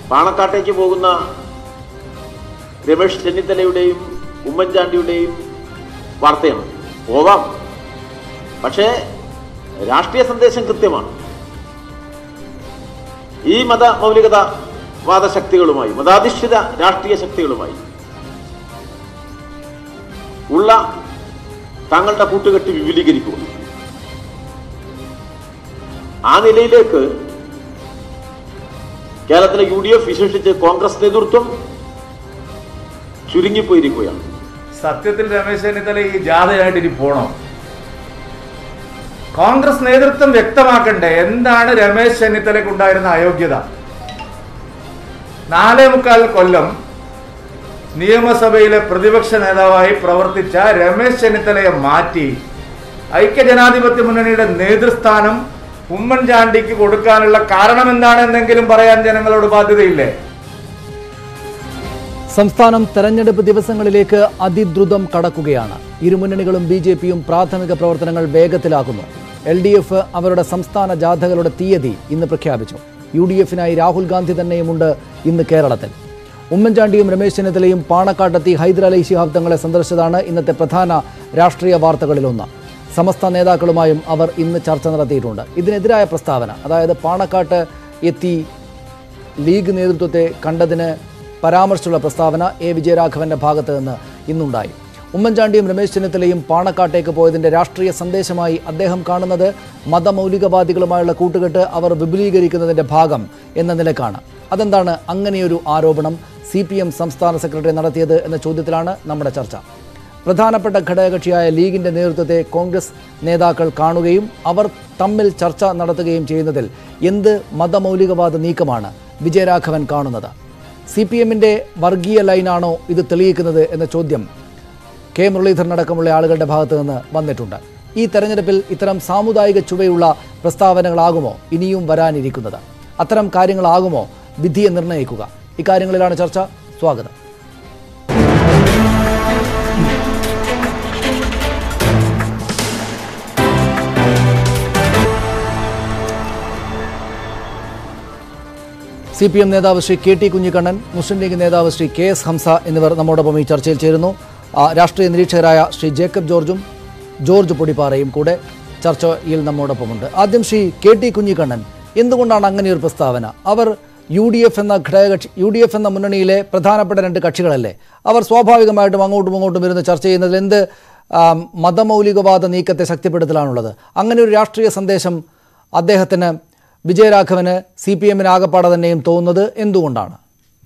പാണക്കാട്ടേക്ക് പോകുന്ന രമേശ് ചെന്നിത്തലയുടെയും ഉമ്മൻചാണ്ടിയുടെയും വാർത്തയാണ് പോവാം പക്ഷേ രാഷ്ട്രീയ സന്ദേശം കൃത്യമാണ് ഈ മത മൗലികതാവാദ ശക്തികളുമായി മതാധിഷ്ഠിത രാഷ്ട്രീയ ശക്തികളുമായി ഉള്ള താങ്കളുടെ കൂട്ടുകെട്ട് വിപുലീകരിക്കുക ആ നിലയിലേക്ക് കേരളത്തിലെ യു ഡി എഫ് വിശേഷിച്ച് കോൺഗ്രസ് നേതൃത്വം ചുരുങ്ങിപ്പോയിരിക്കുകയാണ് സത്യത്തിൽ രമേശ് ചെന്നിത്തല ഈ ജാഥയായിട്ട് ഇനി പോണോ കോൺഗ്രസ് നേതൃത്വം വ്യക്തമാക്കണ്ടേ എന്താണ് രമേശ് ചെന്നിത്തലയ്ക്ക് ഉണ്ടായിരുന്ന അയോഗ്യത നാലേ മുക്കാൽ കൊല്ലം നിയമസഭയിലെ പ്രതിപക്ഷ നേതാവായി പ്രവർത്തിച്ച രമേശ് ചെന്നിത്തലയെ മാറ്റി ഐക്യജനാധിപത്യ മുന്നണിയുടെ നേതൃസ്ഥാനം ഉമ്മൻചാണ്ടിക്ക് കൊടുക്കാനുള്ള കാരണം എന്താണെന്നെങ്കിലും പറയാൻ ജനങ്ങളോട് ബാധ്യതയില്ലേ സംസ്ഥാനം തെരഞ്ഞെടുപ്പ് ദിവസങ്ങളിലേക്ക് അതിദ്രുതം കടക്കുകയാണ് ഇരുമുന്നണികളും ബി ജെ പിയും പ്രാഥമിക പ്രവർത്തനങ്ങൾ വേഗത്തിലാക്കുന്നു എൽ ഡി എഫ് അവരുടെ സംസ്ഥാന ജാഥകളുടെ തീയതി ഇന്ന് പ്രഖ്യാപിച്ചു യു ഡി എഫിനായി രാഹുൽ ഗാന്ധി തന്നെയുമുണ്ട് ഇന്ന് കേരളത്തിൽ ഉമ്മൻചാണ്ടിയും രമേശ് ചെന്നിത്തലയും പാണക്കാട്ടെത്തി ഹൈദരാലി ശിഹാബ് തങ്ങളെ സന്ദർശിച്ചതാണ് ഇന്നത്തെ പ്രധാന രാഷ്ട്രീയ വാർത്തകളിലൊന്ന് സമസ്ത നേതാക്കളുമായും അവർ ഇന്ന് ചർച്ച നടത്തിയിട്ടുണ്ട് ഇതിനെതിരായ പ്രസ്താവന അതായത് പാണക്കാട്ട് എത്തി ലീഗ് നേതൃത്വത്തെ കണ്ടതിന് പരാമർശിച്ചുള്ള പ്രസ്താവന എ വിജയരാഘവന്റെ ഭാഗത്ത് നിന്ന് ഇന്നുണ്ടായി ഉമ്മൻചാണ്ടിയും രമേശ് ചെന്നിത്തലയും പാണക്കാട്ടേക്ക് പോയതിന്റെ രാഷ്ട്രീയ സന്ദേശമായി അദ്ദേഹം കാണുന്നത് മതമൗലികവാദികളുമായുള്ള കൂട്ടുകെട്ട് അവർ വിപുലീകരിക്കുന്നതിന്റെ ഭാഗം എന്ന നിലക്കാണ് അതെന്താണ് അങ്ങനെയൊരു ആരോപണം സി പി എം സംസ്ഥാന സെക്രട്ടറി നടത്തിയത് എന്ന ചോദ്യത്തിലാണ് നമ്മുടെ ചർച്ച പ്രധാനപ്പെട്ട ഘടകകക്ഷിയായ ലീഗിന്റെ നേതൃത്വത്തെ കോൺഗ്രസ് നേതാക്കൾ കാണുകയും അവർ തമ്മിൽ ചർച്ച നടത്തുകയും ചെയ്യുന്നതിൽ എന്ത് മതമൗലികവാദ നീക്കമാണ് വിജയരാഘവൻ കാണുന്നത് സി പി എമ്മിൻ്റെ വർഗീയ ലൈനാണോ ഇത് തെളിയിക്കുന്നത് എന്ന ചോദ്യം കെ മുരളീധരൻ അടക്കമുള്ള ആളുകളുടെ ഭാഗത്ത് നിന്ന് വന്നിട്ടുണ്ട് ഈ തെരഞ്ഞെടുപ്പിൽ ഇത്തരം സാമുദായിക ചുവയുള്ള പ്രസ്താവനകളാകുമോ ഇനിയും വരാനിരിക്കുന്നത് അത്തരം കാര്യങ്ങളാകുമോ വിധിയെ നിർണ്ണയിക്കുക ഇക്കാര്യങ്ങളിലാണ് ചർച്ച സ്വാഗതം സി പി എം നേതാവ് ശ്രീ കെ ടി കുഞ്ഞിക്കണ്ണൻ മുസ്ലിം ലീഗ് നേതാവ് ശ്രീ കെ എസ് ഹംസ എന്നിവർ നമ്മോടൊപ്പം ഈ ചർച്ചയിൽ ചേരുന്നു ആ, രാഷ്ട്രീയ നിരീക്ഷകരായ ശ്രീ ജേക്കബ് ജോർജും ജോർജ് പൊടിപ്പാറയും കൂടെ ചർച്ചയിൽ നമ്മോടൊപ്പമുണ്ട് ആദ്യം ശ്രീ കെ ടി കുഞ്ഞിക്കണ്ണൻ എന്തുകൊണ്ടാണ് അങ്ങനെയൊരു പ്രസ്താവന അവർ യു ഡി എഫ് എന്ന ഘടകകക്ഷി യു ഡി എഫ് എന്ന മുന്നണിയിലെ പ്രധാനപ്പെട്ട രണ്ട് കക്ഷികളല്ലേ അവർ സ്വാഭാവികമായിട്ടും അങ്ങോട്ടും ഇങ്ങോട്ടും ഇരുന്ന് ചർച്ച ചെയ്യുന്നതിൽ എന്ത് ആ, മതമൗലികവാദ നീക്കത്തെ ശക്തിപ്പെടുത്തലാണുള്ളത് അങ്ങനെ ഒരു രാഷ്ട്രീയ സന്ദേശം അദ്ദേഹത്തിന് വിജയരാഘവന് സി പി എമ്മിന് ആകപ്പാടെ തന്നെയും തോന്നുന്നത് എന്തുകൊണ്ടാണ്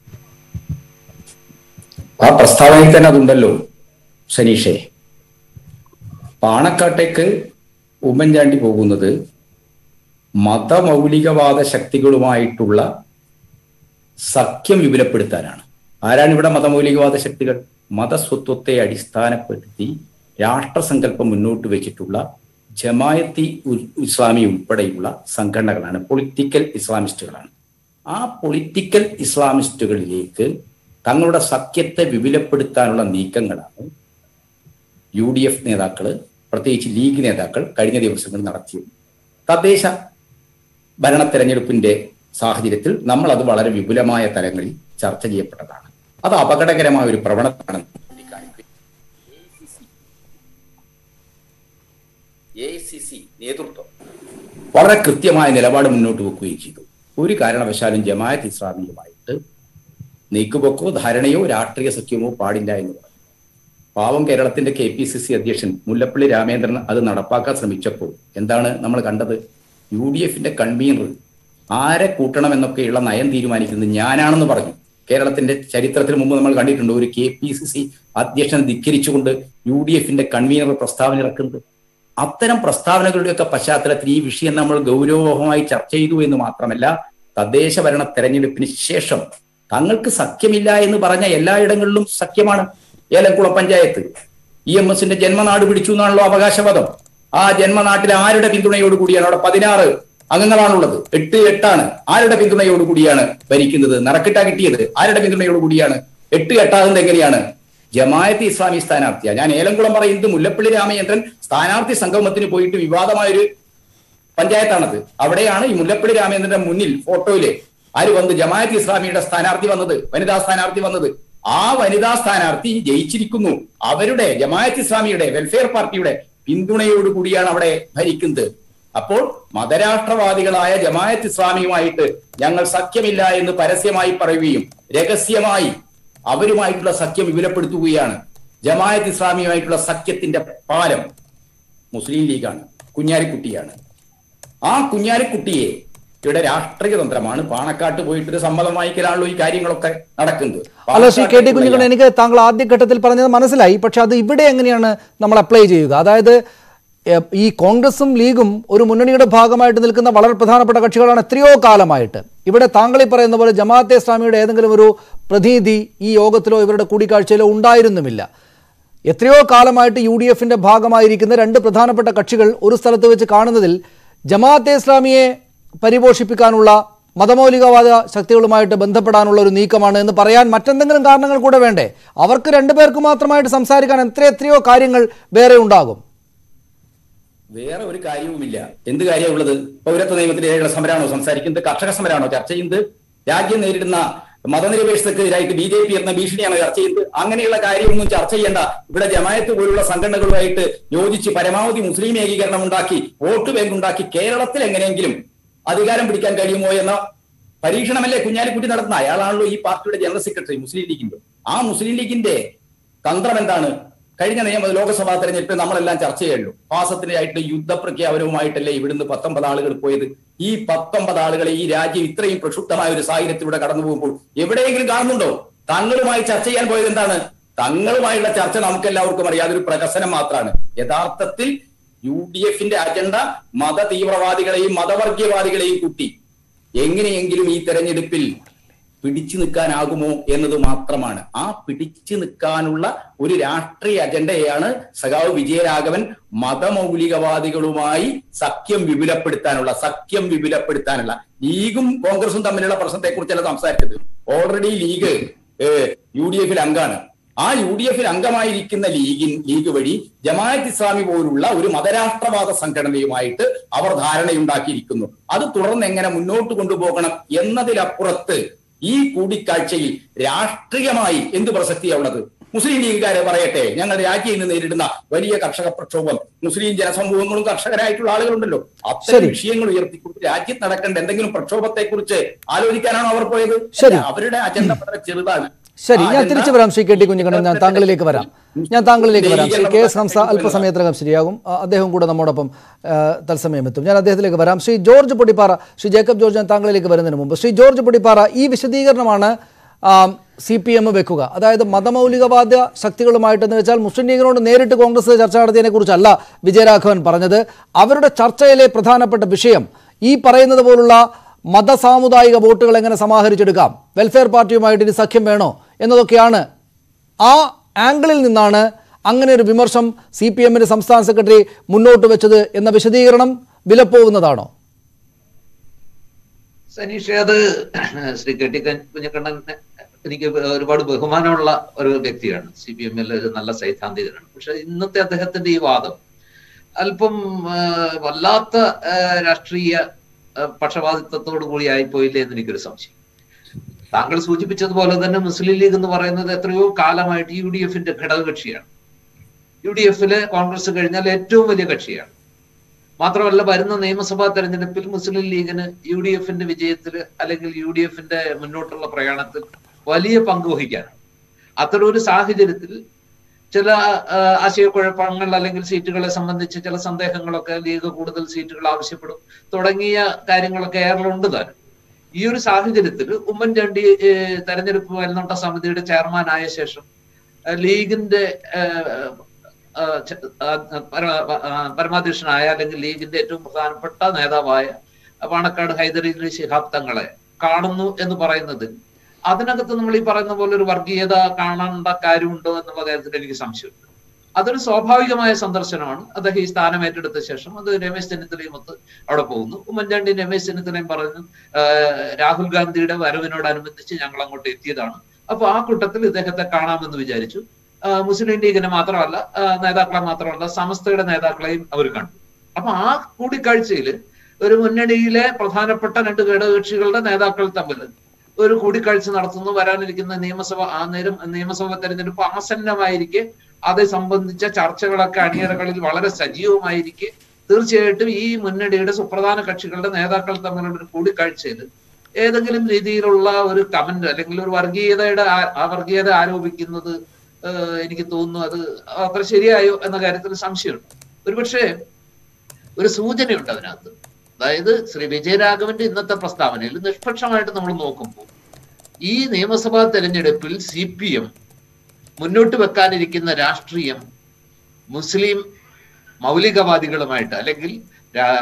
ആ പ്രസ്താവനയിൽ തന്നെ അതുണ്ടല്ലോ സനീഷേ പാണക്കാട്ടേക്ക് ഉമ്മൻചാണ്ടി പോകുന്നത് മതമൗലികവാദ ശക്തികളുമായിട്ടുള്ള സഖ്യം വിപുലപ്പെടുത്താനാണ് ആരാണ് ഇവിടെ മതമൗലികവാദ ശക്തികൾ മതസ്വത്വത്തെ അടിസ്ഥാനപ്പെടുത്തി രാഷ്ട്രസങ്കല്പം മുന്നോട്ട് വെച്ചിട്ടുള്ള ജമായത്തി ഉ- ഇസ്ലാമി ഉൾപ്പെടെയുള്ള സംഘടനകളാണ് പൊളിറ്റിക്കൽ ഇസ്ലാമിസ്റ്റുകളാണ് ആ പൊളിറ്റിക്കൽ ഇസ്ലാമിസ്റ്റുകളിലേക്ക് തങ്ങളുടെ സഖ്യത്തെ വിപുലപ്പെടുത്താനുള്ള നീക്കങ്ങളാണ് യു ഡി എഫ് നേതാക്കള് പ്രത്യേകിച്ച് ലീഗ് നേതാക്കൾ കഴിഞ്ഞ ദിവസങ്ങളിൽ നടത്തിയത് തദ്ദേശ ഭരണ തെരഞ്ഞെടുപ്പിന്റെ സാഹചര്യത്തിൽ നമ്മൾ അത് വളരെ വിപുലമായ തലങ്ങളിൽ ചർച്ച ചെയ്യപ്പെട്ടതാണ് അത് അപകടകരമായ ഒരു പ്രവണതയാണ് എ സി സി നേതൃത്വം വളരെ കൃത്യമായ നിലപാട് മുന്നോട്ട് വെക്കുകയും ചെയ്തു ഒരു കാരണവശാലും ജമാഅത്ത് ഇസ്ലാമിയുമായിട്ട് നീക്കുപോക്കോ ധാരണയോ രാഷ്ട്രീയ സഖ്യമോ പാടില്ല എന്ന് പറഞ്ഞു പാവം കേരളത്തിന്റെ കെ പി സി സി അധ്യക്ഷൻ മുല്ലപ്പള്ളി രാമേന്ദ്രൻ അത് നടപ്പാക്കാൻ ശ്രമിച്ചപ്പോൾ എന്താണ് നമ്മൾ കണ്ടത് യു ഡി എഫിന്റെ കൺവീനർ ആരെ കൂട്ടണം എന്നൊക്കെയുള്ള നയം തീരുമാനിക്കുന്നത് ഞാനാണെന്ന് പറഞ്ഞു കേരളത്തിന്റെ ചരിത്രത്തിന് മുമ്പ് നമ്മൾ കണ്ടിട്ടുണ്ട് ഒരു കെ പി സി സി അധ്യക്ഷനെ ധിക്കരിച്ചുകൊണ്ട് യു ഡി എഫിന്റെ കൺവീനർ പ്രസ്താവന ഇറക്കുന്നത് അത്തരം പ്രസ്താവനകളുടെയൊക്കെ പശ്ചാത്തലത്തിൽ ഈ വിഷയം നമ്മൾ ഗൗരവമായി ചർച്ച ചെയ്തു എന്ന് മാത്രമല്ല തദ്ദേശ ഭരണ തെരഞ്ഞെടുപ്പിന് ശേഷം തങ്ങൾക്ക് സഖ്യമില്ല എന്ന് പറഞ്ഞ എല്ലായിടങ്ങളിലും സഖ്യമാണ് ഏലംകുളം പഞ്ചായത്ത് ഇ എം എസിന്റെ ജന്മനാട് പിടിച്ചു എന്നാണല്ലോ അവകാശവാദം ആ ജന്മനാട്ടിലെ ആരുടെ പിന്തുണയോടുകൂടിയാണ് അവിടെ പതിനാറ് അംഗങ്ങളാണുള്ളത് എട്ട് എട്ടാണ് ആരുടെ പിന്തുണയോടുകൂടിയാണ് ഭരിക്കുന്നത് നറക്കിട്ട കിട്ടിയത് ആരുടെ പിന്തുണയോടുകൂടിയാണ് എട്ട് എട്ടാകുന്നത് എങ്ങനെയാണ് ജമായത്ത് ഇസ്ലാമി സ്ഥാനാർത്ഥിയാണ് ഞാൻ ഏലംകുളം പറയുന്നത് മുല്ലപ്പള്ളി രാമചന്ദ്രൻ സ്ഥാനാർത്ഥി സംഗമത്തിന് പോയിട്ട് വിവാദമായൊരു പഞ്ചായത്താണത് അവിടെയാണ് ഈ മുല്ലപ്പള്ളി രാമചന്ദ്രന്റെ മുന്നിൽ ഫോട്ടോയില് ആര് വന്നത് ജമാഅത്ത് ഇസ്ലാമിയുടെ സ്ഥാനാർത്ഥി വന്നത് വനിതാ സ്ഥാനാർത്ഥി വന്നത് ആ വനിതാ സ്ഥാനാർത്ഥി ജയിച്ചിരിക്കുന്നു അവരുടെ ജമാഅത്ത് ഇസ്ലാമിയുടെ വെൽഫെയർ പാർട്ടിയുടെ പിന്തുണയോടുകൂടിയാണ് അവിടെ ഭരിക്കുന്നത് അപ്പോൾ മതരാഷ്ട്രവാദികളായ ജമാഅത്ത് ഇസ്ലാമിയുമായിട്ട് ഞങ്ങൾ സഖ്യമില്ല എന്ന് പരസ്യമായി പറയുകയും രഹസ്യമായി അവരുമായിട്ടുള്ള സഖ്യം വിപുലപ്പെടുത്തുകയാണ് ജമാഅത്ത് ഇസ്ലാമിയുമായിട്ടുള്ള സഖ്യത്തിന്റെ പാലം മുസ്ലിം ലീഗാണ് കുഞ്ഞാലിക്കുട്ടിയാണ് ആ കുഞ്ഞാലിക്കുട്ടിയെ ഇവിടെ രാഷ്ട്രീയ തന്ത്രമാണ് പാണക്കാട്ട് പോയിട്ടൊരു സമ്മതം വാങ്ങിക്കലാണല്ലോ ഈ കാര്യങ്ങളൊക്കെ നടക്കുന്നത് അല്ല ശ്രീ കെ ടി പാണക്കാട്ട് കുഞ്ഞുകണ്ണൻ എനിക്ക് താങ്കൾ ആദ്യഘട്ടത്തിൽ പറഞ്ഞത് മനസ്സിലായി പക്ഷെ അത് ഇവിടെ എങ്ങനെയാണ് നമ്മൾ അപ്ലൈ ചെയ്യുക അതായത് എ, ഈ കോൺഗ്രസും ലീഗും ഒരു മുന്നണിയുടെ ഭാഗമായിട്ട് നിൽക്കുന്ന വളരെ പ്രധാനപ്പെട്ട കക്ഷികളാണ് എത്രയോ കാലമായിട്ട് ഇവിടെ താങ്കൾ ഈ പറയുന്ന പോലെ ജമാഅത്തെ ഇസ്ലാമിയുടെ ഏതെങ്കിലും ഒരു പ്രതിനിധി ഈ യോഗത്തിലോ ഇവരുടെ കൂടിക്കാഴ്ചയിലോ ഉണ്ടായിരുന്നുമില്ല എത്രയോ കാലമായിട്ട് യു ഡി എഫിന്റെ ഭാഗമായിരിക്കുന്ന രണ്ട് പ്രധാനപ്പെട്ട കക്ഷികൾ ഒരു സ്ഥലത്ത് വെച്ച് കാണുന്നതിൽ ജമാഅത്തെ ഇസ്ലാമിയെ പരിപോഷിപ്പിക്കാനുള്ള മതമൗലികവാദ ശക്തികളുമായിട്ട് ബന്ധപ്പെടാനുള്ള ഒരു നീക്കമാണ് എന്ന് പറയാൻ മറ്റെന്തെങ്കിലും കാരണങ്ങൾ കൂടെ വേണ്ടേ അവർക്ക് രണ്ടുപേർക്ക് മാത്രമായിട്ട് സംസാരിക്കാൻ എത്ര എത്രയോ കാര്യങ്ങൾ വേറെ ഉണ്ടാകും വേറെ ഒരു കാര്യവുമില്ല എന്ത് കാര്യമുള്ളത് പൗരത്വ നിയമത്തിനെതിരെയുള്ള സമരമാണോ സംസാരിക്കുന്നത് കർഷക സമരമാണോ ചർച്ച ചെയ്യുന്നത് രാജ്യം നേരിടുന്ന മതനിരപേക്ഷതക്കെതിരായിട്ട് ബി ജെ പി എന്ന ഭീഷണിയാണ് ചർച്ച ചെയ്യുന്നത് അങ്ങനെയുള്ള കാര്യമൊന്നും ചർച്ച ചെയ്യേണ്ട ഇവിടെ ജമായത്ത് പോലുള്ള സംഘടനകളുമായിട്ട് യോജിച്ച് പരമാവധി മുസ്ലിം ഏകീകരണം ഉണ്ടാക്കി വോട്ട് ബാങ്ക് ഉണ്ടാക്കി കേരളത്തിൽ എങ്ങനെയെങ്കിലും അധികാരം പിടിക്കാൻ കഴിയുമോ എന്ന പരീക്ഷണമല്ലേ കുഞ്ഞാലിക്കുട്ടി നടത്തുന്ന അയാളാണല്ലോ ഈ പാർട്ടിയുടെ ജനറൽ സെക്രട്ടറി മുസ്ലിം ലീഗിന്റെ ആ മുസ്ലിം ലീഗിന്റെ തന്ത്രം എന്താണ് കഴിഞ്ഞ നിയമ ലോക്സഭാ തെരഞ്ഞെടുപ്പിൽ നമ്മളെല്ലാം ചർച്ച ചെയ്യുള്ളൂ ഫാസത്തിനായിട്ട് യുദ്ധപ്രഖ്യാപനവുമായിട്ടല്ലേ ഇവിടുന്ന് പത്തൊമ്പത് ആളുകൾ പോയത് ഈ പത്തൊമ്പത് ആളുകളെ ഈ രാജ്യം ഇത്രയും പ്രക്ഷുബ്ധമായ ഒരു സാഹചര്യത്തിലൂടെ കടന്നു പോകുമ്പോൾ എവിടെയെങ്കിലും കാണുന്നുണ്ടോ തങ്ങളുമായി ചർച്ച ചെയ്യാൻ പോയത് എന്താണ് തങ്ങളുമായുള്ള ചർച്ച നമുക്ക് എല്ലാവർക്കും അറിയാം അതൊരു പ്രഹസനം മാത്രമാണ് യഥാർത്ഥത്തിൽ യു ഡി എഫിന്റെ അജണ്ട മത തീവ്രവാദികളെയും മതവർഗീയവാദികളെയും കൂട്ടി എങ്ങനെയെങ്കിലും ഈ തെരഞ്ഞെടുപ്പിൽ പിടിച്ചു നിൽക്കാനാകുമോ എന്നത് മാത്രമാണ് ആ പിടിച്ചു നിൽക്കാനുള്ള ഒരു രാഷ്ട്രീയ അജണ്ടയാണ് സഖാവ് വിജയരാഘവൻ മതമൗലികവാദികളുമായി സഖ്യം വിപുലപ്പെടുത്താനുള്ള സഖ്യം വിപുലപ്പെടുത്താനുള്ള ലീഗും കോൺഗ്രസും തമ്മിലുള്ള പ്രശ്നത്തെ കുറിച്ചല്ല സംസാരിച്ചത് ഓൾറെഡി ലീഗ് യു ഡി എഫിൽ അംഗമാണ് ആ യു ഡി എഫിൽ അംഗമായിരിക്കുന്ന ലീഗിൻ ലീഗ് വഴി ജമാഅത്ത് ഇസ്ലാമി പോലുള്ള ഒരു മതരാഷ്ട്രവാദ സംഘടനയുമായിട്ട് അവർ ധാരണയുണ്ടാക്കിയിരിക്കുന്നു അത് തുടർന്ന് എങ്ങനെ മുന്നോട്ട് കൊണ്ടുപോകണം എന്നതിലപ്പുറത്ത് ഈ കൂടിക്കാഴ്ചയിൽ രാഷ്ട്രീയമായി എന്ത് പ്രസക്തിയാ ഉള്ളത് മുസ്ലിം ലീഗുകാരെ പറയട്ടെ ഞങ്ങൾ രാജ്യം ഇന്ന് നേരിടുന്ന വലിയ കർഷക പ്രക്ഷോഭം മുസ്ലിം ജനസമൂഹങ്ങളും കർഷകരായിട്ടുള്ള ആളുകളുണ്ടല്ലോ അത്തരം ശരി. വിഷയങ്ങൾ ഉയർത്തിക്കൊണ്ട് രാജ്യത്ത് നടക്കേണ്ട എന്തെങ്കിലും പ്രക്ഷോഭത്തെ കുറിച്ച് ആലോചിക്കാനാണോ അവർ പോയത് ശരി. അല്ല, അവരുടെ അജണ്ട വളരെ ചെറുതാണ് ശരി ആ ഞാൻ അജണ്ട തിരിച്ചു വരാം ശ്രീ കെ ടി കുഞ്ഞുകണ്ണൻ ഞാൻ താങ്കളിലേക്ക് വരാം ഞാൻ താങ്കളിലേക്ക് വരാം ശ്രീ കെ എസ് ഹംസ അല്പസമയത്തിനകം ശരിയാകും ആ, അദ്ദേഹം കൂടെ നമ്മോടൊപ്പം ആ, തത്സമയം എത്തും ഞാൻ അദ്ദേഹത്തിലേക്ക് വരാം ശ്രീ ജോർജ് പൊടിപ്പാറ ശ്രീ ജേക്കബ് ജോർജ് ഞാൻ താങ്കളിലേക്ക് വരുന്നതിന് മുമ്പ് ശ്രീ ജോർജ് പൊടിപ്പാറ ഈ വിശദീകരണമാണ് സി പി എം വെക്കുക അതായത് മതമൗലികവാദ ശക്തികളുമായിട്ടെന്ന് വെച്ചാൽ മുസ്ലിം ലീഗിനോട് നേരിട്ട് കോൺഗ്രസ് ചർച്ച നടത്തിയതിനെ കുറിച്ചല്ല വിജയരാഘവൻ പറഞ്ഞത് അവരുടെ ചർച്ചയിലെ പ്രധാനപ്പെട്ട വിഷയം ഈ പറയുന്നത് പോലുള്ള മതസാമുദായിക വോട്ടുകൾ എങ്ങനെ സമാഹരിച്ചെടുക്കാം വെൽഫെയർ പാർട്ടിയുമായിട്ട് ഇനി സഖ്യം വേണോ എന്നതൊക്കെയാണ് ആ ആംഗിളിൽ നിന്നാണ് അങ്ങനെ ഒരു വിമർശം സി പി എമ്മിന്റെ സംസ്ഥാന സെക്രട്ടറി മുന്നോട്ട് വെച്ചത് എന്ന വിശദീകരണം വിലപ്പോകുന്നതാണോ സനീഷ് അത് ശ്രീ കെ ടി കുഞ്ഞക്കണ്ണൻ എനിക്ക് ഒരുപാട് ബഹുമാനമുള്ള ഒരു വ്യക്തിയാണ് സി പി എമ്മിലെ ഒരു നല്ല സൈദ്ധാന്തികനാണ് പക്ഷെ ഇന്നത്തെ അദ്ദേഹത്തിന്റെ ഈ വാദം അല്പം ആ, വല്ലാത്ത ആ, രാഷ്ട്രീയ ആ, പക്ഷപാതിത്വത്തോടു കൂടി ആയിപ്പോയില്ലേ എന്ന് എനിക്കൊരു സംശയം താങ്കൾ സൂചിപ്പിച്ചതുപോലെ തന്നെ മുസ്ലിം ലീഗ് എന്ന് പറയുന്നത് എത്രയോ കാലമായിട്ട് യു ഡി എഫിന്റെ ഘടകകക്ഷിയാണ് യു ഡി എഫിലെ കോൺഗ്രസ് കഴിഞ്ഞാൽ ഏറ്റവും വലിയ കക്ഷിയാണ് മാത്രമല്ല വരുന്ന നിയമസഭാ തെരഞ്ഞെടുപ്പിൽ മുസ്ലിം ലീഗിന് യു ഡി എഫിന്റെ വിജയത്തിൽ അല്ലെങ്കിൽ യു ഡി എഫിന്റെ മുന്നോട്ടുള്ള പ്രയാണത്തിൽ വലിയ പങ്ക് വഹിക്കാനാണ് അത്തരം ഒരു സാഹചര്യത്തിൽ ചില ആ, ആശയക്കുഴപ്പങ്ങൾ അല്ലെങ്കിൽ സീറ്റുകളെ സംബന്ധിച്ച് ചില സന്ദേഹങ്ങളൊക്കെ ലീഗ് കൂടുതൽ സീറ്റുകൾ ആവശ്യപ്പെടും തുടങ്ങിയ കാര്യങ്ങളൊക്കെ ഏറെയുണ്ട് താനും ഈ ഒരു സാഹചര്യത്തിൽ ഉമ്മൻചാണ്ടി ഏഹ്, തെരഞ്ഞെടുപ്പ് മേൽനോട്ട സമിതിയുടെ ചെയർമാൻ ആയ ശേഷം ഏഹ്, ലീഗിന്റെ ഏഹ്, ആ, ച- ആ, പര- ആ, പരമാധ്യക്ഷനായ അല്ലെങ്കിൽ ലീഗിന്റെ ഏറ്റവും പ്രധാനപ്പെട്ട നേതാവായ പാണക്കാട് ഹൈദരി ശിഹാബ് തങ്ങളെ കാണുന്നു എന്ന് പറയുന്നത് അതിനകത്ത് നമ്മൾ ഈ പറയുന്ന പോലെ ഒരു വർഗീയത കാണേണ്ട കാര്യമുണ്ടോ എന്നുള്ള കാര്യത്തിൽ എനിക്ക് സംശയമുണ്ട് അതൊരു സ്വാഭാവികമായ സന്ദർശനമാണ് അദ്ദേഹം ഈ സ്ഥാനം ഏറ്റെടുത്ത ശേഷം അത് രമേശ് ചെന്നിത്തലയും ഒത്ത് അവിടെ പോകുന്നു ഉമ്മൻചാണ്ടി രമേശ് ചെന്നിത്തലയും പറഞ്ഞു ആ, രാഹുൽ ഗാന്ധിയുടെ വരവിനോടനുബന്ധിച്ച് ഞങ്ങൾ അങ്ങോട്ട് എത്തിയതാണ് അപ്പൊ ആ കൂട്ടത്തിൽ ഇദ്ദേഹത്തെ കാണാമെന്ന് വിചാരിച്ചു ആ, മുസ്ലിം ലീഗിനെ മാത്രമല്ല ആ, നേതാക്കളെ മാത്രമല്ല സമസ്തയുടെ നേതാക്കളെയും അവർ കണ്ടു അപ്പൊ ആ കൂടിക്കാഴ്ചയിൽ ഒരു മുന്നണിയിലെ പ്രധാനപ്പെട്ട രണ്ട് ഘടകകക്ഷികളുടെ നേതാക്കൾ തമ്മിൽ ഒരു കൂടിക്കാഴ്ച നടത്തുന്നു വരാനിരിക്കുന്ന നിയമസഭ ആ നേരം നിയമസഭ തെരഞ്ഞെടുപ്പ് ആസന്നമായിരിക്കെ അത് സംബന്ധിച്ച ചർച്ചകളൊക്കെ അണിയറകളിൽ വളരെ സജീവമായിരിക്കെ തീർച്ചയായിട്ടും ഈ മുന്നണിയുടെ സുപ്രധാന കക്ഷികളുടെ നേതാക്കൾ തമ്മിലുള്ള ഒരു കൂടിക്കാഴ്ചയിൽ ഏതെങ്കിലും രീതിയിലുള്ള ഒരു കമന്റ് അല്ലെങ്കിൽ ഒരു വർഗീയതയുടെ ആ- ആ വർഗീയത ആരോപിക്കുന്നത് ഏഹ്, എനിക്ക് തോന്നുന്നു അത് അത്ര ശരിയായോ എന്ന കാര്യത്തിൽ സംശയമുണ്ട് ഒരുപക്ഷെ ഒരു സൂചനയുണ്ട് അതിനകത്ത് അതായത് ശ്രീ വിജയരാഘവന്റെ ഇന്നത്തെ പ്രസ്താവനയിൽ നിഷ്പക്ഷമായിട്ട് നമ്മൾ നോക്കുമ്പോൾ ഈ നിയമസഭാ തെരഞ്ഞെടുപ്പിൽ സി പി മുന്നോട്ട് വെക്കാനിരിക്കുന്ന രാഷ്ട്രീയം മുസ്ലിം മൗലികവാദികളുമായിട്ട് അല്ലെങ്കിൽ രാ-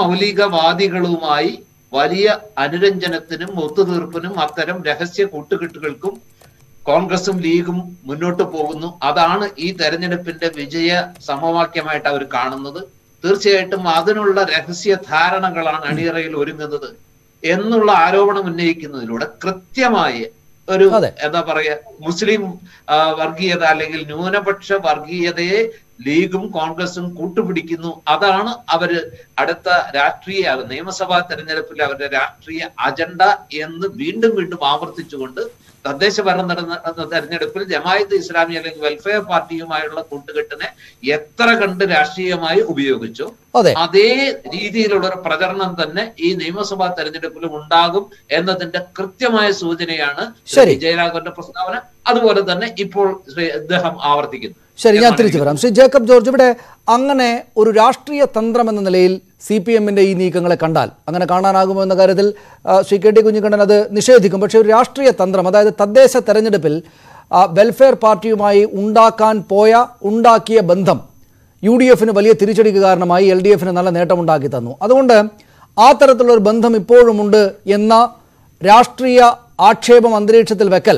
മതമൗലികവാദികളുമായി വലിയ അനുരഞ്ജനത്തിനും ഒത്തുതീർപ്പിനും അത്തരം രഹസ്യ കൂട്ടുകെട്ടുകൾക്കും കോൺഗ്രസും ലീഗും മുന്നോട്ട് പോകുന്നു അതാണ് ഈ തെരഞ്ഞെടുപ്പിന്റെ വിജയ സമവാക്യമായിട്ട് അവർ കാണുന്നത് തീർച്ചയായിട്ടും അതിനുള്ള രഹസ്യ ധാരണകളാണ് അണിയറയിൽ ഒരുങ്ങുന്നത് എന്നുള്ള ആരോപണം ഉന്നയിക്കുന്നതിലൂടെ കൃത്യമായി ഒരു അതെ. എന്താ പറയാ മുസ്ലിം ആ, വർഗീയത അല്ലെങ്കിൽ ന്യൂനപക്ഷ വർഗീയതയെ ലീഗും കോൺഗ്രസും കൂട്ടുപിടിക്കുന്നു അതാണ് അവര് അടുത്ത രാഷ്ട്രീയ നിയമസഭാ തെരഞ്ഞെടുപ്പിൽ അവരുടെ രാഷ്ട്രീയ അജണ്ട എന്ന് വീണ്ടും വീണ്ടും ആവർത്തിച്ചുകൊണ്ട് തദ്ദേശ ഭരണം നടന്ന തെരഞ്ഞെടുപ്പിൽ ജമായത്ത് ഇസ്ലാമി അല്ലെങ്കിൽ വെൽഫെയർ പാർട്ടിയുമായുള്ള കൂട്ടുകെട്ടിനെ എത്ര കണ്ട് രാഷ്ട്രീയമായി ഉപയോഗിച്ചു അതെ അതേ രീതിയിലുള്ള ഒരു പ്രചരണം തന്നെ ഈ നിയമസഭാ തെരഞ്ഞെടുപ്പിലും ഉണ്ടാകും എന്നതിന്റെ കൃത്യമായ സൂചനയാണ് ശ്രീ ശരി. വിജയരാഘവന്റെ പ്രസ്താവന അതുപോലെ തന്നെ ഇപ്പോൾ ശ്രീ അദ്ദേഹം ആവർത്തിക്കുന്നു ശരി ഞാൻ എന്നാണ് തിരിച്ചു എനിക്ക് വരാം ശ്രീ ജേക്കബ് ജോർജ് ഇവിടെ അങ്ങനെ ഒരു രാഷ്ട്രീയ തന്ത്രം എന്ന നിലയിൽ സി പി എമ്മിൻ്റെ ഈ നീക്കങ്ങളെ കണ്ടാൽ അങ്ങനെ കാണാനാകുമോ എന്ന കാര്യത്തിൽ ആ, ശ്രീ കെ ടി കുഞ്ഞിക്കണ്ണൻ അത് നിഷേധിക്കും പക്ഷേ ഒരു രാഷ്ട്രീയ തന്ത്രം അതായത് തദ്ദേശ തെരഞ്ഞെടുപ്പിൽ ആ, വെൽഫെയർ പാർട്ടിയുമായി ഉണ്ടാക്കാൻ പോയ ഉണ്ടാക്കിയ ബന്ധം യു ഡി എഫിന് വലിയ തിരിച്ചടിക്ക് കാരണമായി എൽ ഡി എഫിന് നല്ല നേട്ടമുണ്ടാക്കി തന്നു അതുകൊണ്ട് ആ തരത്തിലുള്ള ഒരു ബന്ധം ഇപ്പോഴുമുണ്ട് എന്ന രാഷ്ട്രീയ ആക്ഷേപം അന്തരീക്ഷത്തിൽ വെക്കൽ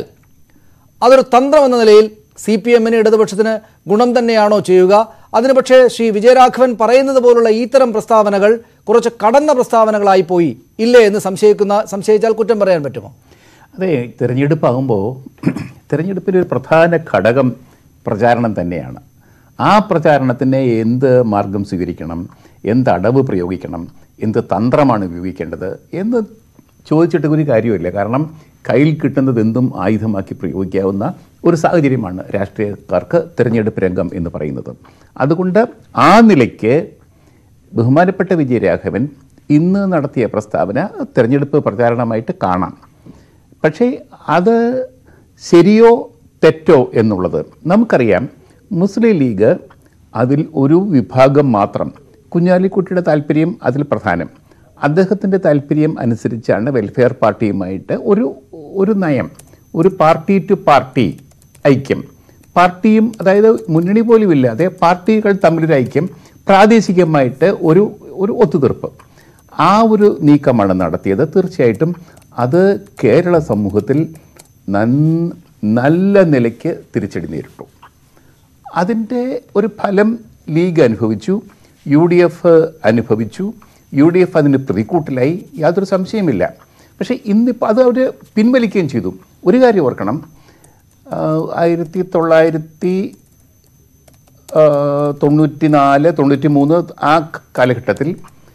അതൊരു തന്ത്രം എന്ന നിലയിൽ സി പി എമ്മിന് ഇടതുപക്ഷത്തിന് ഗുണം തന്നെയാണോ ചെയ്യുക അതിന് പക്ഷേ ശ്രീ വിജയരാഘവൻ പറയുന്നത് പോലുള്ള ഇത്തരം പ്രസ്താവനകൾ കുറച്ച് കടന്ന പ്രസ്താവനകളായി പോയി ഇല്ലേ എന്ന് സംശയിക്കുന്ന സംശയിച്ചാൽ കുറ്റം പറയാൻ പറ്റുമോ അതെ തിരഞ്ഞെടുപ്പാകുമ്പോൾ തിരഞ്ഞെടുപ്പിൽ ഒരു പ്രധാന ഘടകം പ്രചാരണം തന്നെയാണ് ആ പ്രചാരണത്തിന് എന്ത് മാർഗം സ്വീകരിക്കണം എന്ത് അടവ് പ്രയോഗിക്കണം എന്ത് തന്ത്രമാണ് ഉപയോഗിക്കേണ്ടത് എന്ന് ചോദിച്ചിട്ട് ഒരു കാര്യമില്ല കാരണം കയ്യിൽ കിട്ടുന്നത് എന്തും ആയുധമാക്കി പ്രയോഗിക്കാവുന്ന ഒരു സാഹചര്യമാണ് രാഷ്ട്രീയക്കാർക്ക് തിരഞ്ഞെടുപ്പ് രംഗം എന്ന് പറയുന്നത് അതുകൊണ്ട് ആ നിലയ്ക്ക് ബഹുമാനപ്പെട്ട വിജയരാഘവൻ ഇന്ന് നടത്തിയ പ്രസ്താവന തിരഞ്ഞെടുപ്പ് പ്രചാരണമായിട്ട് കാണാം പക്ഷേ അത് ശരിയോ തെറ്റോ എന്നുള്ളത് നമുക്കറിയാം മുസ്ലിം ലീഗ് അതിൽ ഒരു വിഭാഗം മാത്രം കുഞ്ഞാലിക്കുട്ടിയുടെ താല്പര്യം അതിൽ പ്രധാനം അദ്ദേഹത്തിൻ്റെ താല്പര്യം അനുസരിച്ചാണ് വെൽഫെയർ പാർട്ടിയുമായിട്ട് ഒരു ഒരു നയം ഒരു പാർട്ടി ടു പാർട്ടി ഐക്യം പാർട്ടിയും അതായത് മുന്നണി പോലും ഇല്ലാതെ പാർട്ടികൾ തമ്മിലൊരു ഐക്യം പ്രാദേശികമായിട്ട് ഒരു ഒരു ഒത്തുതീർപ്പ് ആ ഒരു നീക്കമാണ് നടത്തിയത് തീർച്ചയായിട്ടും അത് കേരള സമൂഹത്തിൽ നൻ- നല്ല നിലയ്ക്ക് തിരിച്ചടി നേരിട്ടു അതിൻ്റെ ഒരു ഫലം ലീഗ് അനുഭവിച്ചു യു ഡി എഫ് അനുഭവിച്ചു യു ഡി എഫ് അതിന് പ്രതിക്കൂട്ടിലായി യാതൊരു സംശയമില്ല പക്ഷേ ഇന്നിപ്പോൾ അത് അവർ പിൻവലിക്കുകയും ചെയ്തു ഒരു കാര്യം ഓർക്കണം ആയിരത്തി തൊള്ളായിരത്തി തൊണ്ണൂറ്റി നാല് തൊണ്ണൂറ്റി മൂന്ന് ആ കാലഘട്ടത്തിൽ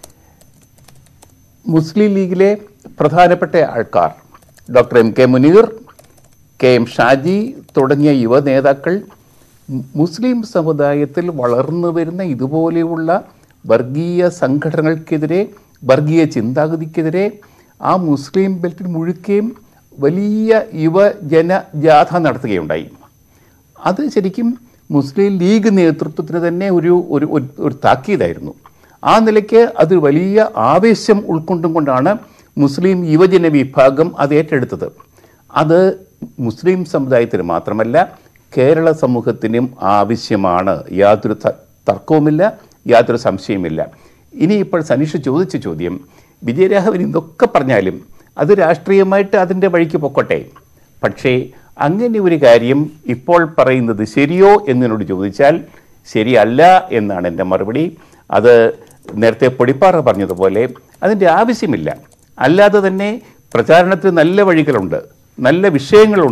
മുസ്ലിം ലീഗിലെ പ്രധാനപ്പെട്ട ആൾക്കാർ doctor M K Muneer K M Shaji തുടങ്ങിയ യുവ നേതാക്കൾ മു- മുസ്ലിം സമുദായത്തിൽ വളർന്നു വരുന്ന ഇതുപോലെയുള്ള വർഗീയ സംഘടനകൾക്കെതിരെ വർഗീയ ചിന്താഗതിക്കെതിരെ ആ മുസ്ലിം ബെൽറ്റിൽ മുഴുക്കുകയും വലിയ യുവജന ജാഥ നടത്തുകയുണ്ടായി അത് ശരിക്കും മുസ്ലിം ലീഗ് നേതൃത്വത്തിന് തന്നെ ഒരു ഒരു ഒരു- ഒരു താക്കീതായിരുന്നു ആ നിലയ്ക്ക് അത് വലിയ ആവേശം ഉൾക്കൊണ്ടും കൊണ്ടാണ് മുസ്ലിം യുവജന വിഭാഗം അത് ഏറ്റെടുത്തത് അത് മുസ്ലിം സമുദായത്തിന് മാത്രമല്ല കേരള സമൂഹത്തിനും ആവശ്യമാണ് യാതൊരു ത- തർക്കവുമില്ല യാതൊരു സംശയവുമില്ല ഇനി ഇപ്പോൾ സനീഷ് ചോദിച്ച ചോദ്യം വിജയരാഘവൻ ഇതൊക്കെ പറഞ്ഞാലും അത് രാഷ്ട്രീയമായിട്ട് അതിൻ്റെ വഴിക്ക് പൊക്കോട്ടെ പക്ഷേ അങ്ങനെ ഒരു കാര്യം ഇപ്പോൾ പറയുന്നത് ശരിയോ എന്നോട് ചോദിച്ചാൽ ശരിയല്ല എന്നാണ് എൻ്റെ മറുപടി അത് നേരത്തെ പൊടിപ്പാറ പറഞ്ഞതുപോലെ അതിൻ്റെ ആവശ്യമില്ല അല്ലാതെ തന്നെ പ്രചാരണത്തിന് നല്ല വഴികളുണ്ട് നല്ല വിഷയങ്ങളുണ്ട്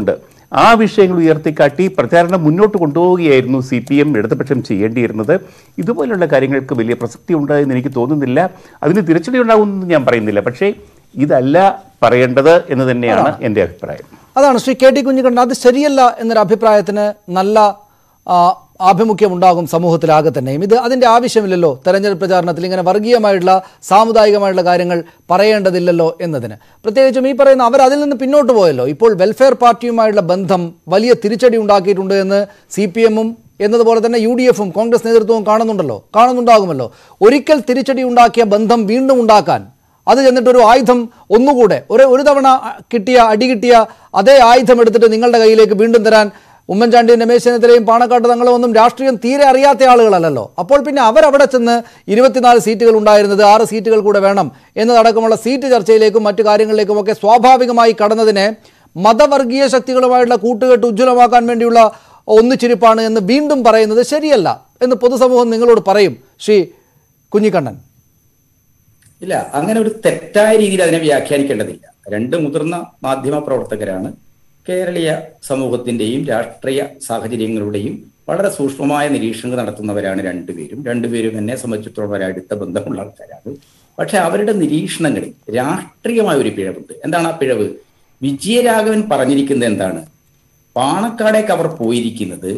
ആ വിഷയങ്ങൾ ഉയർത്തിക്കാട്ടി പ്രചാരണം മുന്നോട്ട് കൊണ്ടുപോവുകയായിരുന്നു സി പി എം ഇടതുപക്ഷം ചെയ്യേണ്ടിയിരുന്നത് ഇതുപോലുള്ള കാര്യങ്ങൾക്ക് വലിയ പ്രസക്തി ഉണ്ടായെന്ന് എനിക്ക് തോന്നുന്നില്ല അതിന് തിരിച്ചടി ഉണ്ടാകുമെന്ന് ഞാൻ പറയുന്നില്ല പക്ഷേ ഇതല്ല പറയേണ്ടത് എന്ന് തന്നെയാണ് എൻ്റെ അഭിപ്രായം അതാണ് ശ്രീ കെ ടി കുഞ്ഞിക്കണ്ണൻ അത് ശരിയല്ല എന്നൊരു അഭിപ്രായത്തിന് നല്ല ആ, ആഭിമുഖ്യം ഉണ്ടാകും സമൂഹത്തിലാകെ തന്നെയും ഇത് അതിൻ്റെ ആവശ്യമില്ലല്ലോ തെരഞ്ഞെടുപ്പ് പ്രചാരണത്തിൽ ഇങ്ങനെ വർഗീയമായിട്ടുള്ള സാമുദായികമായിട്ടുള്ള കാര്യങ്ങൾ പറയേണ്ടതില്ലല്ലോ എന്നതിന് പ്രത്യേകിച്ചും ഈ പറയുന്ന അവർ അതിൽ നിന്ന് പിന്നോട്ട് പോയല്ലോ ഇപ്പോൾ വെൽഫെയർ പാർട്ടിയുമായുള്ള ബന്ധം വലിയ തിരിച്ചടി ഉണ്ടാക്കിയിട്ടുണ്ട് എന്ന് സി പി എമ്മും എന്നതുപോലെ തന്നെ യു ഡി എഫും കോൺഗ്രസ് നേതൃത്വവും കാണുന്നുണ്ടല്ലോ കാണുന്നുണ്ടാകുമല്ലോ ഒരിക്കൽ തിരിച്ചടി ഉണ്ടാക്കിയ ബന്ധം വീണ്ടും ഉണ്ടാക്കാൻ അത് ചെന്നിട്ടൊരു ആയുധം ഒന്നുകൂടെ ഒരു ഒരു തവണ കിട്ടിയ അടി കിട്ടിയ അതേ ആയുധം എടുത്തിട്ട് നിങ്ങളുടെ കയ്യിലേക്ക് വീണ്ടും തരാൻ ഉമ്മൻചാണ്ടിയും രമേശ് ചെന്നിത്തലയും പാണക്കാട്ട് തങ്ങളും ഒന്നും രാഷ്ട്രീയം തീരെ അറിയാത്ത ആളുകളല്ലല്ലോ അപ്പോൾ പിന്നെ അവരവിടെ ചെന്ന് ഇരുപത്തിനാല് സീറ്റുകൾ ഉണ്ടായിരുന്നത് ആറ് സീറ്റുകൾ കൂടെ വേണം എന്നതടക്കമുള്ള സീറ്റ് ചർച്ചയിലേക്കും മറ്റു കാര്യങ്ങളിലേക്കുമൊക്കെ സ്വാഭാവികമായി കടന്നതിനെ മതവർഗീയ ശക്തികളുമായിട്ടുള്ള കൂട്ടുകെട്ട് ഉജ്ജ്വലമാക്കാൻ വേണ്ടിയുള്ള ഒന്നിച്ചിരിപ്പാണ് എന്ന് വീണ്ടും പറയുന്നത് ശരിയല്ല എന്ന് പൊതുസമൂഹം നിങ്ങളോട് പറയും ശ്രീ കുഞ്ഞിക്കണ്ണൻ ഇല്ല അങ്ങനെ ഒരു തെറ്റായ രീതിയിൽ അതിനെ വ്യാഖ്യാനിക്കേണ്ടതില്ല രണ്ട് മുതിർന്ന മാധ്യമ പ്രവർത്തകരാണ് കേരളീയ സമൂഹത്തിന്റെയും രാഷ്ട്രീയ സാഹചര്യങ്ങളുടെയും വളരെ സൂക്ഷ്മമായ നിരീക്ഷണങ്ങൾ നടത്തുന്നവരാണ് രണ്ടുപേരും രണ്ടുപേരും എന്നെ സംബന്ധിച്ചിടത്തോളം വളരെ അടുത്ത ബന്ധമുള്ള ആൾക്കാരാണ് പക്ഷെ അവരുടെ നിരീക്ഷണങ്ങളിൽ രാഷ്ട്രീയമായ ഒരു പിഴവുണ്ട് എന്താണ് ആ പിഴവ് വിജയരാഘവൻ പറഞ്ഞിരിക്കുന്നത് എന്താണ് പാണക്കാടേക്ക് അവർ പോയിരിക്കുന്നത്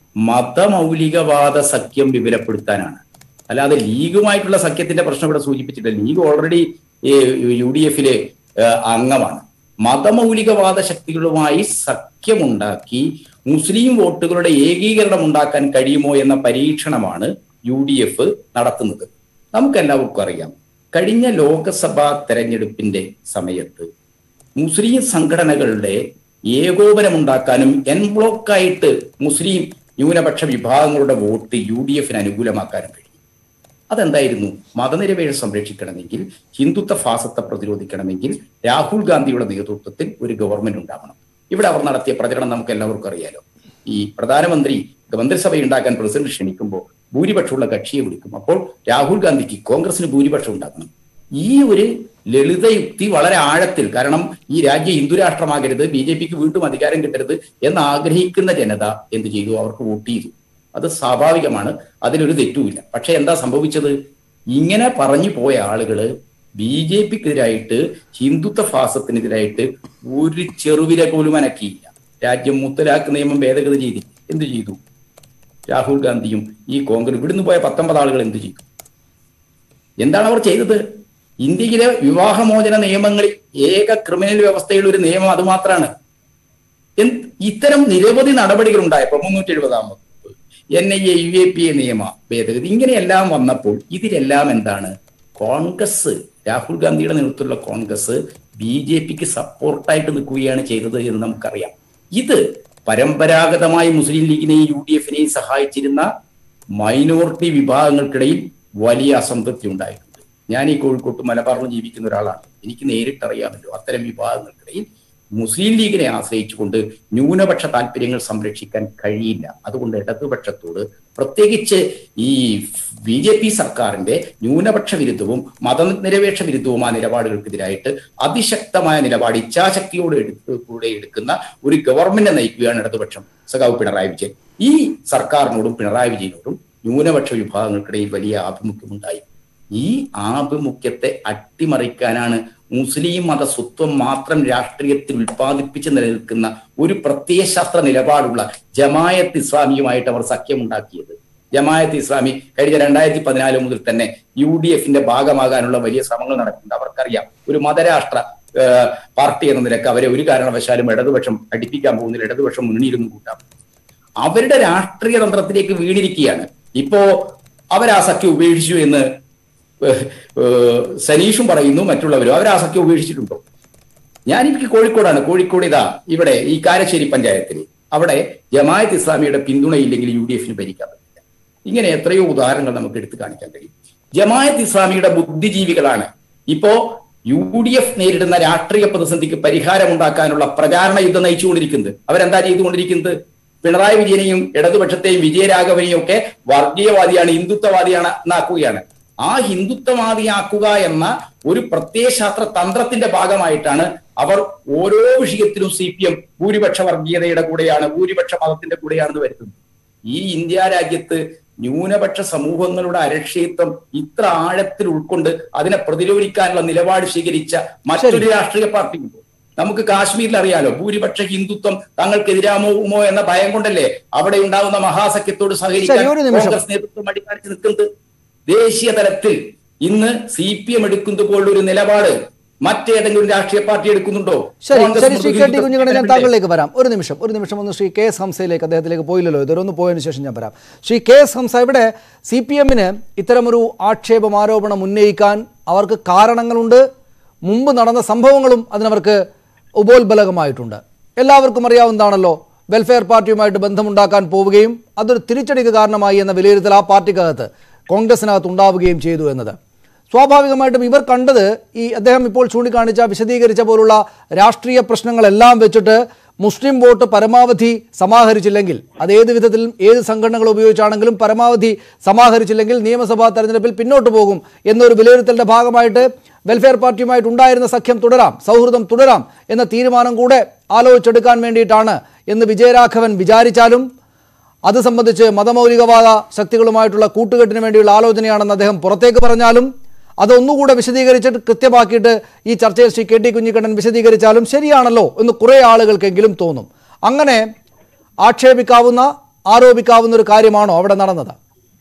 മതമൗലികവാദ സഖ്യം വിപുലപ്പെടുത്താനാണ് അല്ലാതെ ലീഗുമായിട്ടുള്ള സഖ്യത്തിന്റെ പ്രശ്നം ഇവിടെ സൂചിപ്പിച്ചിട്ടില്ല ലീഗ് ഓൾറെഡി യു ഡി എഫിലെ അംഗമാണ് മതമൗലികവാദ ശക്തികളുമായി സഖ്യമുണ്ടാക്കി മുസ്ലിം വോട്ടുകളുടെ ഏകീകരണം ഉണ്ടാക്കാൻ കഴിയുമോ എന്ന പരീക്ഷണമാണ് യു ഡി എഫ് നടത്തുന്നത് നമുക്കെല്ലാവർക്കും അറിയാം കഴിഞ്ഞ ലോക്സഭാ തെരഞ്ഞെടുപ്പിന്റെ സമയത്ത് മുസ്ലിം സംഘടനകളുടെ ഏകോപനമുണ്ടാക്കാനും എൻ ബ്ലോക്കായിട്ട് മുസ്ലിം ന്യൂനപക്ഷ വിഭാഗങ്ങളുടെ വോട്ട് യു ഡി എഫിന് അനുകൂലമാക്കാനും കഴിയും അതെന്തായിരുന്നു മതനിരപേക്ഷ സംരക്ഷിക്കണമെങ്കിൽ ഹിന്ദുത്വ ഫാസത്തെ പ്രതിരോധിക്കണമെങ്കിൽ രാഹുൽ ഗാന്ധിയുടെ നേതൃത്വത്തിൽ ഒരു ഗവൺമെന്റ് ഉണ്ടാവണം ഇവിടെ അവർ നടത്തിയ പ്രചരണം നമുക്ക് എല്ലാവർക്കും അറിയാലോ ഈ പ്രധാനമന്ത്രി മന്ത്രിസഭ ഉണ്ടാക്കാൻ പ്രസിഡന്റ് ക്ഷണിക്കുമ്പോൾ ഭൂരിപക്ഷമുള്ള കക്ഷിയെ വിളിക്കും അപ്പോൾ രാഹുൽ ഗാന്ധിക്ക് കോൺഗ്രസിന് ഭൂരിപക്ഷം ഉണ്ടാക്കണം ഈ ഒരു ലളിതയുക്തി വളരെ ആഴത്തിൽ കാരണം ഈ രാജ്യം ഹിന്ദുരാഷ്ട്രമാകരുത് ബി ജെ പിക്ക് വീണ്ടും അധികാരം കിട്ടരുത് എന്ന് ആഗ്രഹിക്കുന്ന ജനത എന്ത് ചെയ്തു അവർക്ക് വോട്ട് ചെയ്തു അത് സ്വാഭാവികമാണ് അതിലൊരു തെറ്റുമില്ല പക്ഷെ എന്താ സംഭവിച്ചത് ഇങ്ങനെ പറഞ്ഞു പോയ ആളുകള് ബി ജെ പിക്കെതിരായിട്ട് ഹിന്ദുത്വ ഫാസത്തിനെതിരായിട്ട് ഒരു ചെറുവിര പോലും അനക്കിയില്ല രാജ്യം മുത്തലാഖ് നിയമം ഭേദഗതി ചെയ്തില്ല എന്ത് ചെയ്തു രാഹുൽ ഗാന്ധിയും ഈ കോൺഗ്രസ് ഇവിടുന്ന് പോയ പത്തൊമ്പത് ആളുകൾ എന്ത് ചെയ്തു എന്താണ് അവർ ചെയ്തത് ഇന്ത്യയിലെ വിവാഹമോചന നിയമങ്ങളിൽ ഏക ക്രിമിനൽ വ്യവസ്ഥയിൽ ഒരു നിയമം അത് മാത്രമാണ് എന്ത് ഇത്തരം നിരവധി നടപടികൾ ഉണ്ടായപ്പോൾ മുന്നൂറ്റി എഴുപതാം N I A U A P A നിയമ ഭേദഗതി ഇങ്ങനെയെല്ലാം വന്നപ്പോൾ ഇതിലെല്ലാം എന്താണ് കോൺഗ്രസ് രാഹുൽ ഗാന്ധിയുടെ നേതൃത്വത്തിലുള്ള കോൺഗ്രസ് ബി ജെ പിക്ക് സപ്പോർട്ടായിട്ട് നിൽക്കുകയാണ് ചെയ്തത് എന്ന് നമുക്കറിയാം ഇത് പരമ്പരാഗതമായി മുസ്ലിം ലീഗിനെയും യു ഡി എഫിനെയും സഹായിച്ചിരുന്ന മൈനോറിറ്റി വിഭാഗങ്ങൾക്കിടയിൽ വലിയ അസംതൃപ്തി ഉണ്ടായിട്ടുണ്ട് ഞാൻ ഈ കോഴിക്കോട്ട് മലബാറിൽ ജീവിക്കുന്ന ഒരാളാണ് എനിക്ക് നേരിട്ടറിയാമല്ലോ അത്തരം വിഭാഗങ്ങൾക്കിടയിൽ മുസ്ലിം ലീഗിനെ ആശ്രയിച്ചുകൊണ്ട് ന്യൂനപക്ഷ താല്പര്യങ്ങൾ സംരക്ഷിക്കാൻ കഴിയില്ല അതുകൊണ്ട് ഇടതുപക്ഷത്തോട് പ്രത്യേകിച്ച് ഈ ബി ജെ പി സർക്കാരിന്റെ ന്യൂനപക്ഷ വിരുദ്ധവും മതനിരപേക്ഷ വിരുദ്ധവുമായ നിലപാടുകൾക്കെതിരായിട്ട് അതിശക്തമായ നിലപാട് ഇച്ഛാശക്തിയോട് എടുത്ത് കൂടെ എടുക്കുന്ന ഒരു ഗവൺമെന്റ് നയിക്കുകയാണ് ഇടതുപക്ഷം സഖാവ് പിണറായി വിജയൻ ഈ സർക്കാരിനോടും പിണറായി വിജയനോടും ന്യൂനപക്ഷ വിഭാഗങ്ങൾക്കിടയിൽ വലിയ ആഭിമുഖ്യമുണ്ടായി ഈ ആഭിമുഖ്യത്തെ അട്ടിമറിക്കാനാണ് മുസ്ലിം മത സ്വത്വം മാത്രം രാഷ്ട്രീയത്തിൽ ഉൽപ്പാദിപ്പിച്ച് നിലനിൽക്കുന്ന ഒരു പ്രത്യയശാസ്ത്ര നിലപാടുള്ള ജമായത്ത് ഇസ്ലാമിയുമായിട്ട് അവർ സഖ്യമുണ്ടാക്കിയത് ജമായത്ത് ഇസ്ലാമി കഴിഞ്ഞ രണ്ടായിരത്തി പതിനാല് മുതൽ തന്നെ യു ഡി എഫിന്റെ ഭാഗമാകാനുള്ള വലിയ ശ്രമങ്ങൾ നടക്കുന്നുണ്ട് അവർക്കറിയാം ഒരു മതരാഷ്ട്ര ഏഹ്, പാർട്ടി എന്ന നിലക്ക് അവരെ ഒരു കാരണവശാലും ഇടതുപക്ഷം അടിപ്പിക്കാൻ പോകുന്നില്ല ഇടതുപക്ഷം മുന്നണിയിലൊന്നും കൂട്ടാം അവരുടെ രാഷ്ട്രീയ തന്ത്രത്തിലേക്ക് വീണിരിക്കുകയാണ് ഇപ്പോ അവർ ആ സഖ്യം ഉപേക്ഷിച്ചു എന്ന് ഏഹ്, ഏഹ്, സനീഷും പറയുന്നു മറ്റുള്ളവരും അവർ ആ സഖ്യം ഉപേക്ഷിച്ചിട്ടുണ്ടോ ഞാൻ എനിക്ക് കോഴിക്കോടാണ് കോഴിക്കോട് ഇതാ ഇവിടെ ഈ കാരശ്ശേരി പഞ്ചായത്തിൽ അവിടെ ജമായത്ത് ഇസ്ലാമിയുടെ പിന്തുണയില്ലെങ്കിൽ യു ഡി എഫിന് ഭരിക്കാൻ പറ്റില്ല ഇങ്ങനെ എത്രയോ ഉദാഹരണങ്ങൾ നമുക്ക് എടുത്തു കാണിക്കാൻ കഴിയും ജമായത്ത് ഇസ്ലാമിയുടെ ബുദ്ധിജീവികളാണ് ഇപ്പോ യു ഡി എഫ് നേരിടുന്ന രാഷ്ട്രീയ പ്രതിസന്ധിക്ക് പരിഹാരമുണ്ടാക്കാനുള്ള പ്രചാരണ യുദ്ധം നയിച്ചുകൊണ്ടിരിക്കുന്നത് അവരെന്താ ചെയ്തുകൊണ്ടിരിക്കുന്നത് പിണറായി വിജയനെയും ഇടതുപക്ഷത്തെയും വിജയരാഘവനെയും ഒക്കെ വർഗീയവാദിയാണ് ഹിന്ദുത്വവാദിയാണ് എന്നാക്കുകയാണ് ആ ഹിന്ദുത്വവാദിയാക്കുക എന്ന ഒരു പ്രത്യയശാസ്ത്ര തന്ത്രത്തിന്റെ ഭാഗമായിട്ടാണ് അവർ ഓരോ വിഷയത്തിലും സി പി എം ഭൂരിപക്ഷ വർഗീയതയുടെ കൂടെയാണ് ഭൂരിപക്ഷ മതത്തിന്റെ കൂടെയാണെന്ന് വരുത്തുന്നത് ഈ ഇന്ത്യ രാജ്യത്ത് ന്യൂനപക്ഷ സമൂഹങ്ങളുടെ അരക്ഷിത്വം ഇത്ര ആഴത്തിൽ ഉൾക്കൊണ്ട് അതിനെ പ്രതിരോധിക്കാനുള്ള നിലപാട് സ്വീകരിച്ച മറ്റൊരു രാഷ്ട്രീയ പാർട്ടിയുണ്ട് നമുക്ക് കാശ്മീരിൽ അറിയാലോ ഭൂരിപക്ഷ ഹിന്ദുത്വം തങ്ങൾക്കെതിരാമോ എന്ന ഭയം കൊണ്ടല്ലേ അവിടെ ഉണ്ടാകുന്ന മഹാസഖ്യത്തോട് സഹകരിക്കാൻ ശരി, ഒരു നിമിഷം. കോൺഗ്രസ് നേതൃത്വം അടിക്കാണിച്ച് നിൽക്കുന്നത് ദേശീയ തലത്തിൽ ഇന്ന് സി പി എം എടുക്കുന്നത് പോലുള്ള ഒരു നിലപാട് മറ്റേതെങ്കിലും രാഷ്ട്രീയ പാർട്ടി എടുക്കുന്നുണ്ടോ ശരി കോൺഗ്രസ് ശരി ശ്രീ കെ ടി പ്രതിനിധിത്വം കുഞ്ഞുങ്ങളെ ഞാൻ ഇവിടെ താങ്കളിലേക്ക് വരാം ഒരു നിമിഷം ഒരു നിമിഷം ഒന്ന് ശ്രീ കെ എസ് ഹംസയിലേക്ക് അദ്ദേഹത്തിലേക്ക് പോയില്ലല്ലോ ഇതൊരൊന്ന് പോയതിനു ശേഷം ഞാൻ വരാം ശ്രീ കെ എസ് ഹംസ ഇവിടെ സി പി എമ്മിന് ഇത്തരമൊരു ആക്ഷേപം ആരോപണം ഉന്നയിക്കാൻ അവർക്ക് കാരണങ്ങളുണ്ട് മുമ്പ് നടന്ന സംഭവങ്ങളും അതിനവർക്ക് ഉപോത്ബലകമായിട്ടുണ്ട് എല്ലാവർക്കും അറിയാവുന്നതാണല്ലോ വെൽഫെയർ പാർട്ടിയുമായിട്ട് ബന്ധമുണ്ടാക്കാൻ പോവുകയും അതൊരു തിരിച്ചടിക്ക് കാരണമായി എന്ന വിലയിരുത്തൽ ആ പാർട്ടിക്കകത്ത് കോൺഗ്രസിനകത്ത് ഉണ്ടാവുകയും ചെയ്തു എന്നത് സ്വാഭാവികമായിട്ടും ഇവർ കണ്ടത് ഈ അദ്ദേഹം ഇപ്പോൾ ചൂണ്ടിക്കാണിച്ച വിശദീകരിച്ച പോലുള്ള രാഷ്ട്രീയ പ്രശ്നങ്ങളെല്ലാം വെച്ചിട്ട് മുസ്ലിം വോട്ട് പരമാവധി സമാഹരിച്ചില്ലെങ്കിൽ അത് ഏത് വിധത്തിലും ഏത് സംഘടനകൾ ഉപയോഗിച്ചാണെങ്കിലും പരമാവധി സമാഹരിച്ചില്ലെങ്കിൽ നിയമസഭാ തെരഞ്ഞെടുപ്പിൽ പിന്നോട്ട് പോകും എന്നൊരു വിലയിരുത്തലിന്റെ ഭാഗമായിട്ട് വെൽഫെയർ പാർട്ടിയുമായിട്ട് ഉണ്ടായിരുന്ന സഖ്യം തുടരാം സൗഹൃദം തുടരാം എന്ന തീരുമാനം കൂടെ ആലോചിച്ചെടുക്കാൻ വേണ്ടിയിട്ടാണ് എന്ന് വിജയരാഘവൻ വിചാരിച്ചാലും അത് സംബന്ധിച്ച് മതമൗലികവാദ ശക്തികളുമായിട്ടുള്ള കൂട്ടുകെട്ടിന് വേണ്ടിയുള്ള ആലോചനയാണെന്ന് അദ്ദേഹം പുറത്തേക്ക് പറഞ്ഞാലും അതൊന്നുകൂടെ വിശദീകരിച്ചിട്ട് കൃത്യമാക്കിയിട്ട് ഈ ചർച്ചയിൽ ശ്രീ കെ ടി കുഞ്ഞിക്കണ്ണൻ വിശദീകരിച്ചാലും ശരിയാണല്ലോ എന്ന് കുറേ ആളുകൾക്കെങ്കിലും തോന്നും അങ്ങനെ ആക്ഷേപിക്കാവുന്ന ആരോപിക്കാവുന്ന ഒരു കാര്യമാണോ അവിടെ നടന്നത്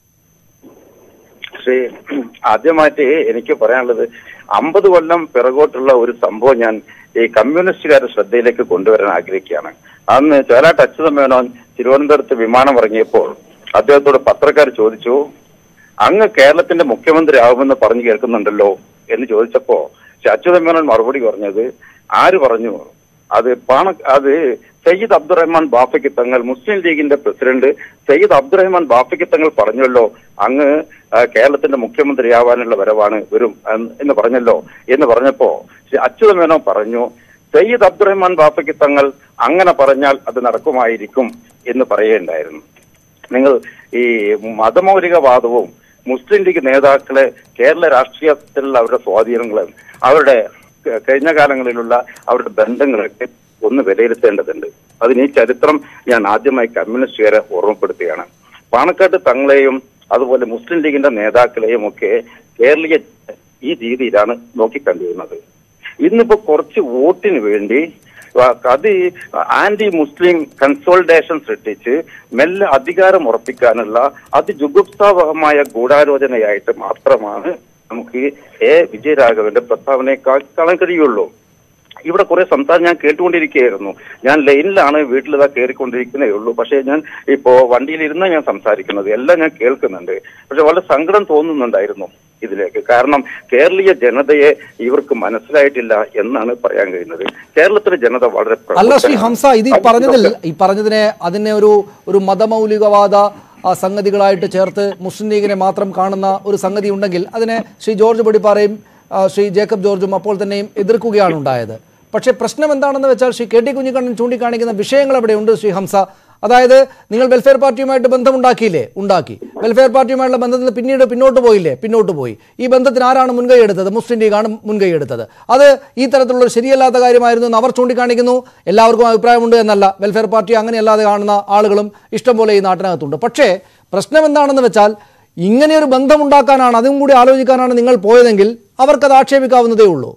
ശ്രീ ആദ്യമായിട്ട് എനിക്ക് പറയാനുള്ളത് അമ്പത് കൊല്ലം പിറകോട്ടുള്ള ഒരു സംഭവം ഞാൻ ഈ കമ്മ്യൂണിസ്റ്റുകാരുടെ ശ്രദ്ധയിലേക്ക് കൊണ്ടുവരാൻ ആഗ്രഹിക്കുകയാണ് അന്ന് ചോലാട്ട് അച്യുത മേനോൻ തിരുവനന്തപുരത്ത് വിമാനം ഇറങ്ങിയപ്പോൾ അദ്ദേഹത്തോട് പത്രക്കാർ ചോദിച്ചു അങ്ങ് കേരളത്തിന്റെ മുഖ്യമന്ത്രി ആവുമെന്ന് പറഞ്ഞു കേൾക്കുന്നുണ്ടല്ലോ എന്ന് ചോദിച്ചപ്പോ ശ്രീ അച്യുത മേനോൻ മറുപടി പറഞ്ഞത് ആര് പറഞ്ഞു അത് പാണ അത് സയ്യിദ് അബ്ദുറഹ്മാൻ ബാഫയ്ക്ക് തങ്ങൾ മുസ്ലിം ലീഗിന്റെ പ്രസിഡന്റ് സയ്യിദ് അബ്ദുറഹ്മാൻ ബാഫയ്ക്ക് തങ്ങൾ പറഞ്ഞല്ലോ അങ്ങ് ആ, കേരളത്തിന്റെ മുഖ്യമന്ത്രിയാവാനുള്ള വരവാണ് വരും എന്ന് എന്ന് പറഞ്ഞല്ലോ എന്ന് പറഞ്ഞപ്പോ ശ്രീ അച്യുത മേനോ പറഞ്ഞു സയ്യിദ് അബ്ദുറഹ്മാൻ ബാഫയ്ക്ക് തങ്ങൾ അങ്ങനെ പറഞ്ഞാൽ അത് നടക്കുമായിരിക്കും എന്ന് പറയുകയുണ്ടായിരുന്നു നിങ്ങൾ ഈ മതമൗലികവാദവും മുസ്ലിം ലീഗ് നേതാക്കളെ കേരള രാഷ്ട്രീയത്തിലുള്ള അവരുടെ സ്വാധീനങ്ങളും അവരുടെ ക- കഴിഞ്ഞ കാലങ്ങളിലുള്ള അവരുടെ ബന്ധങ്ങളൊക്കെ ഒന്ന് വിലയിരുത്തേണ്ടതുണ്ട് അതിന് ഈ ചരിത്രം ഞാൻ ആദ്യമായി കമ്മ്യൂണിസ്റ്റുകാരെ ഓർമ്മപ്പെടുത്തുകയാണ് പാണക്കാട്ട് തങ്ങളെയും അതുപോലെ മുസ്ലിം ലീഗിന്റെ നേതാക്കളെയും ഒക്കെ കേരളീയ ഈ രീതിയിലാണ് നോക്കിക്കണ്ടിരുന്നത് ഇന്നിപ്പോ കുറച്ച് വോട്ടിന് വേണ്ടി ആ, അത് ആന്റി മുസ്ലിം കൺസോൾട്ടേഷൻ സൃഷ്ടിച്ച് മെല്ലെ അധികാരം ഉറപ്പിക്കാനുള്ള അതിജുഗുപ്സാവഹമായ ഗൂഢാലോചനയായിട്ട് മാത്രമാണ് നമുക്ക് എ വിജയരാഘവന്റെ പ്രസ്താവനയെ കാ- കാണാൻ കഴിയുള്ളൂ ഇവിടെ കുറെ സംസാരം ഞാൻ കേട്ടുകൊണ്ടിരിക്കുകയായിരുന്നു ഞാൻ ലൈനിലാണ് വീട്ടിൽ ഇതാ കയറിക്കൊണ്ടിരിക്കുന്നേ ഉള്ളൂ പക്ഷേ ഞാൻ ഇപ്പോ വണ്ടിയിലിരുന്ന ഞാൻ സംസാരിക്കുന്നത് എല്ലാം ഞാൻ കേൾക്കുന്നുണ്ട് പക്ഷെ വളരെ സങ്കടം തോന്നുന്നുണ്ടായിരുന്നു ഇതിലേക്ക് കാരണം കേരളീയ ജനതയെ ഇവർക്ക് മനസ്സിലായിട്ടില്ല എന്നാണ് പറയാൻ കഴിയുന്നത് കേരളത്തിലെ ജനത വളരെ അല്ല ശ്രീ പ്രബുദ്ധരാണ്. ഹംസ ഇത് ഈ പറഞ്ഞതിൽ ഈ പറഞ്ഞതിനെ അതിനെ ഒരു ഒരു മതമൗലികവാദ ആ, സംഗതികളായിട്ട് ചേർത്ത് മുസ്ലിം ലീഗിനെ മാത്രം കാണുന്ന ഒരു സംഗതി ഉണ്ടെങ്കിൽ അതിനെ ശ്രീ ജോർജ് പടിപ്പാറയും ആ, ശ്രീ ജേക്കബ് ജോർജും അപ്പോൾ തന്നെയും എതിർക്കുകയാണ് ഉണ്ടായത് പക്ഷേ പ്രശ്നം എന്താണെന്ന് വെച്ചാൽ ശ്രീ കെ ടി കുഞ്ഞിക്കണ്ണൻ ചൂണ്ടിക്കാണിക്കുന്ന വിഷയങ്ങൾ എവിടെയുണ്ട് ശ്രീ ഹംസ അതായത് നിങ്ങൾ വെൽഫെയർ പാർട്ടിയുമായിട്ട് ബന്ധമുണ്ടാക്കിയില്ലേ ഉണ്ടാക്കി വെൽഫെയർ പാർട്ടിയുമായുള്ള ബന്ധത്തിൽ നിന്ന് പിന്നീട് പിന്നോട്ട് പോയില്ലേ പിന്നോട്ട് പോയി ഈ ബന്ധത്തിന് ആരാണ് മുൻകൈ എടുത്തത് മുസ്ലിം ലീഗാണ് മുൻകൈ എടുത്തത് അത് ഈ തരത്തിലുള്ള ഒരു ശരിയല്ലാത്ത കാര്യമായിരുന്നു എന്ന് അവർ ചൂണ്ടിക്കാണിക്കുന്നു എല്ലാവർക്കും അഭിപ്രായമുണ്ട് എന്നല്ല വെൽഫെയർ പാർട്ടി അങ്ങനെയല്ലാതെ കാണുന്ന ആളുകളും ഇഷ്ടംപോലെ ഈ നാട്ടിനകത്തുണ്ട് പക്ഷേ പ്രശ്നം എന്താണെന്ന് വെച്ചാൽ ഇങ്ങനെ ഒരു ബന്ധമുണ്ടാക്കാനാണ് അതും കൂടി ആലോചിക്കാനാണ് നിങ്ങൾ പോയതെങ്കിൽ അവർക്കത് ആക്ഷേപിക്കാവുന്നതേ ഉള്ളൂ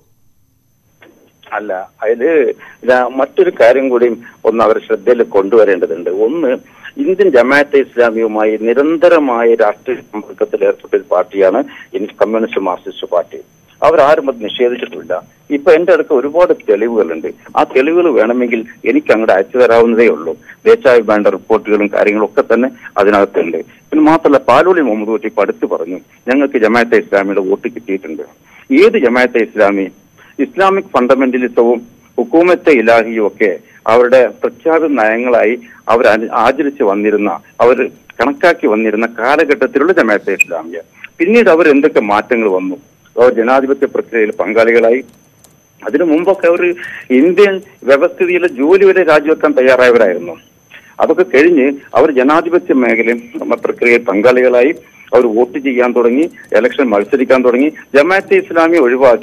അല്ല അതില് ഇതാ മറ്റൊരു കാര്യം കൂടിയും ഒന്ന് അവർ ശ്രദ്ധയിൽ കൊണ്ടുവരേണ്ടതുണ്ട് ഒന്ന് ഇന്ത്യൻ ജമാഅത്തെ ഇസ്ലാമിയുമായി നിരന്തരമായ രാഷ്ട്രീയ സമ്പർക്കത്തിൽ ഏർപ്പെട്ട ഒരു പാർട്ടിയാണ് ഇന്ത്യൻ കമ്മ്യൂണിസ്റ്റ് മാർക്സിസ്റ്റ് പാർട്ടി അവരാരും അത് നിഷേധിച്ചിട്ടില്ല ഇപ്പൊ എന്റെ അടുത്ത് ഒരുപാട് തെളിവുകളുണ്ട് ആ തെളിവുകൾ വേണമെങ്കിൽ എനിക്ക് അങ്ങോട്ട് അയച്ചു തരാവുന്നതേ ഉള്ളൂ ദേശാഭിമാന്റെ റിപ്പോർട്ടുകളും കാര്യങ്ങളും ഒക്കെ തന്നെ അതിനകത്തുണ്ട് പിന്നെ മാത്രമല്ല പാലോളി മുഹമ്മദ് കുട്ടി ഇപ്പൊ അടുത്ത് പറഞ്ഞു ഞങ്ങൾക്ക് ജമാഅത്തെ ഇസ്ലാമിയുടെ വോട്ട് കിട്ടിയിട്ടുണ്ട് ഏത് ജമാഅത്തെ ഇസ്ലാമി ഇസ്ലാമിക് ഫണ്ടമെന്റലിസവും ഹുക്കൂമത്തെ ഇലാഹിയും ഒക്കെ അവരുടെ പ്രഖ്യാപിത നയങ്ങളായി അവർ അനു- ആചരിച്ച് വന്നിരുന്ന അവർ കണക്കാക്കി വന്നിരുന്ന കാലഘട്ടത്തിലുള്ള ജമാഅത്തെ ഇസ്ലാമിയ പിന്നീട് അവർ എന്തൊക്കെ മാറ്റങ്ങൾ വന്നു അവർ ജനാധിപത്യ പ്രക്രിയയിൽ പങ്കാളികളായി അതിനു മുമ്പൊക്കെ അവർ ഇന്ത്യൻ വ്യവസ്ഥിതിയിലെ ജോലി വരെ രാജിവെക്കാൻ തയ്യാറായവരായിരുന്നു അതൊക്കെ കഴിഞ്ഞ് അവർ ജനാധിപത്യ മേഖലയും നമ്മ പ്രക്രിയയിൽ പങ്കാളികളായി അവർ വോട്ട് ചെയ്യാൻ തുടങ്ങി ഇലക്ഷൻ മത്സരിക്കാൻ തുടങ്ങി ജമാഅത്തെ ഇസ്ലാമി ഒഴിവാക്കി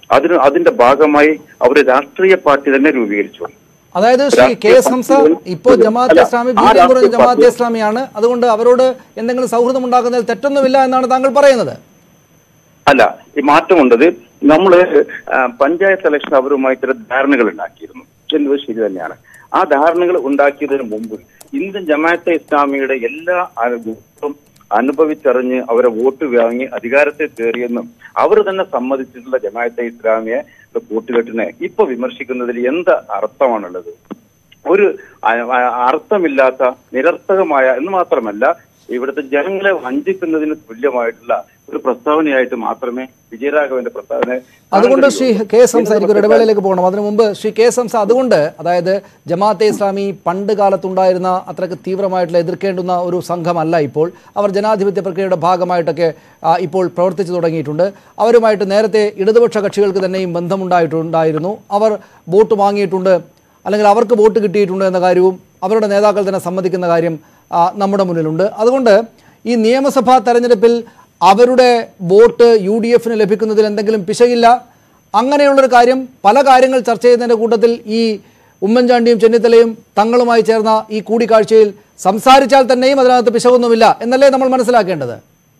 അതിന് അതിന്റെ ഭാഗമായി അവർ രാഷ്ട്രീയ പാർട്ടി തന്നെ രൂപീകരിച്ചു അതായത് ശ്രീ കെ എസ് ഹംസ ഇപ്പോൾ ജമാഅത്തെ അല്ല, ഇസ്ലാമി ആ വീര്യം കുറഞ്ഞ രാഷ്ട്രീയ ജമാഅത്തെ പാർട്ടി- ഇസ്ലാമിയാണ് അതുകൊണ്ട് അവരോട് എന്തെങ്കിലും സൗഹൃദം ഉണ്ടാക്കുന്നതിൽ തെറ്റൊന്നുമില്ല എന്നാണ് താങ്കൾ പറയുന്നത് അല്ല ഈ മാറ്റമുണ്ടത് നമ്മള് ആ, പഞ്ചായത്ത് ഇലക്ഷൻ അവരുമായി ചില ധാരണകൾ ഉണ്ടാക്കിയിരുന്നു എന്നത് ശരി തന്നെയാണ് ആ ധാരണകൾ ഉണ്ടാക്കിയതിന് മുമ്പ് ഇന്ത്യൻ ജമാഅത്തെ ഇസ്ലാമിയുടെ എല്ലാ അനുഭവവും അനുഭവിച്ചറിഞ്ഞ് അവരെ വോട്ട് വാങ്ങി അധികാരത്തിൽ കയറിയെന്നും അവർ തന്നെ സമ്മതിച്ചിട്ടുള്ള ജമാഅത്തെ ഇസ്ലാമിയെ കൂട്ടുകെട്ടിനെ ഇപ്പൊ വിമർശിക്കുന്നതിൽ എന്ത് അർത്ഥമാണുള്ളത് ഒരു അ- അ- അർത്ഥമില്ലാത്ത നിരർത്ഥകമായ എന്ന് മാത്രമല്ല ഇവിടുത്തെ ജനങ്ങളെ വഞ്ചിക്കുന്നതിന് തുല്യമായിട്ടുള്ള ഒരു പ്രസ്താവനയായിട്ട് മാത്രമേ വിജയരാഘവന്റെ പ്രസ്താവന അതുകൊണ്ട് ശ്രീ കെ എസ് ഹംസ എനിക്ക് ഒരു ഇടവേളയിലേക്ക് പോകണം അതിനു മുമ്പ് ശ്രീ കെ എസ് ഹംസ അതുകൊണ്ട് അതായത് ജമാഅത്തെ ഇസ്ലാമി പണ്ട് കാലത്തുണ്ടായിരുന്ന അത്രയ്ക്ക് തീവ്രമായിട്ടുള്ള എതിർക്കേണ്ടുന്ന ഒരു സംഘമല്ല ഇപ്പോൾ അവർ ജനാധിപത്യ പ്രക്രിയയുടെ ഭാഗമായിട്ടൊക്കെ ആ, ഇപ്പോൾ പ്രവർത്തിച്ചു തുടങ്ങിയിട്ടുണ്ട് അവരുമായിട്ട് നേരത്തെ ഇടതുപക്ഷ കക്ഷികൾക്ക് തന്നെയും ബന്ധമുണ്ടായിട്ടുണ്ടായിരുന്നു അവർ വോട്ട് വാങ്ങിയിട്ടുണ്ട് അല്ലെങ്കിൽ അവർക്ക് വോട്ട് കിട്ടിയിട്ടുണ്ട് എന്ന കാര്യവും അവരുടെ നേതാക്കൾ തന്നെ സമ്മതിക്കുന്ന കാര്യം ആ, നമ്മുടെ മുന്നിലുണ്ട് അതുകൊണ്ട് ഈ നിയമസഭാ തെരഞ്ഞെടുപ്പിൽ അവരുടെ വോട്ട് യു ഡി എഫിന് ലഭിക്കുന്നതിൽ എന്തെങ്കിലും പിശകില്ല അങ്ങനെയുള്ളൊരു കാര്യം പല കാര്യങ്ങൾ ചർച്ച ചെയ്യുന്നതിൻ്റെ കൂട്ടത്തിൽ ഈ ഉമ്മൻചാണ്ടിയും ചെന്നിത്തലയും തങ്ങളുമായി ചേർന്ന ഈ കൂടിക്കാഴ്ചയിൽ സംസാരിച്ചാൽ തന്നെയും അതിനകത്ത് പിശകൊന്നുമില്ല എന്നല്ലേ നമ്മൾ മനസ്സിലാക്കേണ്ടത്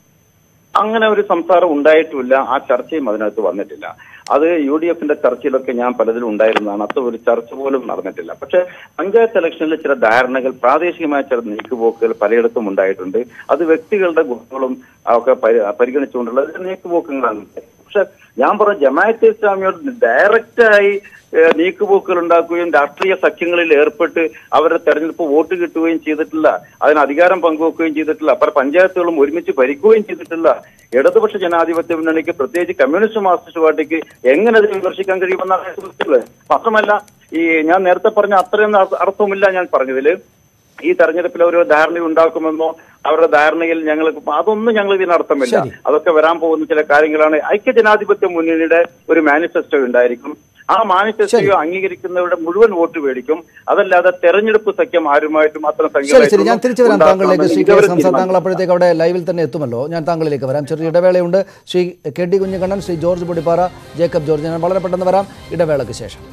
അങ്ങനെ ഒരു സംസാരം ഉണ്ടായിട്ടുമില്ല ആ ചർച്ചയും അതിനകത്ത് വന്നിട്ടില്ല അത് യു ഡി എഫിന്റെ ചർച്ചയിലൊക്കെ ഞാൻ പലതിലും ഉണ്ടായിരുന്നതാണ് അത്ര ഒരു ചർച്ച പോലും നടന്നിട്ടില്ല പക്ഷെ പഞ്ചായത്ത് ഇലക്ഷനിൽ ചില ധാരണകൾ പ്രാദേശികമായ ചില നീക്കുപോക്കുകൾ പലയിടത്തും ഉണ്ടായിട്ടുണ്ട് അത് വ്യക്തികളുടെ ഗുണങ്ങളും ഒക്കെ പരി- പരിഗണിച്ചുകൊണ്ടുള്ള ചില നീക്കുപോക്കുകളാണ് പക്ഷെ ഞാൻ പറഞ്ഞ ജമാഅത്തെ ഇസ്ലാമിയോട് ഡയറക്റ്റായി ഏഹ്, നീക്കുപോക്കുകൾ ഉണ്ടാക്കുകയും രാഷ്ട്രീയ സഖ്യങ്ങളിൽ ഏർപ്പെട്ട് അവരുടെ തെരഞ്ഞെടുപ്പ് വോട്ട് കിട്ടുകയും ചെയ്തിട്ടില്ല അതിന് അധികാരം പങ്കുവെക്കുകയും ചെയ്തിട്ടില്ല പല പഞ്ചായത്തുകളും ഒരുമിച്ച് ഭരിക്കുകയും ചെയ്തിട്ടില്ല ഇടതുപക്ഷ ജനാധിപത്യ മുന്നണിക്ക് പ്രത്യേകിച്ച് കമ്മ്യൂണിസ്റ്റ് മാർക്സിസ്റ്റ് പാർട്ടിക്ക് എങ്ങനെ അത് വിമർശിക്കാൻ കഴിയുമെന്നാണ് ഞാൻ ചോദിച്ചത് മാത്രമല്ല ഈ ഞാൻ നേരത്തെ പറഞ്ഞ അത്രയൊന്നും അർത്ഥ- അർത്ഥവുമില്ല ഞാൻ പറഞ്ഞതില് ഈ തെരഞ്ഞെടുപ്പിൽ ഒരു ധാരണ ഉണ്ടാക്കുമെന്നോ അവരുടെ ധാരണയിൽ ഞങ്ങൾ അതൊന്നും ഞങ്ങൾ ഇതിനർത്ഥമില്ല ശരി. അതൊക്കെ വരാൻ പോകുന്ന ചില കാര്യങ്ങളാണ് ഐക്യ ജനാധിപത്യ മുന്നണിയുടെ ഒരു മാനിഫെസ്റ്റോ ഉണ്ടായിരിക്കും ആ മാനിഫെസ്റ്റോ അംഗീകരിക്കുന്നവരുടെ മുഴുവൻ വോട്ട് മേടിക്കും അതല്ലാതെ തെരഞ്ഞെടുപ്പ് സഖ്യം ആരുമായിട്ടും അത്ര ശരി ശരി ഞാൻ തിരിച്ചു വരാം താങ്കളിലേക്ക് ശ്രീ കെ എസ് ഹംസ താങ്കൾ അപ്പോഴത്തേക്ക് അവിടെ ലൈവിൽ തന്നെ എത്തുമല്ലോ ഞാൻ താങ്കളിലേക്ക് വരാം ചെറിയ ഇടവേളയുണ്ട് ശ്രീ കെ ഡി കുഞ്ഞിക്കണ്ണൻ ശ്രീ ജോർജ് പൊടിപ്പാറ ജേക്കബ് ജോർജ് ഞാൻ വളരെ പെട്ടെന്ന് വരാം ഇടവേളയ്ക്ക് ശേഷം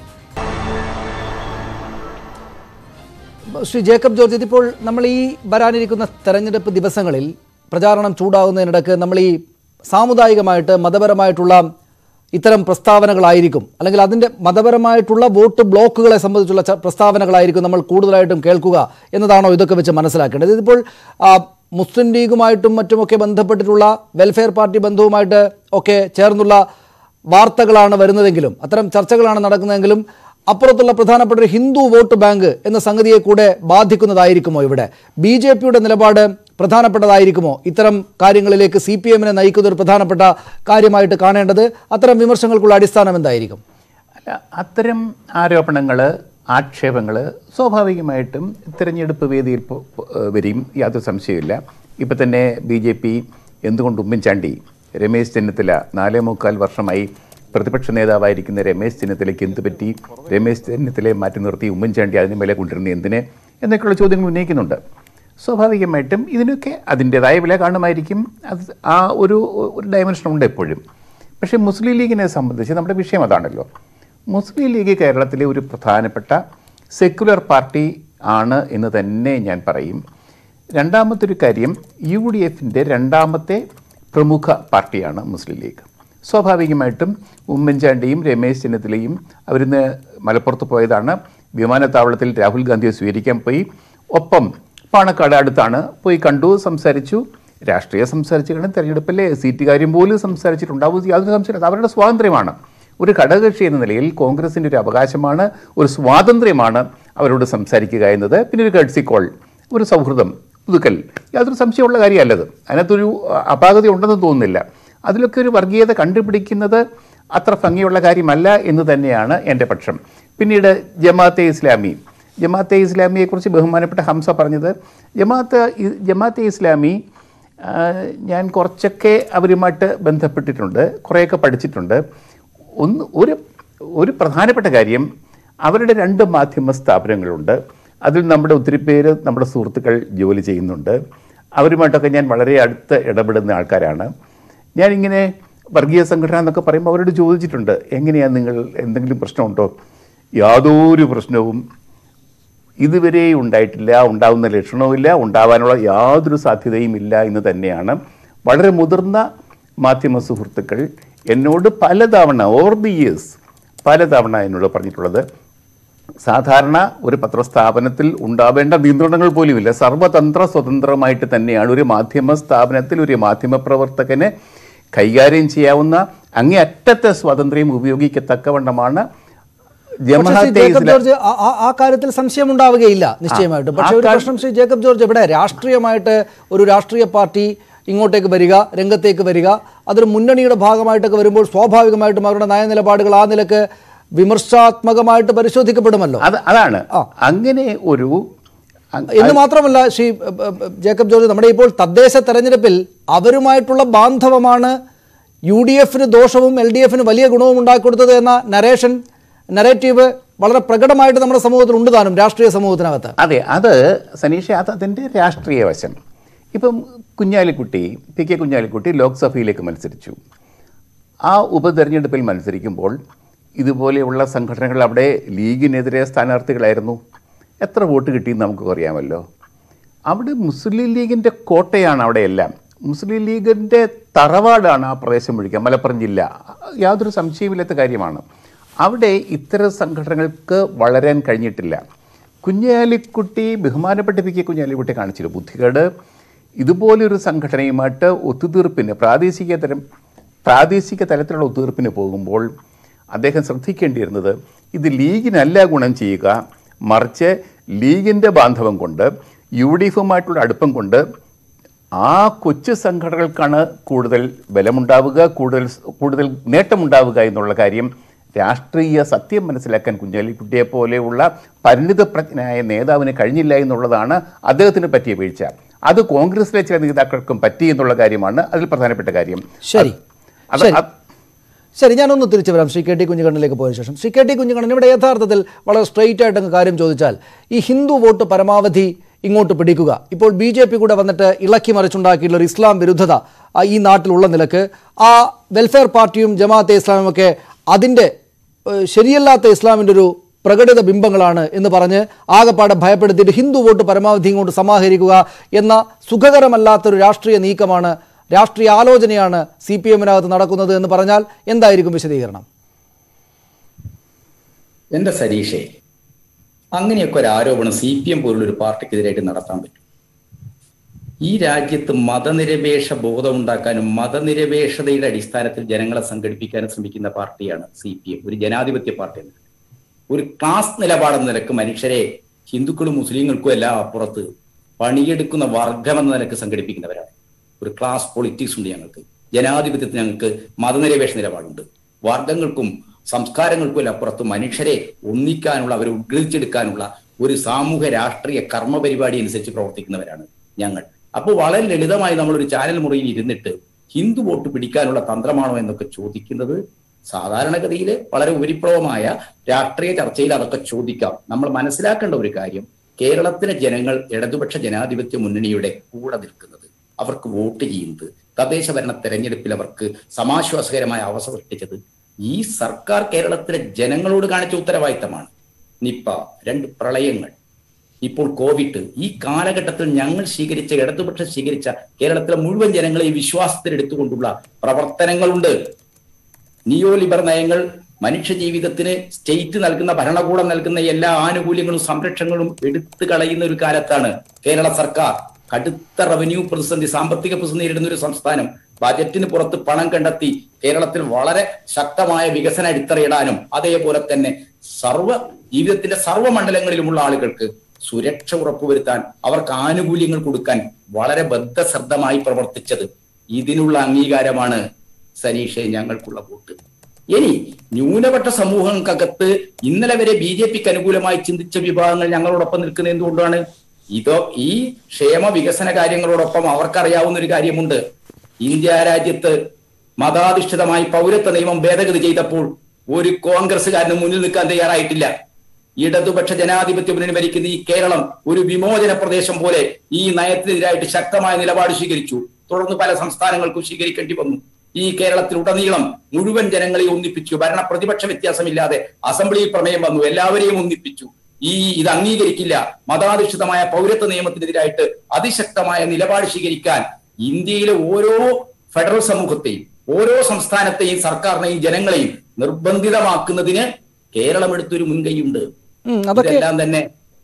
ശ്രീ ജേക്കബ് ജോർജ് ഇതിപ്പോൾ നമ്മൾ ഈ വരാനിരിക്കുന്ന തെരഞ്ഞെടുപ്പ് ദിവസങ്ങളിൽ പ്രചാരണം ചൂടാകുന്നതിനിടക്ക് നമ്മൾ ഈ സാമുദായികമായിട്ട് മതപരമായിട്ടുള്ള ഇത്തരം പ്രസ്താവനകളായിരിക്കും അല്ലെങ്കിൽ അതിൻ്റെ മതപരമായിട്ടുള്ള വോട്ട് ബ്ലോക്കുകളെ സംബന്ധിച്ചുള്ള ച- പ്രസ്താവനകളായിരിക്കും നമ്മൾ കൂടുതലായിട്ടും കേൾക്കുക എന്നതാണോ ഇതൊക്കെ വെച്ച് മനസ്സിലാക്കേണ്ടത് ഇതിപ്പോൾ ആ, മുസ്ലിം ലീഗുമായിട്ടും മറ്റുമൊക്കെ ബന്ധപ്പെട്ടിട്ടുള്ള വെൽഫെയർ പാർട്ടി ബന്ധവുമായിട്ട് ഒക്കെ ചേർന്നുള്ള വാർത്തകളാണ് വരുന്നതെങ്കിലും അത്തരം ചർച്ചകളാണ് നടക്കുന്നതെങ്കിലും അപ്പുറത്തുള്ള പ്രധാനപ്പെട്ട ഒരു ഹിന്ദു വോട്ട് ബാങ്ക് എന്ന സംഗതിയെ കൂടെ ബാധിക്കുന്നതായിരിക്കുമോ ഇവിടെ ബി ജെ പിയുടെ നിലപാട് പ്രധാനപ്പെട്ടതായിരിക്കുമോ ഇത്തരം കാര്യങ്ങളിലേക്ക് സി പി എമ്മിനെ നയിക്കുന്ന ഒരു പ്രധാനപ്പെട്ട കാര്യമായിട്ട് കാണേണ്ടത് അത്തരം വിമർശനങ്ങൾക്കുള്ള അടിസ്ഥാനം എന്തായിരിക്കും അല്ല അത്തരം ആരോപണങ്ങൾ ആക്ഷേപങ്ങൾ സ്വാഭാവികമായിട്ടും തിരഞ്ഞെടുപ്പ് വേദിയിൽ പൊ- പൊ- ഏഹ് വരും യാതൊരു സംശയമില്ല ഇപ്പം തന്നെ ബി ജെ പി എന്തുകൊണ്ട് ഉമ്മൻചാണ്ടി രമേശ് ചെന്നിത്തല നാലേ മുക്കാൽ വർഷമായി പ്രതിപക്ഷ നേതാവായിരിക്കുന്ന രമേശ് ചെന്നിത്തലയ്ക്ക് എന്ത് പറ്റി രമേശ് ചെന്നിത്തലയെ മാറ്റി നിർത്തി ഉമ്മൻചാണ്ടി അതിന് മേലെ കൊണ്ടിരുന്നത് എന്തിന് എന്നൊക്കെയുള്ള ചോദ്യങ്ങൾ ഉന്നയിക്കുന്നുണ്ട് സ്വാഭാവികമായിട്ടും ഇതിനൊക്കെ അതിൻ്റെതായ വില കാണുമായിരിക്കും അത് ആ ഒരു ഒരു ഡയമെൻഷൻ ഉണ്ട് എപ്പോഴും പക്ഷേ മുസ്ലിം ലീഗിനെ സംബന്ധിച്ച് നമ്മുടെ വിഷയം അതാണല്ലോ മുസ്ലിം ലീഗ് കേരളത്തിലെ ഒരു പ്രധാനപ്പെട്ട സെക്കുലർ പാർട്ടി ആണ് എന്ന് തന്നെ ഞാൻ പറയും രണ്ടാമത്തെ ഒരു കാര്യം യു ഡി എഫിൻ്റെ രണ്ടാമത്തെ പ്രമുഖ പാർട്ടിയാണ് മുസ്ലിം ലീഗ് സ്വാഭാവികമായിട്ടും ഉമ്മൻചാണ്ടിയും രമേശ് ചെന്നിത്തലയും അവരിന്ന് മലപ്പുറത്ത് പോയതാണ് വിമാനത്താവളത്തിൽ രാഹുൽ ഗാന്ധിയെ സ്വീകരിക്കാൻ പോയി ഒപ്പം പാണക്കാട് അടുത്താണ് പോയി കണ്ടു സംസാരിച്ചു രാഷ്ട്രീയ സംസാരിച്ചു കാരണം തെരഞ്ഞെടുപ്പിലെ സീറ്റ് കാര്യം പോലും സംസാരിച്ചിട്ടുണ്ടാവും യാതൊരു സംശയം അവരുടെ സ്വാതന്ത്ര്യമാണ് ഒരു ഘടകകക്ഷി എന്ന നിലയിൽ കോൺഗ്രസിൻ്റെ ഒരു അവകാശമാണ് ഒരു സ്വാതന്ത്ര്യമാണ് അവരോട് സംസാരിക്കുക എന്നത് പിന്നെ ഒരു കഴ്സി കോൾ ഒരു സൗഹൃദം പുതുക്കൽ യാതൊരു സംശയമുള്ള കാര്യമല്ലത് അതിനകത്തൊരു അ, അപാകത ഉണ്ടെന്ന് തോന്നുന്നില്ല അതിലൊക്കെ ഒരു വർഗീയത കണ്ടുപിടിക്കുന്നത് അത്ര ഭംഗിയുള്ള കാര്യമല്ല എന്ന് തന്നെയാണ് എൻ്റെ പക്ഷം പിന്നീട് ജമാഅത്തെ ഇസ്ലാമി ജമാഅത്തെ ഇസ്ലാമിയെക്കുറിച്ച് ബഹുമാനപ്പെട്ട ഹംസ പറഞ്ഞത് ജമാഅത്ത് ഇ- ജമാഅത്തെ ഇസ്ലാമി ആ, ഞാൻ കുറച്ചൊക്കെ അവരുമായിട്ട് ബന്ധപ്പെട്ടിട്ടുണ്ട് കുറേയൊക്കെ പഠിച്ചിട്ടുണ്ട് ഒന്ന് ഒരു ഒരു പ്രധാനപ്പെട്ട കാര്യം അവരുടെ രണ്ട് മാധ്യമ സ്ഥാപനങ്ങളുണ്ട് അതിൽ നമ്മുടെ ഒത്തിരി പേര് നമ്മുടെ സുഹൃത്തുക്കൾ ജോലി ചെയ്യുന്നുണ്ട് അവരുമായിട്ടൊക്കെ ഞാൻ വളരെ അടുത്ത് ഇടപെടുന്ന ആൾക്കാരാണ് ഞാനിങ്ങനെ വർഗീയ സംഘടന എന്നൊക്കെ പറയുമ്പോൾ അവരോട് ചോദിച്ചിട്ടുണ്ട് എങ്ങനെയാണ് നിങ്ങൾ എന്തെങ്കിലും പ്രശ്നമുണ്ടോ യാതൊരു പ്രശ്നവും ഇതുവരെ ഉണ്ടായിട്ടില്ല ഉണ്ടാവുന്ന ലക്ഷണവുമില്ല ഉണ്ടാവാനുള്ള യാതൊരു സാധ്യതയും ഇല്ല എന്ന് തന്നെയാണ് വളരെ മുതിർന്ന മാധ്യമ സുഹൃത്തുക്കൾ എന്നോട് പലതവണ ഓവർ ദി ഇയേഴ്സ് പലതവണ എന്നോട് പറഞ്ഞിട്ടുള്ളത് സാധാരണ ഒരു പത്രസ്ഥാപനത്തിൽ ഉണ്ടാവേണ്ട നിയന്ത്രണങ്ങൾ പോലുമില്ല സർവതന്ത്ര സ്വതന്ത്രമായിട്ട് തന്നെയാണ് ഒരു മാധ്യമ സ്ഥാപനത്തിൽ ഒരു മാധ്യമ പ്രവർത്തകന് കൈകാര്യം ചെയ്യാവുന്ന അങ്ങേ അറ്റത്തെ സ്വാതന്ത്ര്യം ഉപയോഗിക്കത്തക്കവണ്ണമാണ് പക്ഷേ ശ്രീ ജമാഅത്തെ ജേക്കബ് ഇസ്ലാം ജോർജ് ആ- ആ- ആ കാര്യത്തിൽ സംശയം ഉണ്ടാവുകയില്ല നിശ്ചയമായിട്ടും പക്ഷേ ആ ഒരു കാ- പ്രശ്നം ശ്രീ ജേക്കബ് ജോർജ് ഇവിടെ രാഷ്ട്രീയമായിട്ട് ഒരു രാഷ്ട്രീയ പാർട്ടി ഇങ്ങോട്ടേക്ക് വരിക രംഗത്തേക്ക് വരിക അതൊരു മുന്നണിയുടെ ഭാഗമായിട്ടൊക്കെ വരുമ്പോൾ സ്വാഭാവികമായിട്ടും അവരുടെ നയനിലപാടുകൾ ആ നിലക്ക് വിമർശാത്മകമായിട്ട് പരിശോധിക്കപ്പെടുമല്ലോ അത് അതാണ് ആ. അങ്ങനെ ഒരു അ- എന്ന് മാത്രമല്ല ശ്രീ എ, എ, എ, ജേക്കബ് ജോർജ് നമ്മുടെ ഇപ്പോൾ തദ്ദേശ തെരഞ്ഞെടുപ്പിൽ അവരുമായിട്ടുള്ള ബാന്ധവമാണ് യു ഡി എഫിന് ദോഷവും എൽ ഡി എഫിന് വലിയ ഗുണവും ഉണ്ടാക്കിക്കൊടുത്തത് എന്ന നരേഷൻ നരേറ്റീവ് വളരെ പ്രകടമായിട്ട് നമ്മുടെ സമൂഹത്തിൽ ഉണ്ട് താനും രാഷ്ട്രീയ സമൂഹത്തിനകത്ത് അതെ അത് സനീഷ അത് അതിൻ്റെ രാഷ്ട്രീയ വശം ഇപ്പം കുഞ്ഞാലിക്കുട്ടി പി കെ കുഞ്ഞാലിക്കുട്ടി ലോക്സഭയിലേക്ക് മത്സരിച്ചു ആ ഉപതെരഞ്ഞെടുപ്പിൽ മത്സരിക്കുമ്പോൾ ഇതുപോലെയുള്ള സംഘടനകൾ അവിടെ ലീഗിനെതിരെ സ്ഥാനാർത്ഥികളായിരുന്നു എത്ര വോട്ട് കിട്ടിയെന്ന് നമുക്ക് അറിയാമല്ലോ അവിടെ മുസ്ലിം ലീഗിൻ്റെ കോട്ടയാണ് അവിടെ എല്ലാം മുസ്ലിം ലീഗിൻ്റെ തറവാടാണ് ആ പ്രദേശം മുഴുവൻ മലപ്പുറം ജില്ല യാതൊരു സംശയമില്ലാത്ത കാര്യമാണ് അവിടെ ഇത്തരം സംഘടനകൾക്ക് വളരാൻ കഴിഞ്ഞിട്ടില്ല കുഞ്ഞാലിക്കുട്ടി ബഹുമാനപ്പെട്ട പി കെ കുഞ്ഞാലിക്കുട്ടി കാണിച്ചില്ല ബുദ്ധികേട് ഇതുപോലൊരു സംഘടനയുമായിട്ട് ഒത്തുതീർപ്പിന് പ്രാദേശിക തരം പ്രാദേശിക തലത്തിലുള്ള ഒത്തുതീർപ്പിന് പോകുമ്പോൾ അദ്ദേഹം ശ്രദ്ധിക്കേണ്ടിയിരുന്നത് ഇത് ലീഗിനല്ല ഗുണം ചെയ്യുക മറിച്ച് ലീഗിൻ്റെ ബാന്ധവം കൊണ്ട് യു ഡി എഫുമായിട്ടുള്ള അടുപ്പം കൊണ്ട് ആ കൊച്ചു സംഘടനകൾക്കാണ് കൂടുതൽ ബലമുണ്ടാവുക കൂടുതൽ കൂടുതൽ നേട്ടമുണ്ടാവുക എന്നുള്ള കാര്യം രാഷ്ട്രീയ സത്യം മനസ്സിലാക്കാൻ കുഞ്ഞാലിക്കുട്ടിയെ പോലെയുള്ള പരിണിതപ്രജ്ഞനായ നേതാവിന് കഴിഞ്ഞില്ല എന്നുള്ളതാണ് അദ്ദേഹത്തിന് പറ്റിയ വീഴ്ച അത് കോൺഗ്രസിലെ ചില നേതാക്കൾക്കും പറ്റി എന്നുള്ള കാര്യമാണ് അതിൽ പ്രധാനപ്പെട്ട കാര്യം ശരി അത് ശരി അത് ശരി ഞാനൊന്ന് തിരിച്ചു വരാം ശ്രീ കെ ടി കുഞ്ഞുകണ്ണനിലേക്ക് പോയ ശേഷം ശ്രീ കെ ടി കുഞ്ഞുകണ്ണൻ ഇവിടെ യഥാർത്ഥത്തിൽ വളരെ സ്ട്രെയിറ്റ് ആയിട്ട് അങ്ങ് കാര്യം ചോദിച്ചാൽ ഈ ഹിന്ദു വോട്ട് പരമാവധി ഇങ്ങോട്ട് പിടിക്കുക ഇപ്പോൾ ബി ജെ പി കൂടെ വന്നിട്ട് ഇളക്കി മറിച്ചുണ്ടാക്കിയിട്ടുള്ള ഒരു ഇസ്ലാം വിരുദ്ധത ആ, ഈ നാട്ടിലുള്ള നിലക്ക് ആ വെൽഫെയർ പാർട്ടിയും ജമാഅത്തെ ഇസ്ലാമും ഒക്കെ അതിൻ്റെ ഏഹ്, ശരിയല്ലാത്ത ഇസ്ലാമിൻ്റെ ഒരു പ്രകടിത ബിംബങ്ങളാണ് എന്ന് പറഞ്ഞ് ആകെപ്പാടെ ഭയപ്പെടുത്തിയിട്ട് ഹിന്ദു വോട്ട് പരമാവധി ഇങ്ങോട്ട് സമാഹരിക്കുക എന്ന സുഖകരമല്ലാത്തൊരു രാഷ്ട്രീയ നീക്കമാണ് രാഷ്ട്രീയ ആലോചനയാണ് സി പി എമ്മിനകത്ത് നടക്കുന്നത് എന്ന് പറഞ്ഞാൽ എന്തായിരിക്കും വിശദീകരണം എന്റെ സരീഷേ അങ്ങനെയൊക്കെ ഒരു ആരോപണം സി പി എം പോലുള്ള ഒരു പാർട്ടിക്കെതിരായിട്ട് നടത്താൻ പറ്റും ഈ രാജ്യത്ത് മതനിരപേക്ഷ ബോധം ഉണ്ടാക്കാനും മതനിരപേക്ഷതയുടെ അടിസ്ഥാനത്തിൽ ജനങ്ങളെ സംഘടിപ്പിക്കാനും ശ്രമിക്കുന്ന പാർട്ടിയാണ് സി പി എം ഒരു ജനാധിപത്യ പാർട്ടി എന്ന നിലയ്ക്ക്. ഒരു ക്ലാസ് നിലപാടെന്ന നിലക്ക് മനുഷ്യരെ ഹിന്ദുക്കളും മുസ്ലിങ്ങൾക്കും എല്ലാം അപ്പുറത്ത് പണിയെടുക്കുന്ന വർഗം എന്ന നിലക്ക് സംഘടിപ്പിക്കുന്നവരാണ് ഒരു ക്ലാസ് പൊളിറ്റിക്സ് ഉണ്ട് ഞങ്ങൾക്ക് ജനാധിപത്യത്തിന് ഞങ്ങൾക്ക് മതനിരപേക്ഷ നിലപാടുണ്ട് വർഗങ്ങൾക്കും സംസ്കാരങ്ങൾക്കും എല്ലാം അപ്പുറത്ത് മനുഷ്യരെ ഒന്നിക്കാനുള്ള അവരെ ഉദ്ഗ്രഹിച്ചെടുക്കാനുള്ള ഒരു സാമൂഹ്യ രാഷ്ട്രീയ കർമ്മ പരിപാടി അനുസരിച്ച് പ്രവർത്തിക്കുന്നവരാണ് ഞങ്ങൾ അപ്പോൾ വളരെ ലളിതമായി നമ്മൾ ഒരു ചാനൽ മുറിയിൽ ഇരുന്നിട്ട് ഹിന്ദു വോട്ട് പിടിക്കാനുള്ള തന്ത്രമാണോ എന്നൊക്കെ ചോദിക്കുന്നത് സാധാരണഗതിയിൽ വളരെ ഉപരിപ്ലവമായ രാഷ്ട്രീയ ചർച്ചയിൽ അതൊക്കെ ചോദിക്കാം നമ്മൾ മനസ്സിലാക്കേണ്ട ഒരു കാര്യം കേരളത്തിലെ ജനങ്ങൾ ഇടതുപക്ഷ ജനാധിപത്യ മുന്നണിയുടെ കൂടെ നിൽക്കുന്നത് അവർക്ക് വോട്ട് ചെയ്യുന്നത് തദ്ദേശ ഭരണ തെരഞ്ഞെടുപ്പിൽ അവർക്ക് സമാശ്വാസകരമായ അവസ്ഥ സൃഷ്ടിച്ചത് ഈ സർക്കാർ കേരളത്തിലെ ജനങ്ങളോട് കാണിച്ച ഉത്തരവാദിത്തമാണ് നിപ്പ രണ്ട് പ്രളയങ്ങൾ ഇപ്പോൾ കോവിഡ് ഈ കാലഘട്ടത്തിൽ ഞങ്ങൾ സ്വീകരിച്ച ഇടതുപക്ഷം സ്വീകരിച്ച കേരളത്തിലെ മുഴുവൻ ജനങ്ങളെ വിശ്വാസത്തിൽ എടുത്തുകൊണ്ടുള്ള പ്രവർത്തനങ്ങളുണ്ട് നിയോ ലിബർ നയങ്ങൾ മനുഷ്യ ജീവിതത്തിന് സ്റ്റേറ്റ് നൽകുന്ന ഭരണകൂടം നൽകുന്ന എല്ലാ ആനുകൂല്യങ്ങളും സംരക്ഷണങ്ങളും എടുത്തു കളയുന്ന ഒരു കാലത്താണ് കേരള സർക്കാർ കടുത്ത റവന്യൂ പ്രതിസന്ധി സാമ്പത്തിക പ്രതിസന്ധി നേരിടുന്ന ഒരു സംസ്ഥാനം ബജറ്റിന് പുറത്ത് പണം കണ്ടെത്തി കേരളത്തിൽ വളരെ ശക്തമായ വികസന അടിത്തറയിടാനും അതേപോലെ തന്നെ സർവ ജീവിതത്തിന്റെ സർവ്വ മണ്ഡലങ്ങളിലുമുള്ള ആളുകൾക്ക് സുരക്ഷ ഉറപ്പുവരുത്താൻ അവർക്ക് ആനുകൂല്യങ്ങൾ കൊടുക്കാൻ വളരെ ബദ്ധശ്രദ്ധമായി പ്രവർത്തിച്ചത് ഇതിനുള്ള അംഗീകാരമാണ് സനീഷെ ഞങ്ങൾക്കുള്ള വോട്ട് ഇനി ന്യൂനപക്ഷ സമൂഹങ്ങൾക്കകത്ത് ഇന്നലെ വരെ ബി ജെ പിക്ക് അനുകൂലമായി ചിന്തിച്ച വിഭാഗങ്ങൾ ഞങ്ങളോടൊപ്പം നിൽക്കുന്നത് എന്തുകൊണ്ടാണ് ഇതോ ഈ ക്ഷേമ വികസന കാര്യങ്ങളോടൊപ്പം അവർക്കറിയാവുന്ന ഒരു കാര്യമുണ്ട് ഇന്ത്യ രാജ്യത്ത് മതാധിഷ്ഠിതമായി പൗരത്വ നിയമം ഭേദഗതി ചെയ്തപ്പോൾ ഒരു കോൺഗ്രസ്സുകാരന് മുന്നിൽ നിൽക്കാൻ തയ്യാറായിട്ടില്ല ഇടതുപക്ഷ ജനാധിപത്യ മുന്നണി ഭരിക്കുന്ന ഈ കേരളം ഒരു വിമോചന പ്രദേശം പോലെ ഈ നയത്തിനെതിരായിട്ട് ശക്തമായ നിലപാട് സ്വീകരിച്ചു തുടർന്ന് പല സംസ്ഥാനങ്ങൾക്കും സ്വീകരിക്കേണ്ടി വന്നു ഈ കേരളത്തിലുടനീളം മുഴുവൻ ജനങ്ങളെ ഒന്നിപ്പിച്ചു ഭരണ പ്രതിപക്ഷ വ്യത്യാസമില്ലാതെ അസംബ്ലിയിൽ പ്രമേയം വന്നു എല്ലാവരെയും ഒന്നിപ്പിച്ചു ഈ ഇത് അംഗീകരിക്കില്ല മതാധിഷ്ഠിതമായ പൗരത്വ നിയമത്തിനെതിരായിട്ട് അതിശക്തമായ നിലപാട് സ്വീകരിക്കാൻ ഇന്ത്യയിലെ ഓരോ ഫെഡറൽ സമൂഹത്തെയും ഓരോ സംസ്ഥാനത്തെയും സർക്കാരിനെയും ജനങ്ങളെയും നിർബന്ധിതമാക്കുന്നതിന് കേരളം എടുത്തൊരു മുൻകൈയുണ്ട് ഉം, അതൊക്കെ ഇതെല്ലാം തന്നെ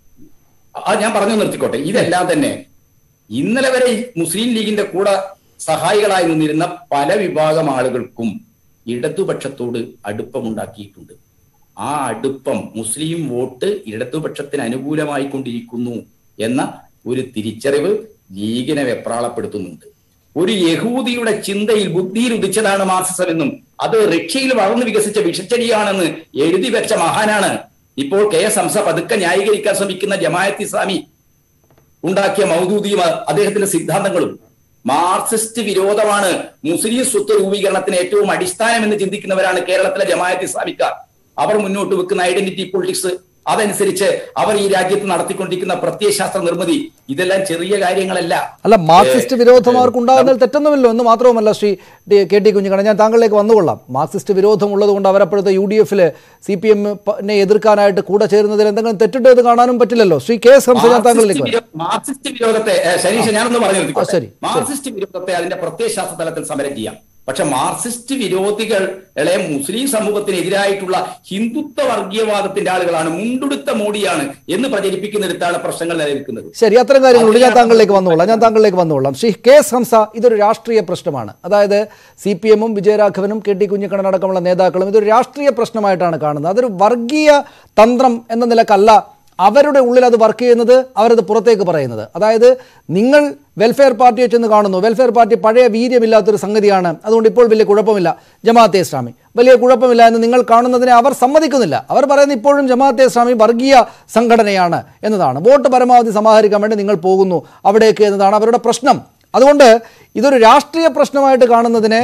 ആ ഞാൻ പറഞ്ഞു നിർത്തിക്കോട്ടെ ഇതെല്ലാം തന്നെ ഇന്നലെ വരെ ഈ മുസ്ലിം ലീഗിന്റെ കൂടെ സഹായികളായി നിന്നിരുന്ന പല വിഭാഗം ആളുകൾക്കും ഇടതുപക്ഷത്തോട് അടുപ്പമുണ്ടാക്കിയിട്ടുണ്ട് ആ അടുപ്പം മുസ്ലിം വോട്ട് ഇടതുപക്ഷത്തിന് അനുകൂലമായി കൊണ്ടിരിക്കുന്നു എന്ന ഒരു തിരിച്ചറിവ് ലീഗിനെ വെപ്രാളപ്പെടുത്തുന്നുണ്ട് ഒരു യഹൂദിയുടെ ചിന്തയിൽ ബുദ്ധിയിൽ ഉദിച്ചതാണ് മാർക്സിസം എന്നും അത് റഷ്യയിൽ വളർന്നു വികസിച്ച വിഷച്ചെടിയാണെന്ന് എഴുതി വെച്ച മഹാനാണ് ഇപ്പോൾ കെ എസ് ഹംസ പതുക്കെ ന്യായീകരിക്കാൻ ശ്രമിക്കുന്ന ജമായത്ത് ഇസ്ലാമി ഉണ്ടാക്കിയ മൗദൂദിയും അ- അദ്ദേഹത്തിന്റെ സിദ്ധാന്തങ്ങളും മാർക്സിസ്റ്റ് വിരോധമാണ് മുസ്ലിം സ്വത്ത് രൂപീകരണത്തിന് ഏറ്റവും അടിസ്ഥാനം എന്ന് ചിന്തിക്കുന്നവരാണ് കേരളത്തിലെ ജമായത്ത് ഇസ്ലാമിക്കാർ അവർ മുന്നോട്ട് വെക്കുന്ന ഐഡന്റിറ്റി പൊളിറ്റിക്സ് അതനുസരിച്ച് അവർ ഈ രാജ്യത്ത് നടത്തിക്കൊണ്ടിരിക്കുന്ന പ്രത്യയശാസ്ത്ര നിർമ്മിതി ഇതെല്ലാം ചെറിയ കാര്യങ്ങളല്ല അല്ല മാർക്സിസ്റ്റ് വിരോധം അവർക്ക് ഉണ്ടാകുന്നതിൽ തെറ്റൊന്നുമില്ലോ എന്ന് മാത്രവുമല്ല ശ്രീ ഡി- കെ ടി കുഞ്ഞിക്കണ്ണൻ ഞാൻ താങ്കളിലേക്ക് വന്നുകൊള്ളാം മാർക്സിസ്റ്റ് വിരോധം ഉള്ളതുകൊണ്ട് അവരപ്പോഴത്തെ യു ഡി എഫിൽ സി പി എമ്മിനെ എതിർക്കാനായിട്ട് കൂടെ ചേരുന്നതിൽ എന്തെങ്കിലും തെറ്റുണ്ടോ എന്ന് കാണാനും പറ്റില്ലല്ലോ ശ്രീ കെ എസ് ഹംസ ഞാൻ താങ്കളിലേക്ക് മാർക്സിസ്റ്റ് വരാം വിരോ- മാർക്സിസ്റ്റ് വിരോധത്തെ ഏ, ശനീഷ ഞാനൊന്ന് പറഞ്ഞു നിർത്തിക്കോട്ടെ. ആ, ശരി, ശരി. മാർക്സിസ്റ്റ് വിരോധത്തെ അതിന്റെ പ്രത്യയശാസ്ത്ര തലത്തിൽ സമരം ചെയ്യാം പക്ഷെ മാർക്സിസ്റ്റ് വിരോധികളെ മുസ്ലിം സമൂഹത്തിനെതിരായിട്ടുള്ള ഹിന്ദുത്വ വർഗീയവാദത്തിന്റെ ആളുകളാണ് മുണ്ടുടുത്ത മോഡിയാണ് എന്ന് പ്രചരിപ്പിക്കുന്നിടത്താണ് പ്രശ്നങ്ങൾ നിലനിൽക്കുന്നത് ശരി അത്തരം കാര്യങ്ങളുണ്ട് ഞാൻ താങ്കളിലേക്ക് വന്നുകൊള്ളാം ഞാൻ താങ്കളിലേക്ക് വന്നുകൊള്ളാം ശ്രീ കെ എസ് ഹംസ ഇതൊരു രാഷ്ട്രീയ പ്രശ്നമാണ് അതായത് സി പി എമ്മും വിജയരാഘവനും കെ ടി കുഞ്ഞിക്കണ്ണൻ അടക്കമുള്ള നേതാക്കളും ഇതൊരു രാഷ്ട്രീയ പ്രശ്നമായിട്ടാണ് കാണുന്നത് അതൊരു വർഗീയ തന്ത്രം എന്ന നിലക്കല്ല അവരുടെ ഉള്ളിൽ അത് വർക്ക് ചെയ്യുന്നത് അവരത് പുറത്തേക്ക് പറയുന്നത് അതായത് നിങ്ങൾ വെൽഫെയർ പാർട്ടിയെ ചെന്ന് കാണുന്നു വെൽഫെയർ പാർട്ടി പഴയ വീര്യമില്ലാത്തൊരു സംഗതിയാണ് അതുകൊണ്ട് ഇപ്പോൾ വലിയ കുഴപ്പമില്ല ജമാഅത്തെ ഇസ്ലാമി വലിയ കുഴപ്പമില്ല എന്ന് നിങ്ങൾ കാണുന്നതിനെ അവർ സമ്മതിക്കുന്നില്ല അവർ പറയുന്നത് ഇപ്പോഴും ജമാഅത്തെ ഇസ്ലാമി വർഗീയ സംഘടനയാണ് എന്നതാണ് വോട്ട് പരമാവധി സമാഹരിക്കാൻ വേണ്ടി നിങ്ങൾ പോകുന്നു അവിടേക്ക് എന്നതാണ് അവരുടെ പ്രശ്നം അതുകൊണ്ട് ഇതൊരു രാഷ്ട്രീയ പ്രശ്നമായിട്ട് കാണുന്നതിനെ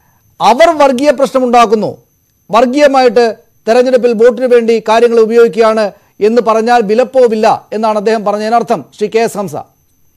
അവർ വർഗീയ പ്രശ്നമുണ്ടാക്കുന്നു വർഗീയമായിട്ട് തെരഞ്ഞെടുപ്പിൽ വോട്ടിന് വേണ്ടി കാര്യങ്ങൾ ഉപയോഗിക്കുകയാണ് എന്ന് പറഞ്ഞാൽ വിലപ്പോവില്ല എന്നാണ് അദ്ദേഹം പറഞ്ഞതിനർത്ഥം ശ്രീ കെ എസ് ഹംസ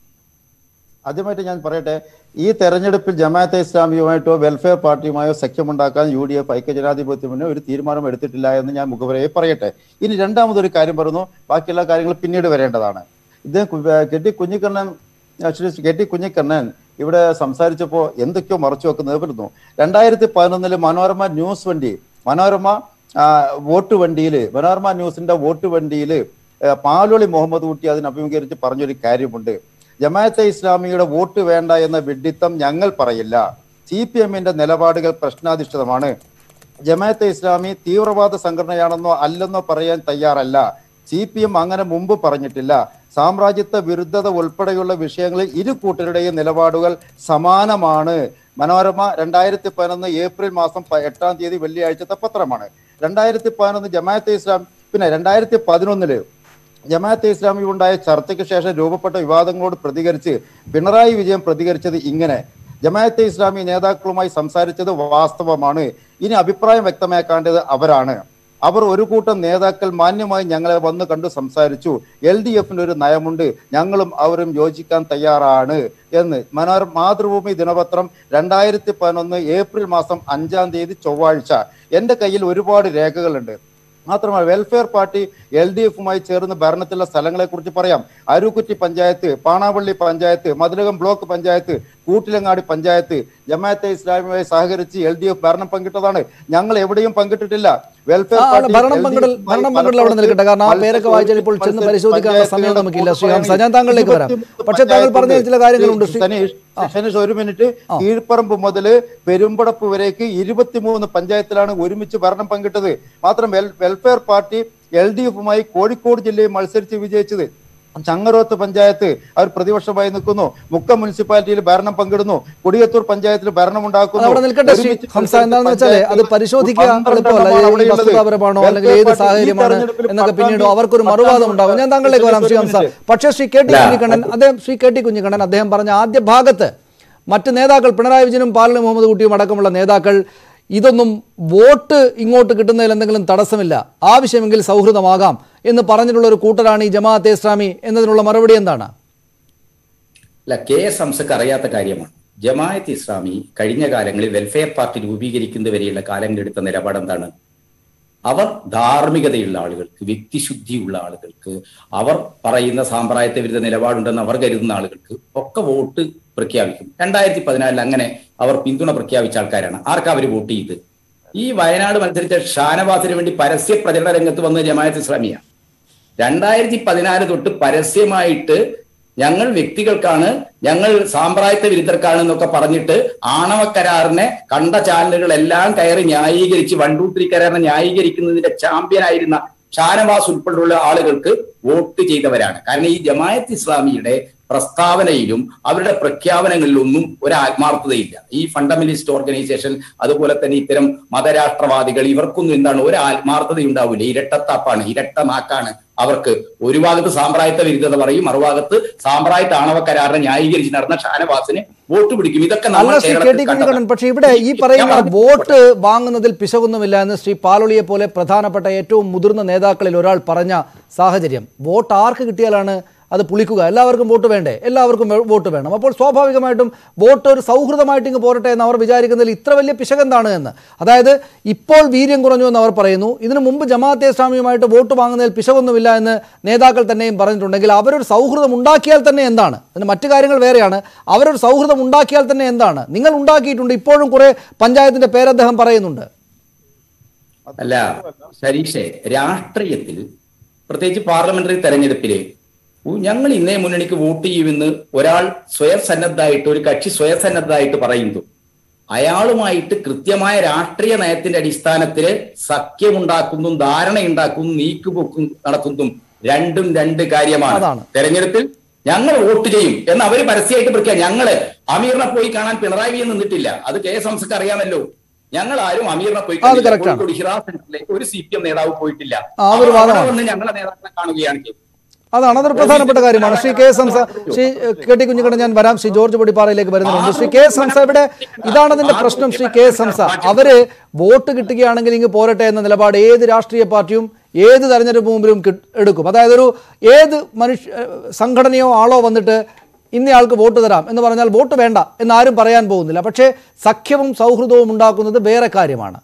ആദ്യമായിട്ട് ഞാൻ പറയട്ടെ ഈ തെരഞ്ഞെടുപ്പിൽ ജമാഅത്തെ ഇസ്ലാമിയുമായിട്ടോ വെൽഫെയർ പാർട്ടിയുമായോ സഖ്യമുണ്ടാക്കാൻ യു ഡി എഫ് ഐക്യജനാധിപത്യ മുന്നേ ഒരു തീരുമാനം എടുത്തിട്ടില്ല എന്ന് ഞാൻ മുഖവരയെ പറയട്ടെ ഇനി രണ്ടാമതൊരു കാര്യം പറഞ്ഞു ബാക്കിയുള്ള കാര്യങ്ങൾ പിന്നീട് വരേണ്ടതാണ് ഇത് കു- കെട്ടി കുഞ്ഞിക്കണ്ണൻ ശ്രീ കെട്ടി കുഞ്ഞിക്കണ്ണൻ ഇവിടെ സംസാരിച്ചപ്പോൾ എന്തൊക്കെയോ മറച്ചു വെക്കുന്നത് വരുന്നു രണ്ടായിരത്തി പതിനൊന്നില് മനോരമ ന്യൂസ് വണ്ടി മനോരമ ആ, വോട്ട് വണ്ടിയിൽ മനോരമ ന്യൂസിന്റെ വോട്ട് വണ്ടിയിൽ പാലോളി മുഹമ്മദ് കുട്ടി അതിനെ അഭിമുഖീകരിച്ച് പറഞ്ഞൊരു കാര്യമുണ്ട് ജമാഅത്തെ ഇസ്ലാമിയുടെ വോട്ട് വേണ്ട എന്ന വിഡിത്തം ഞങ്ങൾ പറയില്ല സി പി എമ്മിന്റെ നിലപാടുകൾ പ്രശ്നാധിഷ്ഠിതമാണ് ജമാഅത്തെ ഇസ്ലാമി തീവ്രവാദ സംഘടനയാണെന്നോ അല്ലെന്നോ പറയാൻ തയ്യാറല്ല സി പി എം അങ്ങനെ മുമ്പ് പറഞ്ഞിട്ടില്ല സാമ്രാജ്യത്വ വിരുദ്ധത ഉൾപ്പെടെയുള്ള വിഷയങ്ങളിൽ ഇരു കൂട്ടരുടെയും നിലപാടുകൾ സമാനമാണ് മനോരമ രണ്ടായിരത്തി പതിനൊന്ന് ഏപ്രിൽ മാസം പ- എട്ടാം തീയതി വെള്ളിയാഴ്ചത്തെ പത്രമാണ് രണ്ടായിരത്തി പതിനൊന്ന് ജമാഅത്തെ ഇസ്ലാം പിന്നെ രണ്ടായിരത്തി പതിനൊന്നില് ജമാഅത്തെ ഇസ്ലാമി ഉണ്ടായ ചർച്ചയ്ക്ക് ശേഷം രൂപപ്പെട്ട വിവാദങ്ങളോട് പ്രതികരിച്ച് പിണറായി വിജയൻ പ്രതികരിച്ചത് ഇങ്ങനെ ജമാഅത്തെ ഇസ്ലാമി നേതാക്കളുമായി സംസാരിച്ചത് വാസ്തവമാണ് ഇനി അഭിപ്രായം വ്യക്തമാക്കേണ്ടത് അവരാണ് അവർ ഒരു കൂട്ടം നേതാക്കൾ മാന്യമായി ഞങ്ങളെ വന്ന് കണ്ടു സംസാരിച്ചു എൽ ഡി എഫിന് ഒരു നയമുണ്ട് ഞങ്ങളും അവരും യോജിക്കാൻ തയ്യാറാണ് എന്ന് മനോരമ മാതൃഭൂമി ദിനപത്രം രണ്ടായിരത്തി പതിനൊന്ന് ഏപ്രിൽ മാസം അഞ്ചാം തീയതി ചൊവ്വാഴ്ച എന്റെ കയ്യിൽ ഒരുപാട് രേഖകളുണ്ട് മാത്രമല്ല വെൽഫെയർ പാർട്ടി എൽ ഡി എഫുമായി ചേർന്ന് ഭരണത്തിലുള്ള സ്ഥലങ്ങളെ കുറിച്ച് പറയാം അരുക്കുറ്റി പഞ്ചായത്ത് പാണാവള്ളി പഞ്ചായത്ത് മധുരകം ബ്ലോക്ക് പഞ്ചായത്ത് കൂട്ടിലങ്ങാടി പഞ്ചായത്ത് ജമാഅത്തെ ഇസ്ലാമിയുമായി സഹകരിച്ച് എൽ ഡി എഫ് ഭരണം പങ്കിട്ടതാണ് ഞങ്ങൾ എവിടെയും പങ്കിട്ടിട്ടില്ല വെൽഫെയർ ആ, അല്ല, പാർട്ടി ഭരണം LDF പങ്കിടൽ മായി ഭരണം പങ്കിടൽ അവിടെ നിൽക്കട്ടെ കാരണം ആ പേരൊക്കെ വായിച്ചാൽ ഇപ്പോൾ ചെന്ന് പരിശോധിക്കാനുള്ള സമയം നമുക്കില്ല ശ്രീ ഹംസ ഞാൻ താങ്കളിലേക്ക് വരാം പക്ഷേ താങ്കൾ പറഞ്ഞ ചില കാര്യങ്ങളുണ്ട് ശ്രീ സനീഷ് സനീഷ് ഒരു മിനിറ്റ് കീഴ്പ്പറമ്പ് മുതൽ പെരുമ്പടപ്പ് വരേക്ക് ഇരുപത്തിമൂന്ന് പഞ്ചായത്തിലാണ് ഒരുമിച്ച് ഭരണം പങ്കിട്ടത് മാത്രം വെൽ- വെൽഫെയർ പാർട്ടി എൽ ഡി എഫുമായി കോഴിക്കോട് ജില്ലയിൽ മത്സരിച്ച് വിജയിച്ചത് ചങ്ങരോത്ത് പഞ്ചായത്ത് അവർ പ്രതിപക്ഷമായി നിൽക്കുന്നു മുക്കം മുനിസിപ്പാലിറ്റിയിൽ ഭരണം പങ്കിടുന്നു കൊടിയത്തൂർ പഞ്ചായത്തിൽ ഭരണം ഉണ്ടാക്കുന്നു അവിടെ നിൽക്കട്ടെ ശ്രീ ഒരുമിച്ച് ഹംസ എന്താണെന്ന് വെച്ചാൽ അത് പരിശോധിക്കുക എളുപ്പമല്ല ഇത് ഈ വസ്തുതാപരമാണോ അല്ലെങ്കിൽ ഏത് സാഹചര്യമാണ് എന്നൊക്കെ പിന്നീട് അവർക്കൊരു മറുവാദം ഉണ്ടാകും ഞാൻ താങ്കളിലേക്ക് വരാം ശ്രീ ഹംസ പക്ഷേ ശ്രീ കെ ടി കുഞ്ഞിക്കണ്ണൻ അദ്ദേഹം ശ്രീ കെ ടി കുഞ്ഞിക്കണ്ണൻ അദ്ദേഹം പറഞ്ഞ ആദ്യ ഭാഗത്ത് മറ്റ് നേതാക്കൾ പിണറായി വിജയനും പാലന മുഹമ്മദ് കുട്ടിയും അടക്കമുള്ള നേതാക്കൾ ഇതൊന്നും വോട്ട് ഇങ്ങോട്ട് കിട്ടുന്നതിൽ എന്തെങ്കിലും തടസ്സമില്ല ആവശ്യമെങ്കിൽ സൗഹൃദമാകാം എന്ന് പറഞ്ഞിട്ടുള്ള ഒരു കൂട്ടരാണ് ഈ ജമാഅത്തെ ഇസ്ലാമി എന്നതിനുള്ള മറുപടി എന്താണ് അല്ല കെ എസ് ഹംസക്ക് അറിയാത്ത കാര്യമാണ് ജമായത്ത് ഇസ്ലാമി കഴിഞ്ഞ കാലങ്ങളിൽ വെൽഫെയർ പാർട്ടി രൂപീകരിക്കുന്നവരെയുള്ള കാലങ്ങളിൽ എടുത്ത നിലപാട് എന്താണ് അവർ ധാർമ്മികതയുള്ള ആളുകൾക്ക് വ്യക്തിശുദ്ധിയുള്ള ആളുകൾക്ക് അവർ പറയുന്ന സാമ്പ്രദായത്തെ വിരുദ്ധ നിലപാടുണ്ടെന്ന് അവർ കരുതുന്ന ആളുകൾക്ക് ഒക്കെ വോട്ട് പ്രഖ്യാപിക്കും രണ്ടായിരത്തി പതിനാലിൽ അങ്ങനെ അവർ പിന്തുണ പ്രഖ്യാപിച്ച ആൾക്കാരാണ് ആർക്കാ അവർ വോട്ട് ചെയ്ത് ഈ വയനാട് മത്സരിച്ച ഷാനവാസിന് വേണ്ടി പരസ്യ പ്രചരണ രംഗത്ത് വന്ന ജമായത്ത് ഇസ്ലാമിയ രണ്ടായിരത്തി പതിനാല് തൊട്ട് പരസ്യമായിട്ട് ഞങ്ങൾ വ്യക്തികൾക്കാണ് ഞങ്ങൾ സാമ്പ്രായത്വ വിരുദ്ധർക്കാണ് എന്നൊക്കെ പറഞ്ഞിട്ട് ആണവ കരാറിനെ കണ്ട ചാനലുകളെല്ലാം കയറി ന്യായീകരിച്ച് വണ്ടൂത്തിരി കരാറിനെ ന്യായീകരിക്കുന്നതിന്റെ ചാമ്പ്യനായിരുന്ന ഷാനവാസ് ഉൾപ്പെടെയുള്ള ആളുകൾക്ക് വോട്ട് ചെയ്തവരാണ് കാരണം ഈ ജമായത്ത് ഇസ്ലാമിയുടെ പ്രസ്താവനയിലും അവരുടെ പ്രഖ്യാപനങ്ങളിലൊന്നും ഒരു ആത്മാർത്ഥതയില്ല ഈ ഫണ്ടമെന്റലിസ്റ്റ് ഓർഗനൈസേഷൻ അതുപോലെ തന്നെ ഇത്തരം മതരാഷ്ട്രവാദികൾ ഇവർക്കൊന്നും എന്താണ് ഒരു ആത്മാർത്ഥത ഉണ്ടാവില്ല ഇരട്ടത്താപ്പാണ് ഇരട്ട നാക്കാണ് അവർക്ക് ഒരു ഭാഗത്ത് സാമ്പ്രായത്വ വിരുദ്ധത പറയും മറുഭാഗത്ത് സാമ്പ്രായത്വ ആണവ കരാറിനെ ന്യായീകരിച്ച് നടന്ന ഷാനവാസിന് വോട്ട് പിടിക്കും ഇതൊക്കെ അല്ല നമ്മൾ ശ്രീ കെ ടി കേരളത്തിൽ കുഞ്ഞിക്കണ്ണൻ കണ്ടതാണ്. പക്ഷേ ഇവിടെ ഈ ഞാൻ പറയുന്ന പറഞ്ഞു. വോട്ട് വാങ്ങുന്നതിൽ പിശകൊന്നുമില്ല എന്ന് ശ്രീ പാലൊളിയെ പോലെ പ്രധാനപ്പെട്ട ഏറ്റവും മുതിർന്ന നേതാക്കളിൽ ഒരാൾ പറഞ്ഞ സാഹചര്യം വോട്ട് ആർക്ക് കിട്ടിയാലാണ് അത് പുളിക്കുക എല്ലാവർക്കും വോട്ട് വേണ്ടേ എല്ലാവർക്കും വേ- വോട്ട് വേണം അപ്പോൾ സ്വാഭാവികമായിട്ടും വോട്ട് ഒരു സൗഹൃദമായിട്ട് ഇങ്ങ് പോരട്ടെ എന്ന് അവർ വിചാരിക്കുന്നതിൽ ഇത്ര വലിയ പിശകെന്താണ് എന്ന് അതായത് ഇപ്പോൾ വീര്യം കുറഞ്ഞു എന്ന് അവർ പറയുന്നു ഇതിനു മുമ്പ് ജമാഅത്തെ ഇസ്ലാമിയുമായിട്ട് വോട്ട് വാങ്ങുന്നതിൽ പിശകൊന്നുമില്ല എന്ന് നേതാക്കൾ തന്നെയും പറഞ്ഞിട്ടുണ്ടെങ്കിൽ അവരൊരു സൗഹൃദം ഉണ്ടാക്കിയാൽ തന്നെ എന്താണ് അതിന് മറ്റു കാര്യങ്ങൾ വേറെയാണ് അവരൊരു സൗഹൃദം ഉണ്ടാക്കിയാൽ തന്നെ എന്താണ് നിങ്ങൾ ഉണ്ടാക്കിയിട്ടുണ്ട് ഇപ്പോഴും കുറെ പഞ്ചായത്തിന്റെ പേര് അദ്ദേഹം പറയുന്നുണ്ട് അല്ല ശരീഷെ രാഷ്ട്രീയത്തിൽ പ്രത്യേകിച്ച് പാർലമെന്ററി തെരഞ്ഞെടുപ്പില് ഉ- ഞങ്ങൾ ഇന്നേ മുന്നണിക്ക് വോട്ട് ചെയ്യുമെന്ന് ഒരാൾ സ്വയം സന്നദ്ധമായിട്ട് ഒരു കക്ഷി സ്വയം സന്നദ്ധമായിട്ട് പറയുന്നു അയാളുമായിട്ട് കൃത്യമായ രാഷ്ട്രീയ നയത്തിന്റെ അടിസ്ഥാനത്തിൽ സഖ്യമുണ്ടാക്കുന്നതും ധാരണയുണ്ടാക്കുന്നതും നീക്കുപോക്കും നടത്തുന്നതും രണ്ടും രണ്ട് കാര്യമാണ് അതാണ്. തെരഞ്ഞെടുപ്പിൽ ഞങ്ങൾ വോട്ട് ചെയ്യും എന്ന് അവര് പരസ്യമായിട്ട് പ്രഖ്യാപിക്കും ഞങ്ങള് അമീറിനെ പോയി കാണാൻ പിണറായി വിജയൻ നിന്നിട്ടില്ല അത് കെ എസ് എംസക്ക് അറിയാമല്ലോ ഞങ്ങൾ ആരും അമീറിനെ പോയി അത് കണ്ടില്ല. correct ആണ്. കോഴിക്കോട് ഹിറാ സെന്ററിലെ ഒരു സി പി എം നേതാവ് പോയിട്ടില്ല ആ, അതൊരു അവർ അവിടെ വാദമാണ്. വന്ന് ഞങ്ങളെ നേതാക്കളെ കാണുകയാണ് ചെയ്തത്. അതാണ് അതൊരു പ്രധാനപ്പെട്ട കാര്യമാണ് ശ്രീ കെ എസ് ഹംസ ശ്രീ ഏഹ്, കെ ടി കുഞ്ഞിക്കണ്ണൻ ഞാൻ വരാം ശ്രീ ജോർജ് പൊടിപ്പാറയിലേക്ക് വരുന്നുണ്ട് ശ്രീ കെ എസ് ഹംസ ഇവിടെ ഇതാണ് അതിന്റെ പ്രശ്നം ശ്രീ കെ എസ് ഹംസ അവര് വോട്ട് കിട്ടുകയാണെങ്കിൽ ഇങ്ങ് പോരട്ടെ എന്ന നിലപാട് ഏത് രാഷ്ട്രീയ പാർട്ടിയും ഏത് തെരഞ്ഞെടുപ്പ് മുമ്പിലും കിട്ട്- എടുക്കും അതായത് ഒരു ഏത് മനുഷ്യ ഏഹ്, സംഘടനയോ ആളോ വന്നിട്ട് ഇന്നയാൾക്ക് വോട്ട് തരാം എന്ന് പറഞ്ഞാൽ വോട്ട് വേണ്ട എന്ന് ആരും പറയാൻ പോകുന്നില്ല പക്ഷേ സഖ്യവും സൗഹൃദവും ഉണ്ടാക്കുന്നത് വേറെ കാര്യമാണ്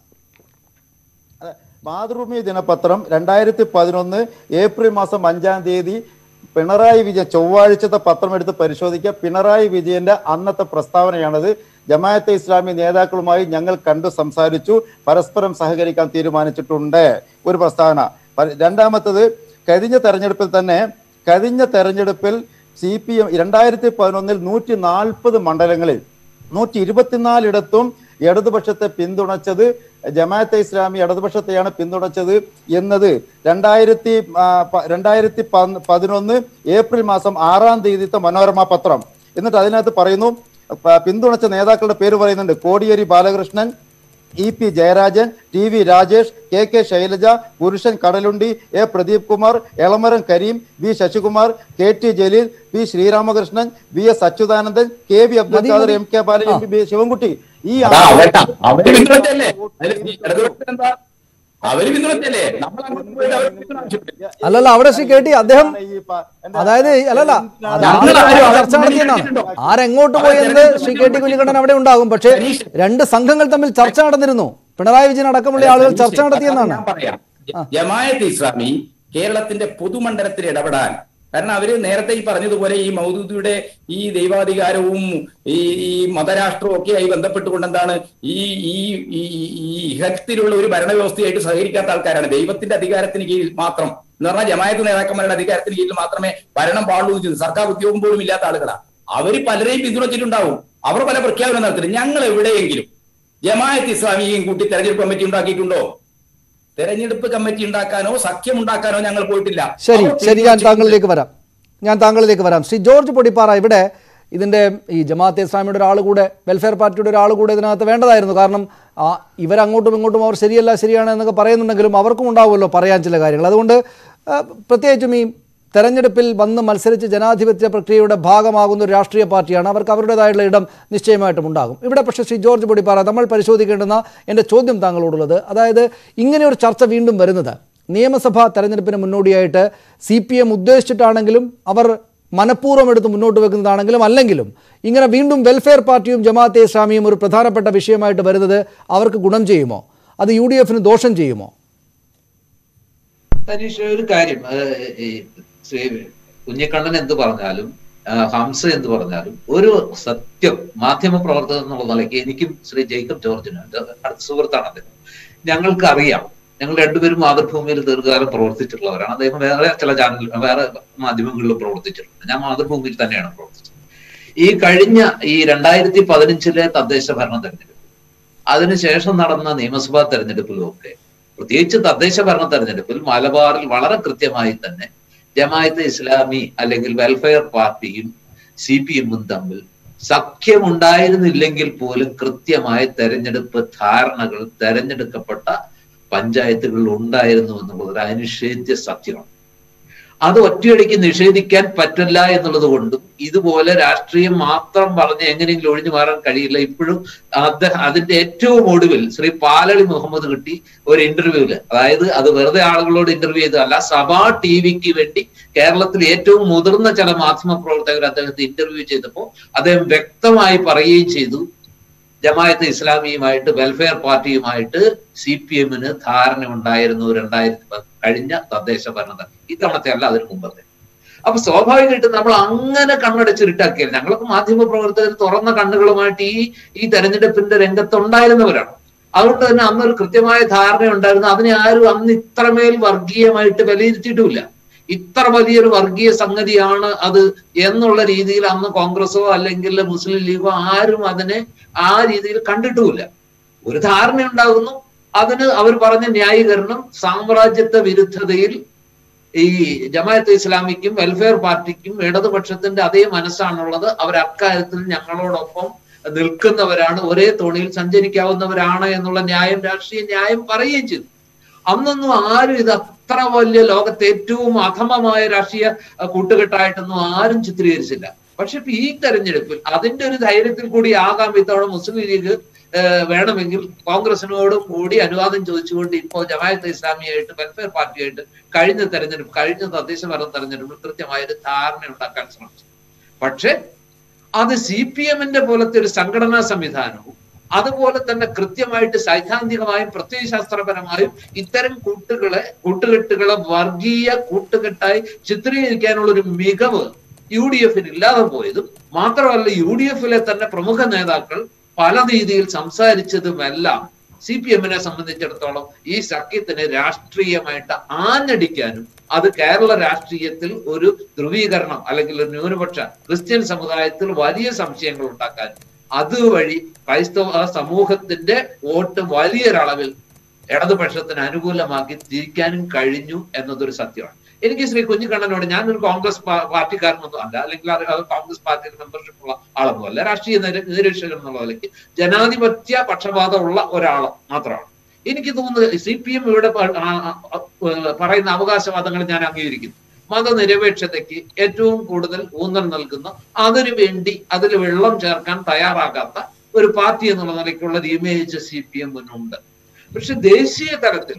അതെ. മാതൃഭൂമി ദിനപത്രം രണ്ടായിരത്തി പതിനൊന്ന് ഏപ്രിൽ മാസം അഞ്ചാം തീയതി പിണറായി വിജയൻ ചൊവ്വാഴ്ചത്തെ പത്രം എടുത്ത് പരിശോധിക്കുക പിണറായി വിജയന്റെ അന്നത്തെ പ്രസ്താവനയാണത് ജമാഅത്തെ ഇസ്ലാമി നേതാക്കളുമായി ഞങ്ങൾ കണ്ടു സംസാരിച്ചു പരസ്പരം സഹകരിക്കാൻ തീരുമാനിച്ചിട്ടുണ്ട് ഒരു പ്രസ്താവന പ- രണ്ടാമത്തത് കഴിഞ്ഞ തെരഞ്ഞെടുപ്പിൽ തന്നെ കഴിഞ്ഞ തെരഞ്ഞെടുപ്പിൽ സി പി എം രണ്ടായിരത്തി പതിനൊന്നിൽ നൂറ്റി നാൽപ്പത് മണ്ഡലങ്ങളിൽ നൂറ്റി ഇരുപത്തിനാലിടത്തും ഇടതുപക്ഷത്തെ പിന്തുണച്ചത് ജമാഅത്തെ ഇസ്ലാമി ഇടതുപക്ഷത്തെയാണ് പിന്തുണച്ചത് എന്നത് രണ്ടായിരത്തി ആ, പ- രണ്ടായിരത്തി പന്ത് പതിനൊന്ന് ഏപ്രിൽ മാസം ആറാം തീയതിത്തെ മനോരമ പത്രം എന്നിട്ട് അതിനകത്ത് പറയുന്നു പ- പിന്തുണച്ച നേതാക്കളുടെ പേര് പറയുന്നുണ്ട് Kodiyeri Balakrishnan E P Jayarajan T V Rajesh K K Shailaja Purushan Kadalundi A Pradeep Kumar Elamaram Kareem V Sasikumar K T Jaleel P Sreeramakrishnan V S Achuthanandan K V Abdul മതി, ഖാദർ മതി. M K Balan M P B Sivankutty ഈ അതാ അവരുടെ അവര് പിന്തുണച്ചല്ലേ അതിൽ ഈ ഇടതുപക്ഷത്തിന് എന്താ അവര് പിന്തുണച്ചല്ലേ നമ്മൾ അങ്ങോട്ട് പോയിട്ട് അവരെ പിന്തുണ ആവശ്യപ്പെട്ടില്ല. അല്ലല്ല അവിടെ ശ്രീ കെ ടി അദ്ദേഹം ഈ പ- എന്റെ- അതായത് അല്ലല്ല എന്തിനാണ് ഞങ്ങൾ ആരും അവിടെ ചർച്ച നടത്തിയെന്നാണ് ആരെങ്ങോട്ട് പോയി എന്ന് ശ്രീ കെ ടി കുഞ്ഞിക്കണ്ണൻ അവിടെ ഉണ്ടാകും പക്ഷേ രണ്ട് സംഘങ്ങൾ തമ്മിൽ ചർച്ച നടന്നിരുന്നു പിണറായി വിജയൻ അടക്കമുള്ള ആളുകൾ ചർച്ച നടത്തിയെന്നാണ് ഞാൻ പറയാം ജമായത്ത് ഇസ്ലാമി കേരളത്തിന്റെ പൊതുമണ്ഡലത്തിൽ ഇടപെടാൻ കാരണം അവര് നേരത്തെ ഈ പറഞ്ഞതുപോലെ ഈ മൗദൂദിയുടെ ഈ ദൈവാധികാരവും ഈ ഈ മതരാഷ്ട്രവും ഒക്കെയായി ബന്ധപ്പെട്ടുകൊണ്ട് എന്താണ് ഈ ഈ ഈ ഈ ഇഹത്തിലുള്ള ഒരു ഭരണവ്യവസ്ഥയായിട്ട് സഹകരിക്കാത്ത ആൾക്കാരാണ് ദൈവത്തിന്റെ അധികാരത്തിന് കീഴിൽ മാത്രം എന്ന് പറഞ്ഞാൽ ജമായത്ത് നേതാക്കന്മാരുടെ അധികാരത്തിന് കീഴിൽ മാത്രമേ ഭരണം പാടുള്ളൂ എന്ന് ചെയ്യുന്നത് സർക്കാർ ഉദ്യോഗം പോലും ഇല്ലാത്ത ആളുകളാണ് അവര് പലരെയും പിന്തുണച്ചിട്ടുണ്ടാവും അവർ പല പ്രഖ്യാപനം നടത്തില്ല ഞങ്ങൾ എവിടെയെങ്കിലും ജമായത്ത് ഇസ്ലാമിയെയും കൂട്ടി തെരഞ്ഞെടുപ്പ് കമ്മിറ്റി ഉണ്ടാക്കിയിട്ടുണ്ടോ തെരഞ്ഞെടുപ്പ് കമ്മിറ്റി ഉണ്ടാക്കാനോ സഖ്യം ഉണ്ടാക്കാനോ ഞങ്ങൾ പോയിട്ടില്ല ശരി അവർ ശരി ഞാൻ താങ്കളിലേക്ക് വരാം ഞാൻ താങ്കളിലേക്ക് വരാം ശ്രീ ജോർജ് പൊടിപ്പാറ ഇവിടെ ഇതിൻ്റെ ഈ ജമാഅത്തെ ഇസ്ലാമിയുടെ ഒരാൾ കൂടെ വെൽഫെയർ പാർട്ടിയുടെ ഒരാൾ കൂടെ ഇതിനകത്ത് വേണ്ടതായിരുന്നു കാരണം ആ ഇവരങ്ങോട്ടും ഇങ്ങോട്ടും അവർ ശരിയല്ല ശരിയാണ് എന്നൊക്കെ പറയുന്നുണ്ടെങ്കിലും അവർക്കും ഉണ്ടാവുമല്ലോ പറയാൻ ചില കാര്യങ്ങൾ അതുകൊണ്ട് ആ, പ്രത്യേകിച്ചും ഈ തെരഞ്ഞെടുപ്പിൽ വന്ന് മത്സരിച്ച് ജനാധിപത്യ പ്രക്രിയയുടെ ഭാഗമാകുന്ന ഒരു രാഷ്ട്രീയ പാർട്ടിയാണ് അവർക്ക് അവരുടേതായിട്ടുള്ള ഇടം നിശ്ചയമായിട്ടും ഉണ്ടാകും ഇവിടെ പക്ഷേ ശ്രീ ജോർജ് പൊടിപ്പാറ നമ്മൾ പരിശോധിക്കേണ്ടുന്ന എൻ്റെ ചോദ്യം താങ്കളോടുള്ളത് അതായത് ഇങ്ങനെ ഒരു ചർച്ച വീണ്ടും വരുന്നത് നിയമസഭാ തെരഞ്ഞെടുപ്പിന് മുന്നോടിയായിട്ട് സി പി എം ഉദ്ദേശിച്ചിട്ടാണെങ്കിലും അവർ മനഃപൂർവ്വം എടുത്ത് മുന്നോട്ട് വെക്കുന്നതാണെങ്കിലും അല്ലെങ്കിലും ഇങ്ങനെ വീണ്ടും വെൽഫെയർ പാർട്ടിയും ജമാഅത്തെ ഇസ്ലാമിയും ഒരു പ്രധാനപ്പെട്ട വിഷയമായിട്ട് വരുന്നത് അവർക്ക് ഗുണം ചെയ്യുമോ അത് യു ഡി എഫിന് ദോഷം ചെയ്യുമോ തനീഷ് ഒരു കാര്യം ഏഹ്, ഈ ശ്രീ കുഞ്ഞിക്കണ്ണൻ എന്ത് പറഞ്ഞാലും ആ, ഹംസ എന്ത് പറഞ്ഞാലും ഒരു സത്യം മാധ്യമ പ്രവർത്തകർ എന്നുള്ള നിലയ്ക്ക് എനിക്കും ശ്രീ ജേക്കബ് ജോർജിന് എൻ്റെ അടുത്ത സുഹൃത്താണ് അദ്ദേഹം ഞങ്ങൾക്ക് അറിയാം ഞങ്ങൾ രണ്ടുപേരും മാതൃഭൂമിയിൽ ദീർഘകാലം പ്രവർത്തിച്ചിട്ടുള്ളവരാണ് അദ്ദേഹം വേറെ ചില ചാനൽ വേറെ മാധ്യമങ്ങളിലും പ്രവർത്തിച്ചിട്ടുണ്ട് ഞാൻ മാതൃഭൂമിയിൽ തന്നെയാണ് പ്രവർത്തിച്ചത് ഈ കഴിഞ്ഞ ഈ രണ്ടായിരത്തി പതിനഞ്ചിലെ തദ്ദേശ ഭരണ തെരഞ്ഞെടുപ്പ് അതിനുശേഷം നടന്ന നിയമസഭാ തെരഞ്ഞെടുപ്പിലും ഒക്കെ പ്രത്യേകിച്ച് തദ്ദേശ ഭരണ തെരഞ്ഞെടുപ്പിൽ മലബാറിൽ വളരെ കൃത്യമായി തന്നെ ജമായത്ത് ഇസ്ലാമി അല്ലെങ്കിൽ വെൽഫെയർ പാർട്ടിയും സി പി എമ്മും തമ്മിൽ സഖ്യമുണ്ടായിരുന്നില്ലെങ്കിൽ പോലും കൃത്യമായ തെരഞ്ഞെടുപ്പ് ധാരണകൾ തെരഞ്ഞെടുക്കപ്പെട്ട പഞ്ചായത്തുകളിൽ ഉണ്ടായിരുന്നു എന്നുള്ളത് ഒരു അനിഷേധ്യ സത്യമാണ് അത് ഒറ്റയടിക്ക് നിഷേധിക്കാൻ പറ്റില്ല എന്നുള്ളത് കൊണ്ടും ഇതുപോലെ രാഷ്ട്രീയം മാത്രം പറഞ്ഞ് എങ്ങനെയെങ്കിലും ഒഴിഞ്ഞു മാറാൻ കഴിയില്ല ഇപ്പോഴും അദ്ദേഹം അതിന്റെ ഏറ്റവും ഒടുവിൽ ശ്രീ പാലളി മുഹമ്മദ് കിട്ടി ഒരു ഇന്റർവ്യൂവില് അതായത് അത് വെറുതെ ആളുകളോട് ഇന്റർവ്യൂ ചെയ്തതല്ല സഭാ ടി വിക്ക് വേണ്ടി കേരളത്തിൽ ഏറ്റവും മുതിർന്ന ചില മാധ്യമ പ്രവർത്തകർ അദ്ദേഹത്തെ ഇന്റർവ്യൂ ചെയ്തപ്പോൾ അദ്ദേഹം വ്യക്തമായി പറയുകയും ചെയ്തു ജമായത്ത് ഇസ്ലാമിയുമായിട്ട് വെൽഫെയർ പാർട്ടിയുമായിട്ട് സി പി എമ്മിന് ധാരണ ഉണ്ടായിരുന്നു രണ്ടായിരത്തി പത്ത് കഴിഞ്ഞ തദ്ദേശ ഭരണ ഇത്തവണത്തെ അല്ല അതിന് മുമ്പത്തെ അപ്പൊ സ്വാഭാവികമായിട്ടും നമ്മൾ അങ്ങനെ കണ്ണടച്ചിരുട്ടാക്കിയാൽ ഞങ്ങളൊക്കെ മാധ്യമ പ്രവർത്തകർ തുറന്ന കണ്ണുകളുമായിട്ട് ഈ ഈ തെരഞ്ഞെടുപ്പിന്റെ രംഗത്തുണ്ടായിരുന്നവരാണ് അതുകൊണ്ട് തന്നെ അന്നൊരു കൃത്യമായ ധാരണ ഉണ്ടായിരുന്നു അതിനെ ആരും അന്ന് ഇത്രമേൽ വർഗീയമായിട്ട് വിലയിരുത്തിയിട്ടുമില്ല ഇത്ര വലിയൊരു വർഗീയ സംഗതിയാണ് അത് എന്നുള്ള രീതിയിൽ അന്ന് കോൺഗ്രസോ അല്ലെങ്കിൽ മുസ്ലിം ലീഗോ ആരും അതിനെ ആ രീതിയിൽ കണ്ടിട്ടുമില്ല ഒരു ധാരണ ഉണ്ടാകുന്നു അതിന് അവർ പറഞ്ഞ ന്യായീകരണം സാമ്രാജ്യത്വ വിരുദ്ധതയിൽ ഈ ജമാഅത്ത് ഇസ്ലാമിക്കും വെൽഫെയർ പാർട്ടിക്കും ഇടതുപക്ഷത്തിന്റെ അതേ മനസ്സാണുള്ളത് അവർ അക്കാര്യത്തിൽ ഞങ്ങളോടൊപ്പം നിൽക്കുന്നവരാണ് ഒരേ തോണിയിൽ സഞ്ചരിക്കാവുന്നവരാണ് എന്നുള്ള ന്യായം രാഷ്ട്രീയ ന്യായം പറയുകയും ചെയ്തു അന്നൊന്നും ആരും ഇത് അത്ര വലിയ ലോകത്തെ ഏറ്റവും അധമമായ രാഷ്ട്രീയ അഹ്, കൂട്ടുകെട്ടായിട്ടൊന്നും ആരും ചിത്രീകരിച്ചില്ല പക്ഷെ ഇപ്പൊ ഈ തെരഞ്ഞെടുപ്പിൽ അതിന്റെ ഒരു ധൈര്യത്തിൽ കൂടി ആകാം ഇത്തവണ മുസ്ലിം ലീഗ് ഏഹ്, വേണമെങ്കിൽ കോൺഗ്രസിനോടും കൂടി അനുവാദം ചോദിച്ചുകൊണ്ട് ഇപ്പോ ജമാഅത്ത് ഇസ്ലാമിയായിട്ട് വെൽഫെയർ പാർട്ടിയായിട്ട് കഴിഞ്ഞ തെരഞ്ഞെടുപ്പ് കഴിഞ്ഞ തദ്ദേശ ഭരണ തെരഞ്ഞെടുപ്പിൽ കൃത്യമായ ഒരു ധാരണ ഉണ്ടാക്കാൻ ശ്രമിച്ചു പക്ഷെ അത് സി പി എമ്മിന്റെ പോലത്തെ ഒരു സംഘടനാ സംവിധാനവും അതുപോലെ തന്നെ കൃത്യമായിട്ട് സൈദ്ധാന്തികമായും പ്രത്യയശാസ്ത്രപരമായും ഇത്തരം കൂട്ടുകളെ കൂട്ടുകെട്ടുകളെ വർഗീയ കൂട്ടുകെട്ടായി ചിത്രീകരിക്കാനുള്ള ഒരു മികവ് യു ഡി എഫിന് ഇല്ലാതെ പോയതും മാത്രമല്ല യു ഡി എഫിലെ തന്നെ പ്രമുഖ നേതാക്കൾ പല രീതിയിൽ സംസാരിച്ചതുമെല്ലാം സി പി എമ്മിനെ സംബന്ധിച്ചിടത്തോളം ഈ സഖ്യത്തിന് രാഷ്ട്രീയമായിട്ട് ആഞ്ഞടിക്കാനും അത് കേരള രാഷ്ട്രീയത്തിൽ ഒരു ധ്രുവീകരണം അല്ലെങ്കിൽ ഒരു ന്യൂനപക്ഷ ക്രിസ്ത്യൻ സമുദായത്തിൽ വലിയ സംശയങ്ങൾ ഉണ്ടാക്കാനും അതുവഴി ക്രൈസ്തവ സമൂഹത്തിന്റെ വോട്ട് വലിയൊരളവിൽ ഇടതുപക്ഷത്തിന് അനുകൂലമാക്കി തിരിക്കാനും കഴിഞ്ഞു എന്നതൊരു സത്യമാണ് എനിക്ക് ശ്രീ കുഞ്ഞിക്കണ്ണനോട് ഞാനൊരു കോൺഗ്രസ് പാ- പാർട്ടിക്കാരനൊന്നും അല്ല അല്ലെങ്കിൽ അത് അത് കോൺഗ്രസ് പാർട്ടിയിൽ മെമ്പർഷിപ്പ് ഉള്ള ആളൊന്നും അല്ല രാഷ്ട്രീയ നിര- നിരീക്ഷകൻ എന്നുള്ള നിലയ്ക്ക് ജനാധിപത്യ പക്ഷപാതമുള്ള ഒരാൾ മാത്രമാണ് എനിക്ക് തോന്നുന്നത് സി പി എം ഇവിടെ പ- ആ- ആ- ആ- പറയുന്ന അവകാശവാദങ്ങൾ ഞാൻ അംഗീകരിക്കുന്നു മതനിരപേക്ഷതയ്ക്ക് ഏറ്റവും കൂടുതൽ ഊന്നൽ നൽകുന്ന അതിനു വേണ്ടി അതിൽ വെള്ളം ചേർക്കാൻ തയ്യാറാകാത്ത ഒരു പാർട്ടി എന്നുള്ള നിലയ്ക്കുള്ള ഒരു ഇമേജ് സി പി എമ്മിനുണ്ട് പക്ഷെ ദേശീയ തലത്തിൽ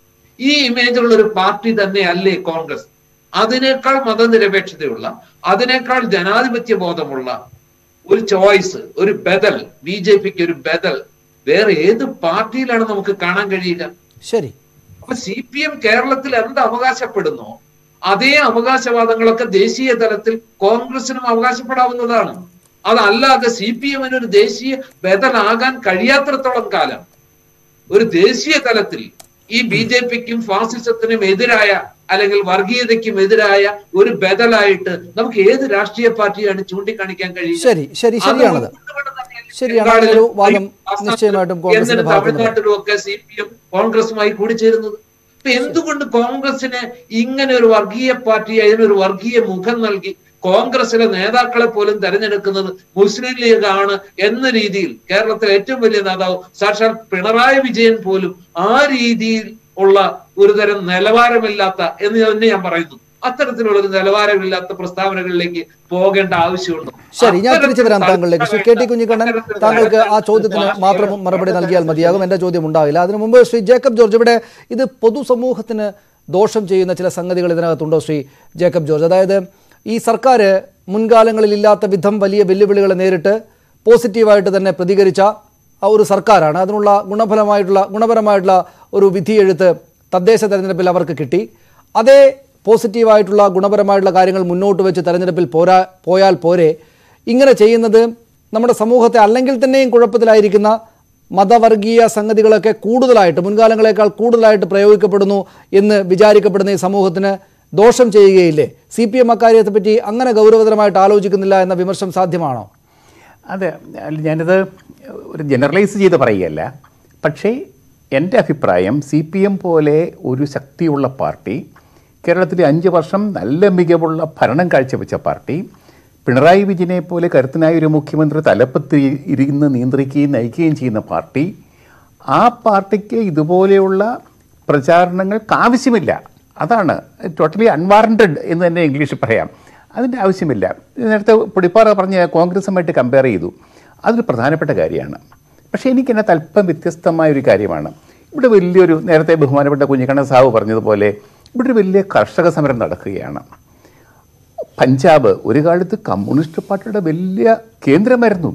ഈ ഇമേജുള്ള ഒരു പാർട്ടി തന്നെയല്ലേ കോൺഗ്രസ് അതിനേക്കാൾ മതനിരപേക്ഷതയുള്ള അതിനേക്കാൾ ജനാധിപത്യ ബോധമുള്ള ഒരു ചോയ്സ് ഒരു ബദൽ ബി ജെ പിക്ക് ഒരു ബദൽ വേറെ ഏത് പാർട്ടിയിലാണ് നമുക്ക് കാണാൻ കഴിയുക ശരി അപ്പൊ സി പി എം കേരളത്തിൽ എന്ത് അവകാശപ്പെടുന്നോ അതേ അവകാശവാദങ്ങളൊക്കെ ദേശീയ തലത്തിൽ കോൺഗ്രസിനും അവകാശപ്പെടാവുന്നതാണ് അതല്ലാതെ സി പി എമ്മിന് ഒരു ദേശീയ ബദലാകാൻ കഴിയാത്രത്തോളം കാലം ഒരു ദേശീയ തലത്തിൽ ഈ ബി ജെ പിക്കും ഫാസിസത്തിനും എതിരായ അല്ലെങ്കിൽ വർഗീയതയ്ക്കും എതിരായ ഒരു ബദലായിട്ട് നമുക്ക് ഏത് രാഷ്ട്രീയ പാർട്ടിയാണ് ചൂണ്ടിക്കാണിക്കാൻ കഴിയുക ശരി ശരി ശരിയാണത് ശരിയാണ് അങ്ങനെ ഒരു വാദം നിശ്ചയമായിട്ടും കോൺഗ്രസിന്റെ എന്നിട്ട് ഭാഗത്ത് നിന്ന് തമിഴ്നാട്ടിലും ഒക്കെ സി പി എം കോൺഗ്രസുമായി കൂടിച്ചേരുന്നത് അപ്പൊ എന്തുകൊണ്ട് കോൺഗ്രസിന് ഇങ്ങനെ ഒരു വർഗീയ പാർട്ടി അതിനൊരു വർഗീയ മുഖം നൽകി കോൺഗ്രസിലെ നേതാക്കളെ പോലും തെരഞ്ഞെടുക്കുന്നത് മുസ്ലിം ലീഗ് ആണ് എന്ന രീതിയിൽ കേരളത്തിലെ ഏറ്റവും വലിയ നേതാവ് സാക്ഷാൽ പിണറായി വിജയൻ പോലും ആ രീതിയിൽ ഉള്ള ഒരു തരം നിലവാരമില്ലാത്ത എന്ന് തന്നെ ഞാൻ പറയുന്നു അത്തരത്തിലുള്ള ഒരു നിലവാരമില്ലാത്ത പ്രസ്താവനകളിലേക്ക് പോകേണ്ട ആവശ്യമുണ്ടോ ശരി ഞാൻ തിരിച്ചു വരാം താങ്കളിലേക്ക് ശ്രീ കെ ടി കുഞ്ഞിക്കണ്ണൻ താങ്കൾക്ക് ആ ചോദ്യത്തിന് മാത്രം മറുപടി നൽകിയാൽ മതിയാകും എന്റെ ചോദ്യം ഉണ്ടാവില്ല അതിനു മുമ്പ് ശ്രീ ജേക്കബ് ജോർജ് ഇവിടെ ഇത് പൊതുസമൂഹത്തിന് ദോഷം ചെയ്യുന്ന ചില സംഗതികൾ ഇതിനകത്തുണ്ടോ ശ്രീ ജേക്കബ് ജോർജ് അതായത് ഈ സർക്കാർ മുൻകാലങ്ങളിൽ ഇല്ലാത്ത വിധം വലിയ വെല്ലുവിളികളെ നേരിട്ട് പോസിറ്റീവായിട്ട് തന്നെ പ്രതികരിച്ച ആ ഒരു സർക്കാരാണ് അതിനുള്ള ഗുണഫലമായിട്ടുള്ള ഗുണപരമായിട്ടുള്ള ഒരു വിധിയെഴുത്ത് തദ്ദേശ തെരഞ്ഞെടുപ്പിൽ അവർക്ക് കിട്ടി അതേ പോസിറ്റീവായിട്ടുള്ള ഗുണപരമായിട്ടുള്ള കാര്യങ്ങൾ മുന്നോട്ട് വെച്ച് തെരഞ്ഞെടുപ്പിൽ പോരാ പോയാൽ പോരെ ഇങ്ങനെ ചെയ്യുന്നത് നമ്മുടെ സമൂഹത്തെ അല്ലെങ്കിൽ തന്നെയും കുഴപ്പത്തിലായിരിക്കുന്ന മതവർഗീയ സംഗതികളൊക്കെ കൂടുതലായിട്ട് മുൻകാലങ്ങളെക്കാൾ കൂടുതലായിട്ട് പ്രയോഗിക്കപ്പെടുന്നു എന്ന് വിചാരിക്കപ്പെടുന്ന ഈ സമൂഹത്തിന് ദോഷം ചെയ്യുകയില്ലേ സി പി എം അക്കാര്യത്തെ പറ്റി അങ്ങനെ ഗൗരവതരമായിട്ട് ആലോചിക്കുന്നില്ല എന്ന വിമർശനം സാധ്യമാണോ അതെ അല്ല ഞാനിത് ഒരു ജനറലൈസ് ചെയ്ത് പറയുകയല്ല പക്ഷേ എൻ്റെ അഭിപ്രായം സി പി എം പോലെ ഒരു ശക്തിയുള്ള പാർട്ടി കേരളത്തിൽ അഞ്ച് വർഷം നല്ല മികവുള്ള ഭരണം കാഴ്ചവെച്ച പാർട്ടി പിണറായി വിജയനെ പോലെ കരുത്തനായ ഒരു മുഖ്യമന്ത്രി തലപ്പത്ത് ഇരുന്ന് നിയന്ത്രിക്കുകയും നയിക്കുകയും ചെയ്യുന്ന പാർട്ടി ആ പാർട്ടിക്ക് ഇതുപോലെയുള്ള പ്രചാരണങ്ങൾക്ക് ആവശ്യമില്ല അതാണ് ടോട്ടലി അൺവാറണ്ടഡ് എന്ന് തന്നെ ഇംഗ്ലീഷിൽ പറയാം അതിൻ്റെ ആവശ്യമില്ല നേരത്തെ പൊടിപ്പാറ പറഞ്ഞ കോൺഗ്രസുമായിട്ട് കമ്പയർ ചെയ്തു അതൊരു പ്രധാനപ്പെട്ട കാര്യമാണ് പക്ഷേ എനിക്കെന്നെ അല്പം വ്യത്യസ്തമായ ഒരു കാര്യമാണ് ഇവിടെ വലിയൊരു നേരത്തെ ബഹുമാനപ്പെട്ട കുഞ്ഞിക്കണ്ണ സാഹു പറഞ്ഞതുപോലെ ഇവിടെ ഒരു വലിയ കർഷക സമരം നടക്കുകയാണ് പഞ്ചാബ് ഒരു കാലത്ത് കമ്മ്യൂണിസ്റ്റ് പാർട്ടിയുടെ വലിയ കേന്ദ്രമായിരുന്നു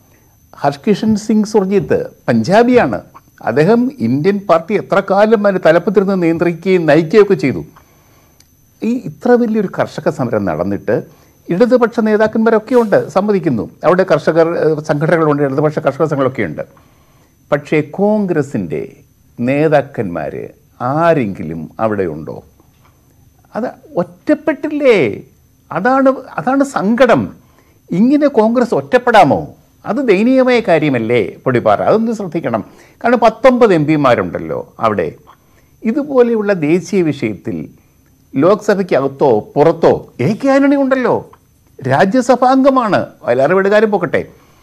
ഹർകിഷൻ സിംഗ് സുർജിത്ത് പഞ്ചാബിയാണ് അദ്ദേഹം ഇന്ത്യൻ പാർട്ടി എത്ര കാലം അതിന് തലപ്പത്തിരുന്ന് നിയന്ത്രിക്കുകയും നയിക്കുകയൊക്കെ ചെയ്തു ഈ ഇത്ര വലിയൊരു കർഷക സമരം നടന്നിട്ട് ഇടതുപക്ഷ നേതാക്കന്മാരൊക്കെ ഉണ്ട് സമ്മതിക്കുന്നു അവിടെ കർഷകർ ഏഹ്, സംഘടനകളുണ്ട് ഇടതുപക്ഷ കർഷക സംഘങ്ങളൊക്കെ ഉണ്ട് പക്ഷേ കോൺഗ്രസിൻ്റെ നേതാക്കന്മാർ ആരെങ്കിലും അവിടെ ഉണ്ടോ അത് ഒറ്റപ്പെട്ടില്ലേ അതാണ് അതാണ് സങ്കടം ഇങ്ങനെ കോൺഗ്രസ് ഒറ്റപ്പെടാമോ അത് ദയനീയമായ കാര്യമല്ലേ പൊടിപ്പാറ അതൊന്ന് ശ്രദ്ധിക്കണം കാരണം പത്തൊമ്പത് എം പിമാരുണ്ടല്ലോ അവിടെ ഇതുപോലെയുള്ള ദേശീയ വിഷയത്തിൽ ലോക്സഭയ്ക്കകത്തോ പുറത്തോ എ കെ ആന്റണി ഉണ്ടല്ലോ രാജ്യസഭാംഗമാണ് വയലാറുവീടുകാരും പോക്കട്ടെ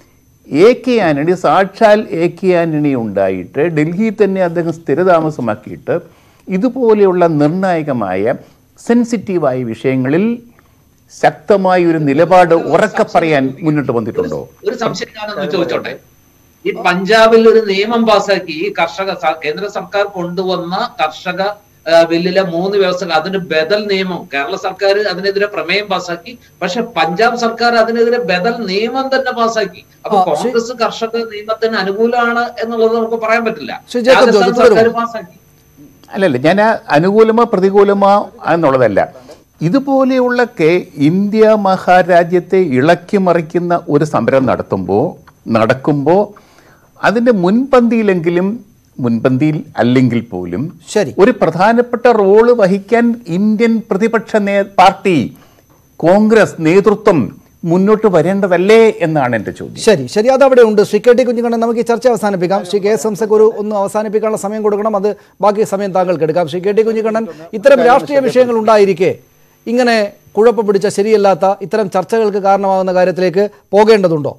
എ കെ ആന്റണി സാക്ഷാൽ എ കെ ആന്റണി ഉണ്ടായിട്ട് ഡൽഹിയിൽ തന്നെ അദ്ദേഹം സ്ഥിരതാമസമാക്കിയിട്ട് ഇതുപോലെയുള്ള നിർണായകമായ സെൻസിറ്റീവായ വിഷയങ്ങളിൽ ശക്തമായ ഒരു നിലപാട് ഉറക്കെ പറയാൻ മുന്നോട്ട് വന്നിട്ടുണ്ടോ ഒരു സംശയം ഞാനൊന്ന് ചോദിച്ചോട്ടെ ഈ പഞ്ചാബിൽ ഒരു നിയമം പാസാക്കി ഈ കർഷക സ- കേന്ദ്ര സർക്കാർ കൊണ്ടുവന്ന കർഷക ആ, ബില്ലിലെ മൂന്ന് വ്യവസ്ഥകൾ അതിന് ബദൽ നിയമം കേരള സർക്കാർ അതിനെതിരെ പ്രമേയം പാസാക്കി പക്ഷെ പഞ്ചാബ് സർക്കാർ അതിനെതിരെ ബദൽ നിയമം തന്നെ പാസാക്കി അപ്പൊ ആ, ശരി. കോൺഗ്രസ് കർഷക നിയമത്തിന് അനുകൂലമാണ് എന്നുള്ളത് നമുക്ക് പറയാൻ പറ്റില്ല ശ്രീ ജേക്കബ് ജോർജ് രാജസ്ഥാൻ തുടരൂ. സർക്കാർ പാസാക്കി അല്ലല്ല ഞാൻ ആ അനുകൂലമോ പ്രതികൂലമോ എന്നുള്ളതല്ല ഇതുപോലെയുള്ള കെ ഇന്ത്യ മഹാരാജ്യത്തെ ഇളക്കി മറിക്കുന്ന ഒരു സമരം നടത്തുമ്പോൾ നടക്കുമ്പോൾ അതിൻ്റെ മുൻപന്തിയിലെങ്കിലും മുൻപന്തിയിൽ അല്ലെങ്കിൽ പോലും ശരി ഒരു പ്രധാനപ്പെട്ട റോള് വഹിക്കാൻ ഇന്ത്യൻ പ്രതിപക്ഷ നേ പാർട്ടി കോൺഗ്രസ് നേതൃത്വം മുന്നോട്ട് വരേണ്ടതല്ലേ എന്നാണ് എൻ്റെ ചോദ്യം ശരി ശരി അത് അവിടെ ഉണ്ട് ശ്രീ കെ ടി കുഞ്ഞുകണ്ണൻ നമുക്ക് ഈ ചർച്ച അവസാനിപ്പിക്കാം ശ്രീ കെ എസ് ഹംസക്ക് ഒരു ഒന്ന് അവസാനിപ്പിക്കാനുള്ള സമയം കൊടുക്കണം അത് ബാക്കി സമയം താങ്കൾക്ക് എടുക്കാം ശ്രീ കെ ടി കുഞ്ഞുകണ്ണൻ ഇത്തരം രാഷ്ട്രീയ വിഷയങ്ങൾ ഉണ്ടായിരിക്കെ ഇങ്ങനെ കുഴപ്പം പിടിച്ച ശരിയല്ലാത്ത ഇത്തരം ചർച്ചകൾക്ക് കാരണമാകുന്ന കാര്യത്തിലേക്ക് പോകേണ്ടതുണ്ടോ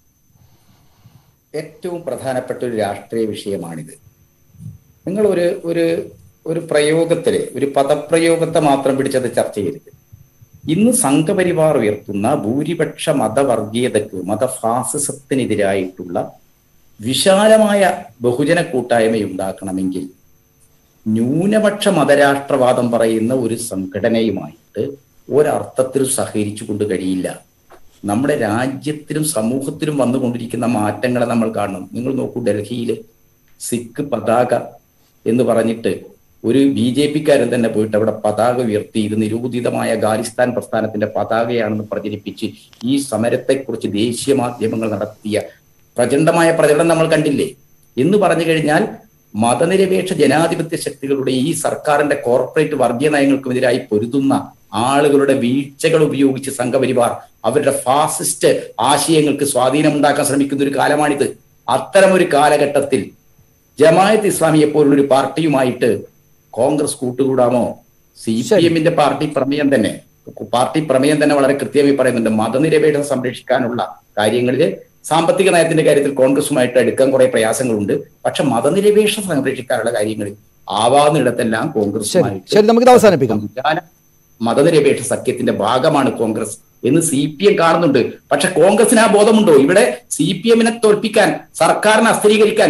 ഏറ്റവും പ്രധാനപ്പെട്ട ഒരു രാഷ്ട്രീയ വിഷയമാണിത് നിങ്ങൾ ഒരു ഒരു ഒരു പ്രയോഗത്തില് ഒരു പദപ്രയോഗത്തെ മാത്രം പിടിച്ചത് ചർച്ച ചെയ്യരുത് ഇന്ന് സംഘപരിവാർ ഉയർത്തുന്ന ഭൂരിപക്ഷ മതവർഗീയതക്ക് മതഫാസിസത്തിനെതിരായിട്ടുള്ള വിശാലമായ ബഹുജന കൂട്ടായ്മ ഉണ്ടാക്കണമെങ്കിൽ ന്യൂനപക്ഷ മതരാഷ്ട്രവാദം പറയുന്ന ഒരു സംഘടനയുമായിട്ട് ഒരർത്ഥത്തിലും സഹകരിച്ചു കൊണ്ട് കഴിയില്ല നമ്മുടെ രാജ്യത്തിലും സമൂഹത്തിലും വന്നുകൊണ്ടിരിക്കുന്ന മാറ്റങ്ങളെ നമ്മൾ കാണണം നിങ്ങൾ നോക്കൂ ഡൽഹിയിൽ സിഖ് പതാക എന്ന് പറഞ്ഞിട്ട് ഒരു ബി ജെ പിക്കാരൻ തന്നെ പോയിട്ട് അവിടെ പതാക ഉയർത്തി ഇത് നിരൂപിതമായ ഖാലിസ്ഥാൻ പ്രസ്ഥാനത്തിന്റെ പതാകയാണെന്ന് പ്രചരിപ്പിച്ച് ഈ സമരത്തെക്കുറിച്ച് ദേശീയ മാധ്യമങ്ങൾ നടത്തിയ പ്രചണ്ഡമായ പ്രചരണം നമ്മൾ കണ്ടില്ലേ എന്ന് പറഞ്ഞു കഴിഞ്ഞാൽ മതനിരപേക്ഷ ജനാധിപത്യ ശക്തികളുടെ ഈ സർക്കാരിന്റെ കോർപ്പറേറ്റ് വർഗീയ നയങ്ങൾക്കുമെതിരായി പൊരുതുന്ന ആളുകളുടെ വീഴ്ചകൾ ഉപയോഗിച്ച് സംഘപരിവാർ അവരുടെ ഫാസിസ്റ്റ് ആശയങ്ങൾക്ക് സ്വാധീനമുണ്ടാക്കാൻ ശ്രമിക്കുന്ന ഒരു കാലമാണിത് അത്തരമൊരു കാലഘട്ടത്തിൽ ജമായത്ത് ഇസ്ലാമിയെ പോലുള്ള ഒരു പാർട്ടിയുമായിട്ട് കോൺഗ്രസ് കൂട്ടുകൂടാമോ സി പി എമ്മിന്റെ പാർട്ടി പ്രമേയം തന്നെ പാർട്ടി പ്രമേയം തന്നെ വളരെ കൃത്യമായി പറയുന്നുണ്ട് മതനിരപേക്ഷത സംരക്ഷിക്കാനുള്ള കാര്യങ്ങളിൽ സാമ്പത്തിക നയത്തിന്റെ കാര്യത്തിൽ കോൺഗ്രസുമായിട്ട് എടുക്കാൻ കുറെ പ്രയാസങ്ങളുണ്ട് പക്ഷെ മതനിരപേക്ഷത സംരക്ഷിക്കാനുള്ള കാര്യങ്ങളിൽ ആവാവുന്നിടത്തെല്ലാം ശരി കോൺഗ്രസുമായിട്ട് ശരി നമുക്കിത് അവസാനിപ്പിക്കാം വിശാല മതനിരപേക്ഷ സഖ്യത്തിന്റെ ഭാഗമാണ് കോൺഗ്രസ് എന്ന് സി പി എം കാണുന്നുണ്ട് പക്ഷെ കോൺഗ്രസിന് ആ ബോധമുണ്ടോ ഇവിടെ സി പി എമ്മിനെ തോൽപ്പിക്കാൻ സർക്കാരിനെ അസ്ഥിരീകരിക്കാൻ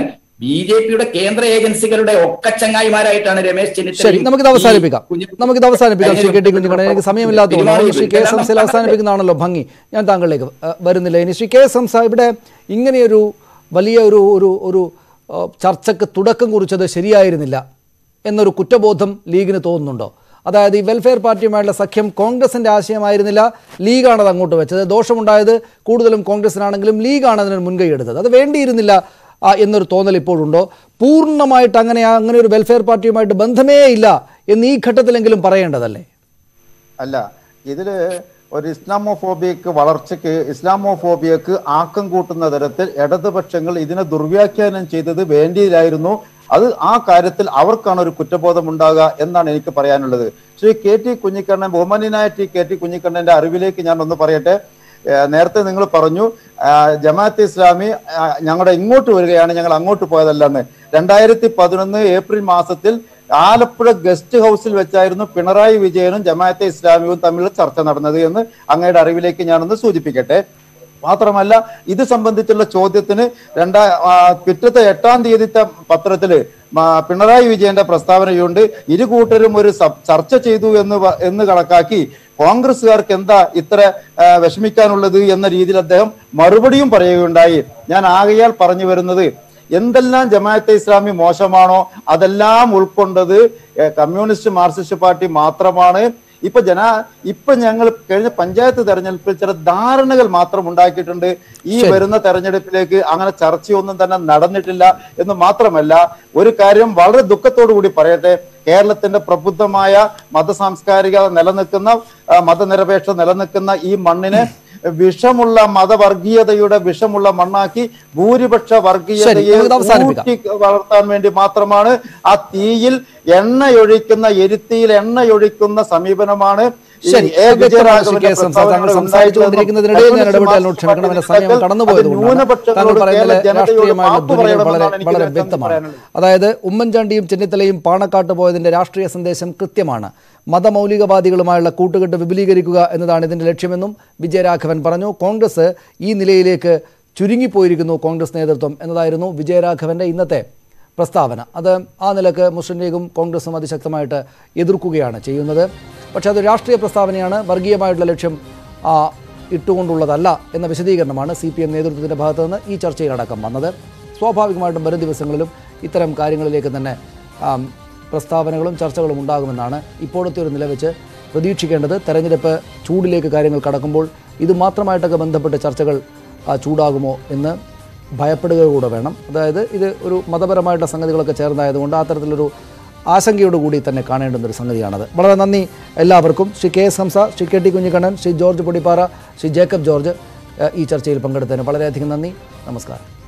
ബി ജെ പിയുടെ കേന്ദ്ര ഏജൻസികളുടെ ഒക്കച്ചങ്ങായിമാരായിട്ടാണ് രമേശ് ശരി ചെന്നിത്തലയും നമുക്കിത് അവസാനിപ്പിക്കാം ഈ കുഞ്ഞു- നമുക്കിത് അവസാനിപ്പിക്കാം ശ്രീ കെ ടി കുഞ്ഞുകണ്ണൻ എനിക്ക് സമയമില്ലാത്തതുകൊണ്ട് തീരുമാനം ശ്രീ കെ എസ് എടുക്കും. ഹംസയിൽ അവസാനിപ്പിക്കുന്നതാണല്ലോ ഭംഗി ഞാൻ താങ്കളിലേക്ക് അഹ്, വരുന്നില്ല ഇനി ശ്രീ കെ എസ് ഹംസ ഇവിടെ ഇങ്ങനെയൊരു വലിയ ഒരു ഒരു ഒരു അഹ്, ചർച്ചയ്ക്ക് തുടക്കം കുറിച്ചത് ശരിയായിരുന്നില്ല എന്നൊരു കുറ്റബോധം ലീഗിന് തോന്നുന്നുണ്ടോ അതായത് ഈ വെൽഫെയർ പാർട്ടിയുമായുള്ള സഖ്യം കോൺഗ്രസിന്റെ ആശയമായിരുന്നില്ല ലീഗാണ് അത് അങ്ങോട്ട് വെച്ചത് ദോഷമുണ്ടായത് കൂടുതലും കോൺഗ്രസിനാണെങ്കിലും ലീഗാണ് അതിന് മുൻകൈ എടുത്തത് അത് വേണ്ടിയിരുന്നില്ല ആ, എന്നൊരു തോന്നൽ ഇപ്പോഴുണ്ടോ പൂർണ്ണമായിട്ട് അങ്ങനെ ആ- അങ്ങനെ ഒരു വെൽഫെയർ പാർട്ടിയുമായിട്ട് ബന്ധമേ ഇല്ല എന്ന് ഈ ഘട്ടത്തിലെങ്കിലും പറയേണ്ടതല്ലേ അല്ല ഇതില് ഒരു ഇസ്ലാമോഫോബിയക്ക് വളർച്ചയ്ക്ക് ഇസ്ലാമോഫോബിയക്ക് ആക്കം കൂട്ടുന്ന തരത്തിൽ ഇടതുപക്ഷങ്ങൾ ഇതിനെ ദുർവ്യാഖ്യാനം ചെയ്തത് വേണ്ടിയില്ലായിരുന്നു അത് ആ കാര്യത്തിൽ അവർക്കാണ് ഒരു കുറ്റബോധം ഉണ്ടാകുക എന്നാണ് എനിക്ക് പറയാനുള്ളത് ശ്രീ കെ ടി കുഞ്ഞിക്കണ്ണൻ ബഹുമാന്യനായ ടി കെ ടി കുഞ്ഞിക്കണ്ണന്റെ അറിവിലേക്ക് ഞാൻ ഒന്ന് പറയട്ടെ ഏഹ് നേരത്തെ നിങ്ങൾ പറഞ്ഞു ആഹ് ജമാഅത്ത് ഇസ്ലാമി ആഹ് ഞങ്ങളുടെ ഇങ്ങോട്ട് വരികയാണ് ഞങ്ങൾ അങ്ങോട്ട് പോയതല്ലെന്ന് രണ്ടായിരത്തി പതിനൊന്ന് ഏപ്രിൽ മാസത്തിൽ ആലപ്പുഴ ഗസ്റ്റ് ഹൗസിൽ വെച്ചായിരുന്നു പിണറായി വിജയനും ജമാഅത്തെ ഇസ്ലാമിയും തമ്മിൽ ചർച്ച നടന്നത് എന്ന് അങ്ങയുടെ അറിവിലേക്ക് ഞാനൊന്ന് സൂചിപ്പിക്കട്ടെ മാത്രമല്ല ഇത് സംബന്ധിച്ചുള്ള ചോദ്യത്തിന് രണ്ടാ ആ, പിറ്റത്തെ എട്ടാം തീയതിത്തെ പത്രത്തില് മ- പിണറായി വിജയന്റെ പ്രസ്താവനയുണ്ട് ഇരു കൂട്ടരും ഒരു സ- ചർച്ച ചെയ്തു എന്ന് പ- എന്ന് കണക്കാക്കി കോൺഗ്രസ്സുകാർക്ക് എന്താ ഇത്ര ആ, വിഷമിക്കാനുള്ളത് എന്ന രീതിയിൽ അദ്ദേഹം മറുപടിയും പറയുകയുണ്ടായി ഞാൻ ആകയാൽ പറഞ്ഞു വരുന്നത് എന്തെല്ലാം ജമാഅത്തെ ഇസ്ലാമി മോശമാണോ അതെല്ലാം ഉൾക്കൊണ്ടത് ഏ, കമ്മ്യൂണിസ്റ്റ് മാർക്സിസ്റ്റ് പാർട്ടി മാത്രമാണ് ഇപ്പൊ ജന ഇപ്പൊ ഞങ്ങൾ കഴിഞ്ഞ പഞ്ചായത്ത് തെരഞ്ഞെടുപ്പിൽ ചില ധാരണകൾ മാത്രം ഉണ്ടാക്കിയിട്ടുണ്ട് ഈ ശരി. വരുന്ന തെരഞ്ഞെടുപ്പിലേക്ക് അങ്ങനെ ചർച്ചയൊന്നും തന്നെ നടന്നിട്ടില്ല എന്ന് മാത്രമല്ല ഒരു കാര്യം വളരെ ദുഃഖത്തോടു കൂടി പറയട്ടെ കേരളത്തിന്റെ പ്രബുദ്ധമായ മതസാംസ്കാരിക നിലനിൽക്കുന്ന ആ, മതനിരപേക്ഷ നിലനിൽക്കുന്ന ഈ മണ്ണിനെ വിഷമുള്ള മതവർഗീയതയുടെ വിഷമുള്ള മണ്ണാക്കി ഭൂരിപക്ഷ വർഗീയതയെ നമുക്കിത് അവസാനിപ്പിക്കാം. ഊട്ടി വളർത്താൻ വേണ്ടി മാത്രമാണ് ആ തീയിൽ എണ്ണയൊഴിക്കുന്ന എരുത്തിയിൽ എണ്ണയൊഴിക്കുന്ന സമീപനമാണ് ഈ ശരി എ. വ്യക്തമാണ് ശ്രീ വിജയരാഘവന്റെ കെ. എസ്. ഹംസ. താങ്കൾ പ്രസ്താവനകൾ സംസാരിച്ചുകൊണ്ടിരിക്കുന്നതിനിടയിൽ ഞാൻ ഉണ്ടായിട്ടുള്ളത് ഇടപെട്ടാൽ ക്ഷമിക്കണം എന്റെ സമയം അത് കടന്നു പോയതുകൊണ്ടാണ് താങ്കൾ ന്യൂനപക്ഷങ്ങളോട് പറയുന്നത് കേരള ജനതയോട് രാഷ്ട്രീയമായുള്ള മാപ്പ് ധ്വനികൾ വളരെ പറയണമെന്നാണ് എനിക്ക് വളരെ ഇതിനകത്ത് വ്യക്തമാണ് പറയാനുള്ളത്. അതായത് ഉമ്മൻചാണ്ടിയും ചെന്നിത്തലയും പാണക്കാട്ട് പോയതിന്റെ രാഷ്ട്രീയ സന്ദേശം കൃത്യമാണ് മതമൗലികവാദികളുമായുള്ള കൂട്ടുകെട്ട് വിപുലീകരിക്കുക എന്നതാണ് ഇതിന്റെ ലക്ഷ്യമെന്നും വിജയരാഘവൻ പറഞ്ഞു കോൺഗ്രസ് ഈ നിലയിലേക്ക് ചുരുങ്ങിപ്പോയിരിക്കുന്നു കോൺഗ്രസ് നേതൃത്വം എന്നതായിരുന്നു വിജയരാഘവന്റെ ഇന്നത്തെ പ്രസ്താവന അത് ആ നിലക്ക് മുസ്ലിം ലീഗും കോൺഗ്രസും അതിശക്തമായിട്ട് എതിർക്കുകയാണ് ചെയ്യുന്നത് പക്ഷേ അത് രാഷ്ട്രീയ പ്രസ്താവനയാണ് വർഗീയമായിട്ടുള്ള ലക്ഷ്യം ആ, ഇട്ടുകൊണ്ടുള്ളതല്ല എന്ന വിശദീകരണമാണ് സി പി എം നേതൃത്വത്തിൻ്റെ ഭാഗത്തു നിന്ന് ഈ ചർച്ചയിലടക്കം വന്നത് സ്വാഭാവികമായിട്ടും വരും ദിവസങ്ങളിലും ഇത്തരം കാര്യങ്ങളിലേക്ക് തന്നെ ആം, പ്രസ്താവനകളും ചർച്ചകളും ഉണ്ടാകുമെന്നാണ് ഇപ്പോഴത്തെ ഒരു നില വെച്ച് പ്രതീക്ഷിക്കേണ്ടത് തെരഞ്ഞെടുപ്പ് ചൂടിലേക്ക് കാര്യങ്ങൾ കടക്കുമ്പോൾ ഇത് മാത്രമായിട്ടൊക്കെ ബന്ധപ്പെട്ട ചർച്ചകൾ ആ, ചൂടാകുമോ എന്ന് ഭയപ്പെടുക കൂടെ വേണം അതായത് ഇത് ഒരു മതപരമായിട്ടുള്ള സംഗതികളൊക്കെ ചേർന്നായതുകൊണ്ട് ആ തരത്തിലൊരു ആശങ്കയോടുകൂടി തന്നെ കാണേണ്ടുന്ന ഒരു സംഗതിയാണത് വളരെ നന്ദി എല്ലാവർക്കും Shri K S Hamza Shri K T Kunhikannan Shri George Podippara Shri Jacob George ഏഹ്, ഈ ചർച്ചയിൽ പങ്കെടുത്തതിന് വളരെയധികം നന്ദി നമസ്കാരം